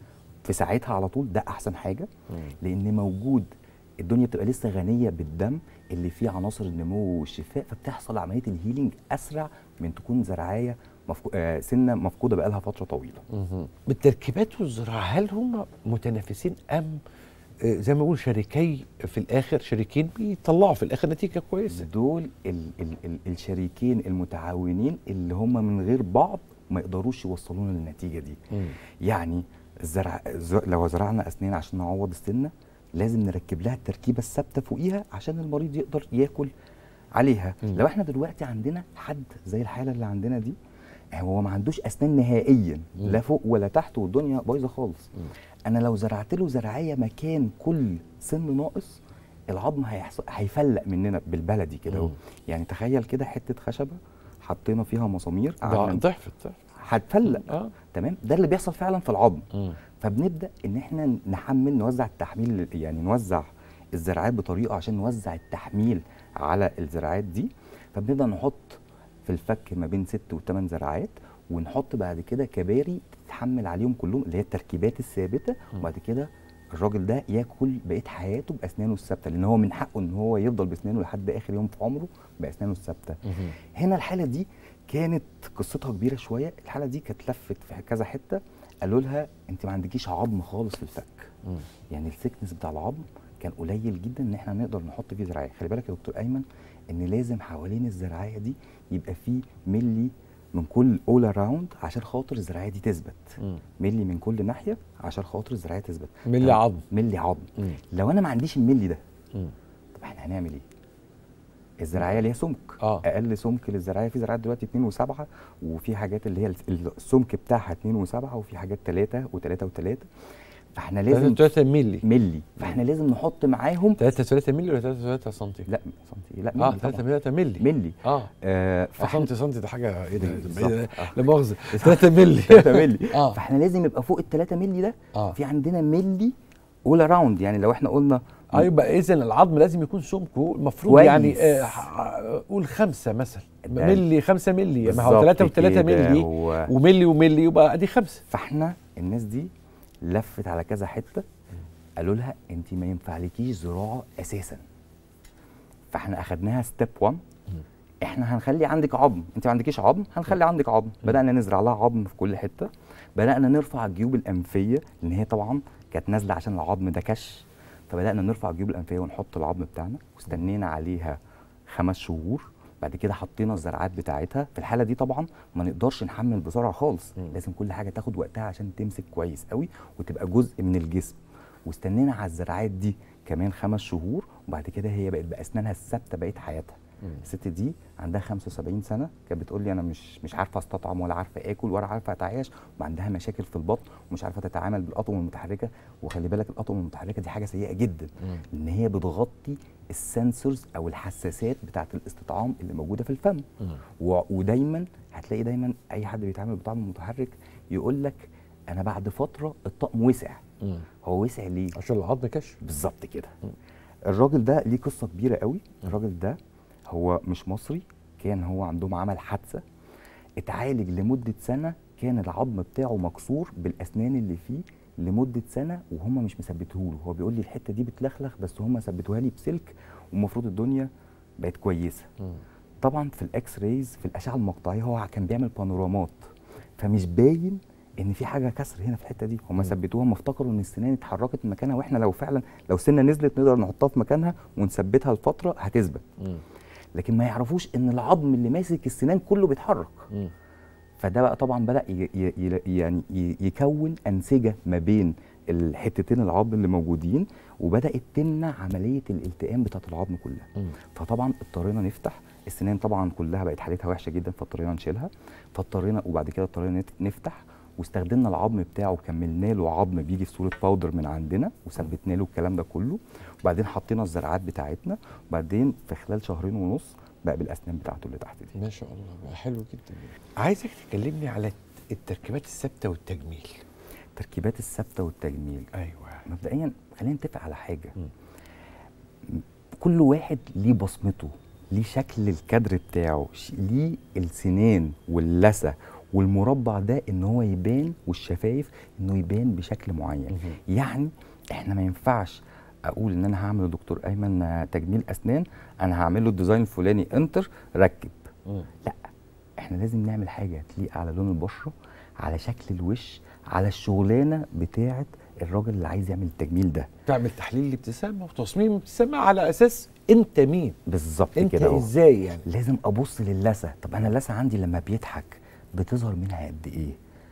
في ساعتها على طول ده احسن حاجه لان موجود الدنيا بتبقى لسه غنيه بالدم اللي فيه عناصر النمو والشفاء فبتحصل عمليه الهيلينج اسرع من تكون زرعيه مفكو... آه سنه مفقوده بقالها فتره طويله مهم. بالتركيبات والزراعه هل هم متنافسين ام آه، زي ما بقول شريكي في الاخر شريكين بيطلعوا في الاخر نتيجه كويسه دول ال ال ال الشريكين المتعاونين اللي هم من غير بعض ما يقدروش يوصلونا للنتيجه دي يعني الزرع ز- لو زرعنا اسنان عشان نعوض السنه لازم نركب لها التركيبه الثابته فوقيها عشان المريض يقدر ياكل عليها مم. لو احنا دلوقتي عندنا حد زي الحاله اللي عندنا دي هو ما عندوش اسنان نهائيا مم. لا فوق ولا تحت والدنيا بايظه خالص انا لو زرعت له زراعيه مكان كل سن ناقص العظم هيحصل هيفلق مننا بالبلدي كده اهو مم. يعني تخيل كده حته خشبه حطينا فيها مسامير ده قعدنا ضعفت ضعفت هتفلق اه تمام ده اللي بيحصل فعلا في العظم مم. فبنبدا ان احنا نحمل نوزع التحميل يعني نوزع الزراعات بطريقه عشان نوزع التحميل على الزراعات دي فبنبدا نحط في الفك ما بين ست وثمان زراعات ونحط بعد كده كباري تتحمل عليهم كلهم اللي هي التركيبات الثابته وبعد كده الراجل ده ياكل بقيه حياته باسنانه الثابته لان هو من حقه ان هو يفضل باسنانه لحد اخر يوم في عمره باسنانه الثابته مهم. هنا الحاله دي كانت قصتها كبيره شويه الحاله دي كانت لفت في كذا حته قالوا لها انت ما عندكيش عظم خالص في الفك مم. يعني الثيكنس بتاع العظم كان قليل جدا ان احنا نقدر نحط فيه زراعيه خلي بالك يا دكتور ايمن ان لازم حوالين الزراعيه دي يبقى فيه ملي من كل اول اراوند عشان خاطر الزراعيه دي تثبت مم. ملي من كل ناحيه عشان خاطر الزراعيه تثبت ملي طب عظم. ملي عظم مم. لو انا ما عنديش الملي ده مم. طب احنا هنعمل ايه الزراعيه ليها سمك آه. اقل سمك للزراعيه في زراعات دلوقتي 2 و7 وفي حاجات اللي هي السمك بتاعها 2 و7 وفي حاجات 3 و3 و3 فاحنا لازم 3 ملي ملي فاحنا لازم نحط معاهم 3 3 ملي ولا 3 3 سنتي؟ لا سنتي لا اه ملي 3 طبعاً. 3 ملي ملي اه آه آه، فاحنا سنتي سنتي ده حاجه ايه ده بالظبط. ده- آه. لا مؤاخذه 3 ملي 3 ملي اه فاحنا لازم يبقى فوق ال 3 ملي ده اه في عندنا ملي اول اراوند يعني لو احنا قلنا اه يبقى اذا العظم لازم يكون سمكه المفروض كويس. يعني آه ح- قول خمسة مثلا ده- ملي خمسة ملي ما هو بالظبط 3 و3 كده، ملي و- وملي وملي يبقى ادي خمسة فاحنا الناس دي لفت على كذا حته قالوا لها انت ما ينفعلكيش زراعه اساسا فاحنا اخدناها ستيب 1 احنا هنخلي عندك عظم انت ما عندكيش عظم هنخلي عندك عظم بدانا نزرع لها عظم في كل حته بدانا نرفع الجيوب الانفيه لان هي طبعا كانت نازله عشان العظم ده كش فبدانا نرفع الجيوب الانفيه ونحط العظم بتاعنا واستنينا عليها خمس شهور بعد كده حطينا الزرعات بتاعتها في الحاله دي طبعا ما نقدرش نحمل بسرعه خالص لازم كل حاجه تاخد وقتها عشان تمسك كويس قوي وتبقى جزء من الجسم واستنينا على الزراعات دي كمان خمس شهور وبعد كده هي بقت باسنانها الثابته بقيه حياتها الست دي عندها 75 سنه كانت بتقول لي انا مش مش عارفه استطعم ولا عارفه اكل ولا عارفه اتعايش وعندها مشاكل في البطن ومش عارفه تتعامل بالاطقم المتحركه وخلي بالك الاطقم المتحركه دي حاجه سيئه جدا لان هي بتغطي السنسورز او الحساسات بتاعه الاستطعام اللي موجوده في الفم و- ودايما هتلاقي دايما اي حد بيتعامل بطعم متحرك يقول لك انا بعد فتره الطقم وسع هو وسع ليه عشان العظم كش بالظبط كده الراجل ده ليه قصه كبيره قوي الراجل ده هو مش مصري كان هو عندهم عمل حادثه اتعالج لمده سنه كان العظم بتاعه مكسور بالاسنان اللي فيه لمده سنه وهم مش مثبتهوله هو بيقول لي الحته دي بتلخلخ بس هم ثبتوها لي بسلك والمفروض الدنيا بقت كويسه طبعا في الاكس رايز في الاشعه المقطعيه هو كان بيعمل بانورامات فمش باين ان في حاجه كسر هنا في الحته دي هم ثبتوها هم افتكروا ان السنان اتحركت من مكانها واحنا لو فعلا لو سنه نزلت نقدر نحطها في مكانها ونثبتها لفتره هتثبت لكن ما يعرفوش ان العظم اللي ماسك السنان كله بيتحرك فده بقى طبعا بدا ي ي ي يعني ي يكون انسجه ما بين الحتتين العظم اللي موجودين وبدات تمنع عمليه الالتئام بتاعه العظم كلها فطبعا اضطرينا نفتح السنان طبعا كلها بقت حالتها وحشه جدا فاضطرينا نشيلها فاضطرينا وبعد كده اضطرينا نت- نفتح واستخدمنا العظم بتاعه وكملنا له عظم بيجي في صوره باودر من عندنا وثبتنا له الكلام ده كله وبعدين حطينا الزرعات بتاعتنا وبعدين في خلال شهرين ونص بقى بالاسنان بتاعته اللي تحت دي ما شاء الله بقى حلو جدا عايزك تكلمني على التركيبات الثابته والتجميل التركيبات الثابته والتجميل ايوه مبدئيا خلينا نتفق على حاجه كل واحد ليه بصمته ليه شكل الكادر بتاعه ش- ليه السنان واللثه والمربع ده ان هو يبان والشفايف انه يبان بشكل معين يعني احنا ما ينفعش اقول ان انا هعمل لدكتور ايمن آه، تجميل اسنان انا هعمل له الديزاين الفلاني انتر ركب لا احنا لازم نعمل حاجه تليق على لون البشره على شكل الوش على الشغلانه بتاعه الراجل اللي عايز يعمل التجميل ده تعمل تحليل الابتسامه وتصميم الابتسامه على اساس انت مين بالظبط انت كده اهو. ازاي يعني لازم ابص للثه طب انا اللثه عندي لما بيضحك بتظهر منها قد ايه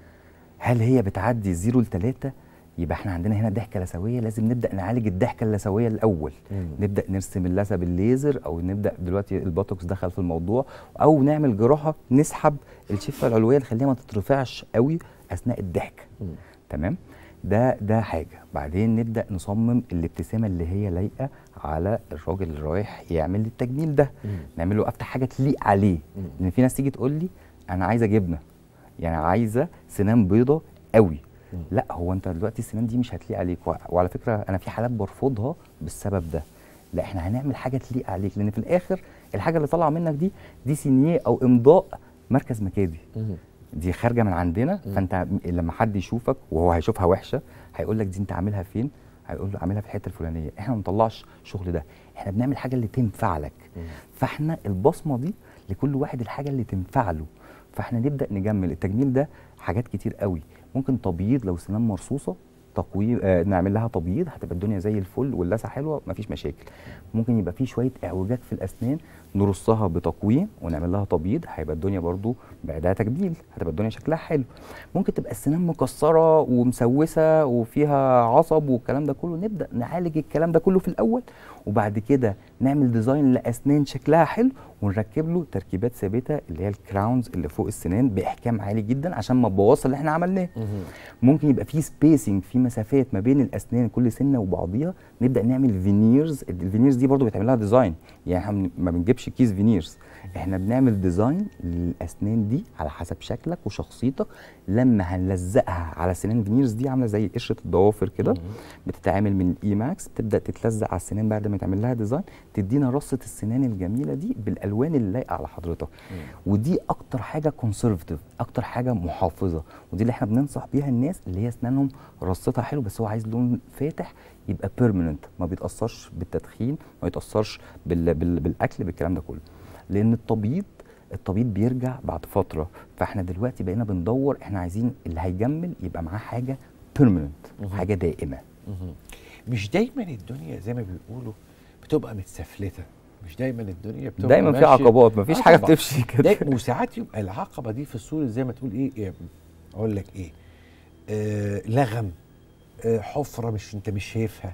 هل هي بتعدي 0 ل 3 يبقى احنا عندنا هنا ضحكه لثويه لازم نبدا نعالج الضحكه اللثويه الاول مم. نبدا نرسم اللثه بالليزر او نبدا دلوقتي البوتوكس دخل في الموضوع او نعمل جراحه نسحب الشفه العلويه نخليها ما تترفعش قوي اثناء الضحك مم. تمام ده ده حاجه بعدين نبدا نصمم الابتسامه اللي هي لايقه على الراجل اللي رايح يعمل التجميل ده مم. نعمل له اكتر حاجه تليق عليه مم. لان في ناس تيجي تقول لي انا عايزه جبنه يعني عايزه سنان بيضه قوي مم. لا هو انت دلوقتي السنان دي مش هتليق عليك وع- وعلى فكره انا في حالات برفضها بالسبب ده لا احنا هنعمل حاجه تليق عليك لان في الاخر الحاجه اللي طالعه منك دي دي سينيه او امضاء مركز مكادي مم. دي خارجه من عندنا مم. فانت م- لما حد يشوفك وهو هيشوفها وحشه هيقول لك دي انت عاملها فين هيقول له عاملها في الحته الفلانيه احنا ما بنطلعش شغل ده احنا بنعمل حاجه اللي تنفع لك مم. فاحنا البصمه دي لكل واحد الحاجه اللي تنفع له فاحنا نبدا نجمل التجميل ده حاجات كتير قوي ممكن تبييض لو سنان مرصوصه تقويم آه نعمل لها تبييض هتبقى الدنيا زي الفل واللثه حلوه مفيش مشاكل ممكن يبقى في شويه اعوجاج في الاسنان نرصها بتقويم ونعمل لها تبييض هيبقى الدنيا برضو بعدها تجميل هتبقى الدنيا شكلها حلو ممكن تبقى السنان مكسره ومسوسه وفيها عصب والكلام ده كله نبدا نعالج الكلام ده كله في الاول وبعد كده نعمل ديزاين لاسنان شكلها حلو ونركب له تركيبات ثابته اللي هي الكراونز اللي فوق السنان باحكام عالي جدا عشان ما تبوظش اللي احنا عملناه مم. ممكن يبقى في سبيسنج في مسافات ما بين الاسنان كل سنه وبعضيها نبدا نعمل فينيرز الفينيرز دي برضو بيتعمل لها ديزاين يعني احنا بن- ما بنجيبش كيس فينيرز احنا بنعمل ديزاين للاسنان دي على حسب شكلك وشخصيتك لما هنلزقها على سنان الفينيرز دي عامله زي قشره الضوافر كده بتتعمل من الاي ماكس تبدا تتلزق على السنان بعد ما يتعمل لها ديزاين تدينا رصه السنان الجميله دي بالالوان اللي لايقه على حضرتك ودي اكتر حاجه كونسرفتيف اكتر حاجه محافظه ودي اللي احنا بننصح بيها الناس اللي هي اسنانهم رصتها حلو بس هو عايز لون فاتح يبقى بيرمننت ما بيتاثرش بالتدخين ما يتاثرش بال بال بالاكل بالكلام ده كله لان التبييض التبييض بيرجع بعد فتره فاحنا دلوقتي بقينا بندور احنا عايزين اللي هيجمل يبقى معاه حاجه بيرمننت حاجه دائمه مهم. مش دايما الدنيا زي ما بيقولوا بتبقى متسفلته مش دايما الدنيا بتبقى دايما في ماشية- عقبات مفيش آه حاجه طبعاً. بتمشي كده ده وساعات يبقى العقبه دي في الصوره زي ما تقول ايه, إيه اقول لك ايه آه لغم آه حفره مش انت مش شايفها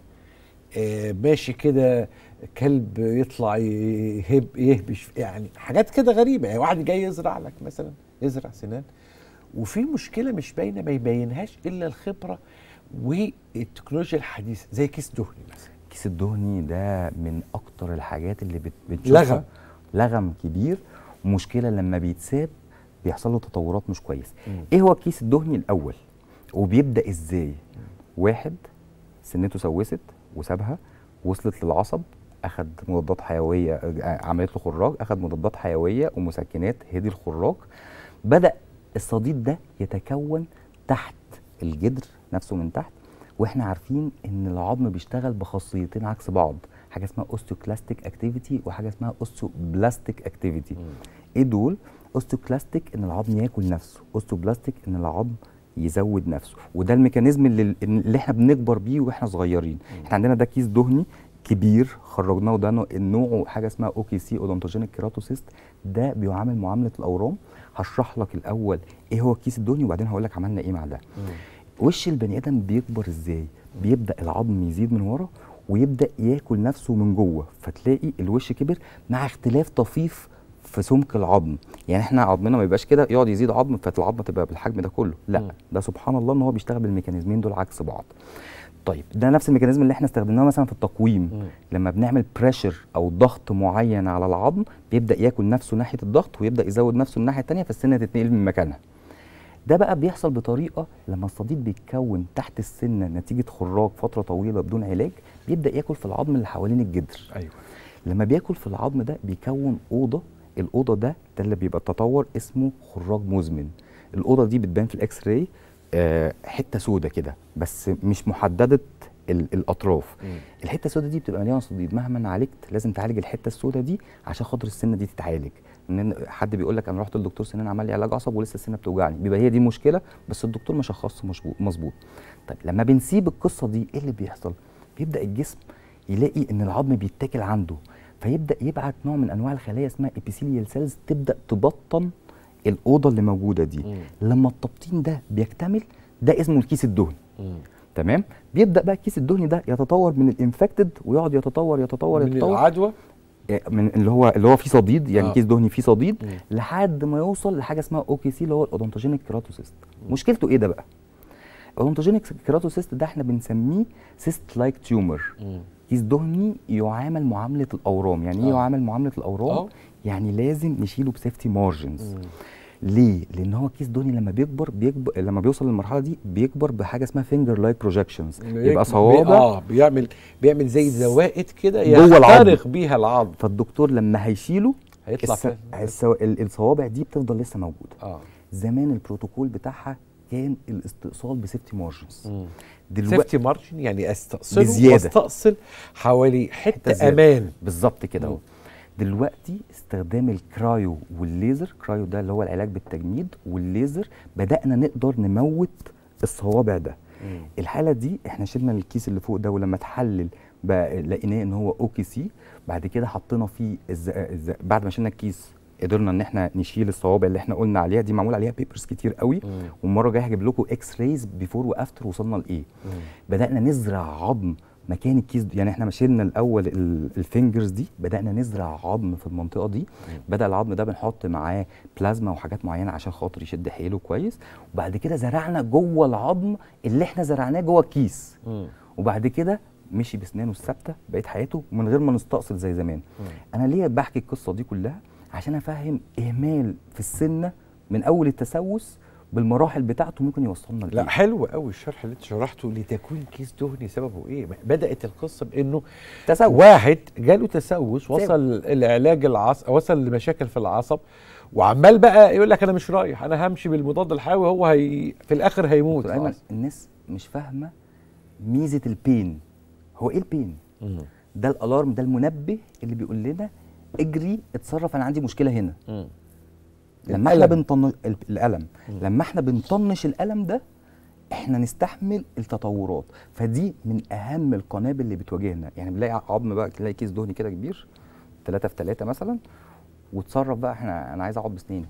آه ماشي كده كلب يطلع يهب يهبش يعني حاجات كده غريبه يعني واحد جاي يزرع لك مثلا يزرع سنان وفي مشكله مش باينه ما يبينهاش الا الخبره والتكنولوجيا الحديثه زي كيس دهني مثلا الكيس الدهني ده من اكتر الحاجات اللي بت- بنشوفها لغم. لغم كبير مشكله لما بيتساب بيحصل له تطورات مش كويس مم. ايه هو الكيس الدهني الاول وبيبدا ازاي واحد سنته سوست وسابها وصلت للعصب اخد مضادات حيويه آه، عملت له خراج اخد مضادات حيويه ومسكنات هدي الخراج بدا الصديد ده يتكون تحت الجدر نفسه من تحت واحنا عارفين ان العظم بيشتغل بخاصيتين عكس بعض حاجه اسمها اوستيوكلاستيك اكتيفيتي وحاجه اسمها اوستيوبلاستيك اكتيفيتي ايه دول اوستيوكلاستيك ان العظم ياكل نفسه اوستيوبلاستيك ان العظم يزود نفسه وده الميكانيزم اللي, اللي احنا بنكبر بيه واحنا صغيرين احنا عندنا ده كيس دهني كبير خرجناه وده نوع- نوعه حاجه اسمها اوكي سي اودونتوجينيك كيراتوسيست ده بيعامل معامله الاورام هشرح لك الاول ايه هو الكيس الدهني وبعدين هقول لك عملنا ايه مع ده وش البني ادم بيكبر ازاي بيبدا العظم يزيد من ورا ويبدا ياكل نفسه من جوه فتلاقي الوش كبر مع اختلاف طفيف في سمك العظم يعني احنا عظمنا ما يبقاش كده يقعد يزيد عظم فالعظمه تبقى بالحجم ده كله لا مم. ده سبحان الله ان هو بيشتغل بالميكانيزمين دول عكس بعض طيب ده نفس الميكانيزم اللي احنا استخدمناه مثلا في التقويم مم. لما بنعمل بريشر او ضغط معين على العظم بيبدا ياكل نفسه ناحيه الضغط ويبدا يزود نفسه الناحيه الثانيه فالسنه تتنقل من مكانها ده بقى بيحصل بطريقه لما الصديد بيتكون تحت السنه نتيجه خراج فتره طويله بدون علاج بيبدا ياكل في العظم اللي حوالين الجدر ايوه لما بياكل في العظم ده بيكون اوضه الاوضه ده ده اللي بيبقى التطور اسمه خراج مزمن الاوضه دي بتبان في الاكس راي آه حته سودة كده بس مش محدده ال- الاطراف مم. الحته السوداء دي بتبقى مليانه صديد مهما عالجت لازم تعالج الحته السوداء دي عشان خاطر السنه دي تتعالج ان حد بيقول لك انا رحت للدكتور سنان عمل لي علاج عصب ولسه السنه بتوجعني بيبقى هي دي المشكله بس الدكتور ما شخصش مشبو- مظبوط طيب لما بنسيب القصه دي ايه اللي بيحصل بيبدا الجسم يلاقي ان العظم بيتاكل عنده فيبدا يبعت نوع من انواع الخلايا اسمها ابيثيليال سيلز تبدا تبطن الاوضه اللي موجوده دي لما التبطين ده بيكتمل ده اسمه الكيس الدهني تمام بيبدا بقى الكيس الدهني ده يتطور من الانفكتد ويقعد يتطور يتطور من يتطور العدوى من اللي هو اللي هو فيه صديد يعني آه. آه. كيس دهني فيه صديد مم. لحد ما يوصل لحاجه اسمها اوكي سي اللي هو الاودونتوجينيك كيراتوسيست مشكلته ايه ده بقى الاودونتوجينيك كيراتوسيست ده احنا بنسميه سيست لايك تيومر كيس دهني يعامل معامله الاورام يعني ايه آه. يعامل معامله الاورام آه. يعني لازم نشيله بسيفتي مارجنز ليه؟ لان هو الكيس دهني لما بيكبر بيكبر لما بيوصل للمرحله دي بيكبر بحاجه اسمها فينجر لايك بروجكشنز يبقى صوابع اه بيعمل بيعمل زي زوائد كده جوه العظم. يخترق بيها العظم فالدكتور لما هيشيله هيطلع الس... فين؟ السو... ال- الصوابع دي بتفضل لسه موجوده اه زمان البروتوكول بتاعها كان الاستئصال بسيفتي مارجنز سيفتي مارجن يعني استأصله بزيادة. واستأصل حوالي حته زيادة. امان بالظبط كده مم. اهو دلوقتي استخدام الكرايو والليزر كرايو ده اللي هو العلاج بالتجميد والليزر بدأنا نقدر نموت الصوابع ده الحاله دي احنا شلنا الكيس اللي فوق ده ولما اتحلل بقى لقيناه ان هو اوكي سي بعد كده حطينا فيه الز... الز... بعد ما شلنا الكيس قدرنا ان احنا نشيل الصوابع اللي احنا قلنا عليها دي معمول عليها بيبرز كتير قوي والمره الجايه هجيب لكم اكس رايز بيفور وافتر وصلنا لايه بدانا نزرع عظم مكان الكيس يعني احنا شلنا الاول ال- الفينجرز دي بدانا نزرع عظم في المنطقه دي بدا العظم ده بنحط معاه بلازما وحاجات معينه عشان خاطر يشد حيله كويس وبعد كده زرعنا جوه العظم اللي احنا زرعناه جوه الكيس وبعد كده مشي بسنانه الثابته بقيت حياته من غير ما نستأصل زي زمان انا ليه بحكي القصه دي كلها عشان افهم اهمال في السنه من اول التسوس بالمراحل بتاعته ممكن يوصلنا لا لإيه. حلو قوي الشرح اللي انت شرحته لتكوين كيس دهني سببه ايه بدات القصه بانه تسوس. واحد جاله تسوس وصل العلاج العصب وصل لمشاكل في العصب وعمال بقى يقول لك انا مش رايح انا همشي بالمضاد الحيوي هو هي في الاخر هيموت دكتور ايمن خلاص. الناس مش فاهمه ميزه البين هو ايه البين مم. ده الالارم ده المنبه اللي بيقول لنا اجري اتصرف انا عندي مشكله هنا مم. لما احنا الألم. بنطنش الالم لما احنا بنطنش الالم ده احنا نستحمل التطورات فدي من اهم القنابل اللي بتواجهنا يعني بنلاقي عظم بقى تلاقي كيس دهني كده كبير 3 في 3 مثلا وتصرف بقى احنا انا عايز اقعد بسنيني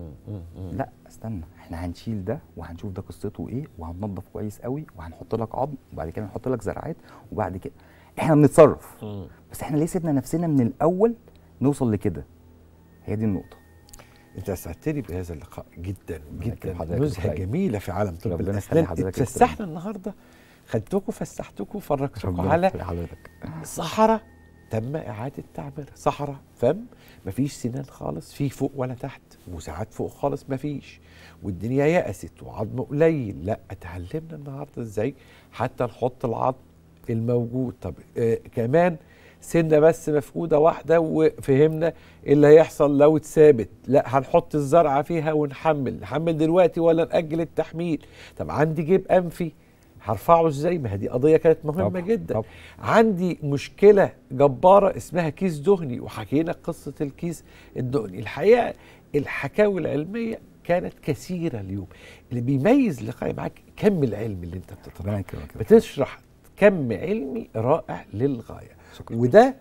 لا استنى احنا هنشيل ده وهنشوف ده قصته ايه وهننضف كويس قوي وهنحط لك عظم وبعد كده نحط لك زرعات وبعد كده احنا بنتصرف بس احنا ليه سيبنا نفسنا من الاول نوصل لكده هي دي النقطه انت اسعدتني بهذا اللقاء جدا جدا يكرم حضرتك نزهه يا جميله في عالم طب ربنا الاسنان يخلي حضرتك يا اتفسحنا النهارده خدتكم فسحتكم فرجتكم ربنا على يخلي حضرتك صحراء تم اعاده تعميرها صحراء فم مفيش سنان خالص في فوق ولا تحت وساعات فوق خالص مفيش والدنيا يأست وعظم قليل لا اتعلمنا النهارده ازاي حتى نحط العظم الموجود طب آه كمان سنه بس مفقوده واحده وفهمنا ايه اللي هيحصل لو اتثابت لا هنحط الزرعه فيها ونحمل نحمل دلوقتي ولا نأجل التحميل طب عندي جيب انفي هرفعه ازاي ما هي دي قضيه كانت مهمه طبعاً، جدا طبعاً. عندي مشكله جباره اسمها كيس دهني وحكينا قصه الكيس الدهني الحقيقه الحكاوي العلميه كانت كثيره اليوم اللي بيميز لقائي معاك كم العلم اللي انت بتطرحه ربنا يكرمك يا بتشرح كم علمي رائع للغايه وده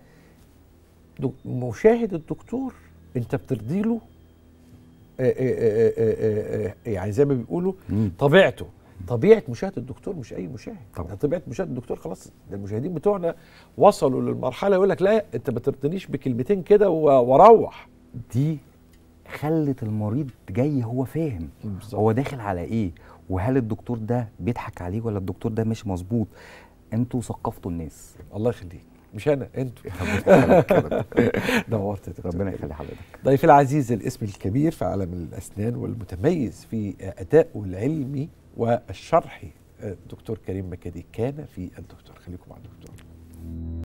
دك- مشاهد الدكتور انت بترضي له آه، آه، آه، آه، آه، آه، يعني زي ما بيقولوا مم. طبيعته طبيعه مشاهد الدكتور مش اي مشاهد طبعا. ده طبيعه مشاهد الدكتور خلاص ده المشاهدين بتوعنا وصلوا للمرحله يقول لك لا انت ما ترضينيش بكلمتين كده و- واروح دي خلت المريض جاي هو فاهم بالظبط. هو داخل على ايه وهل الدكتور ده بيضحك عليه ولا الدكتور ده مش مظبوط انتوا ثقفتوا الناس الله يخليك مش انا انتوا نورت يا دكتور ربنا كريم. يخلي حضرتك ضيفي العزيز الاسم الكبير في عالم الأسنان والمتميز في أدائه العلمي والشرحي الدكتور كريم مكادي كان في الدكتور خليكم مع الدكتور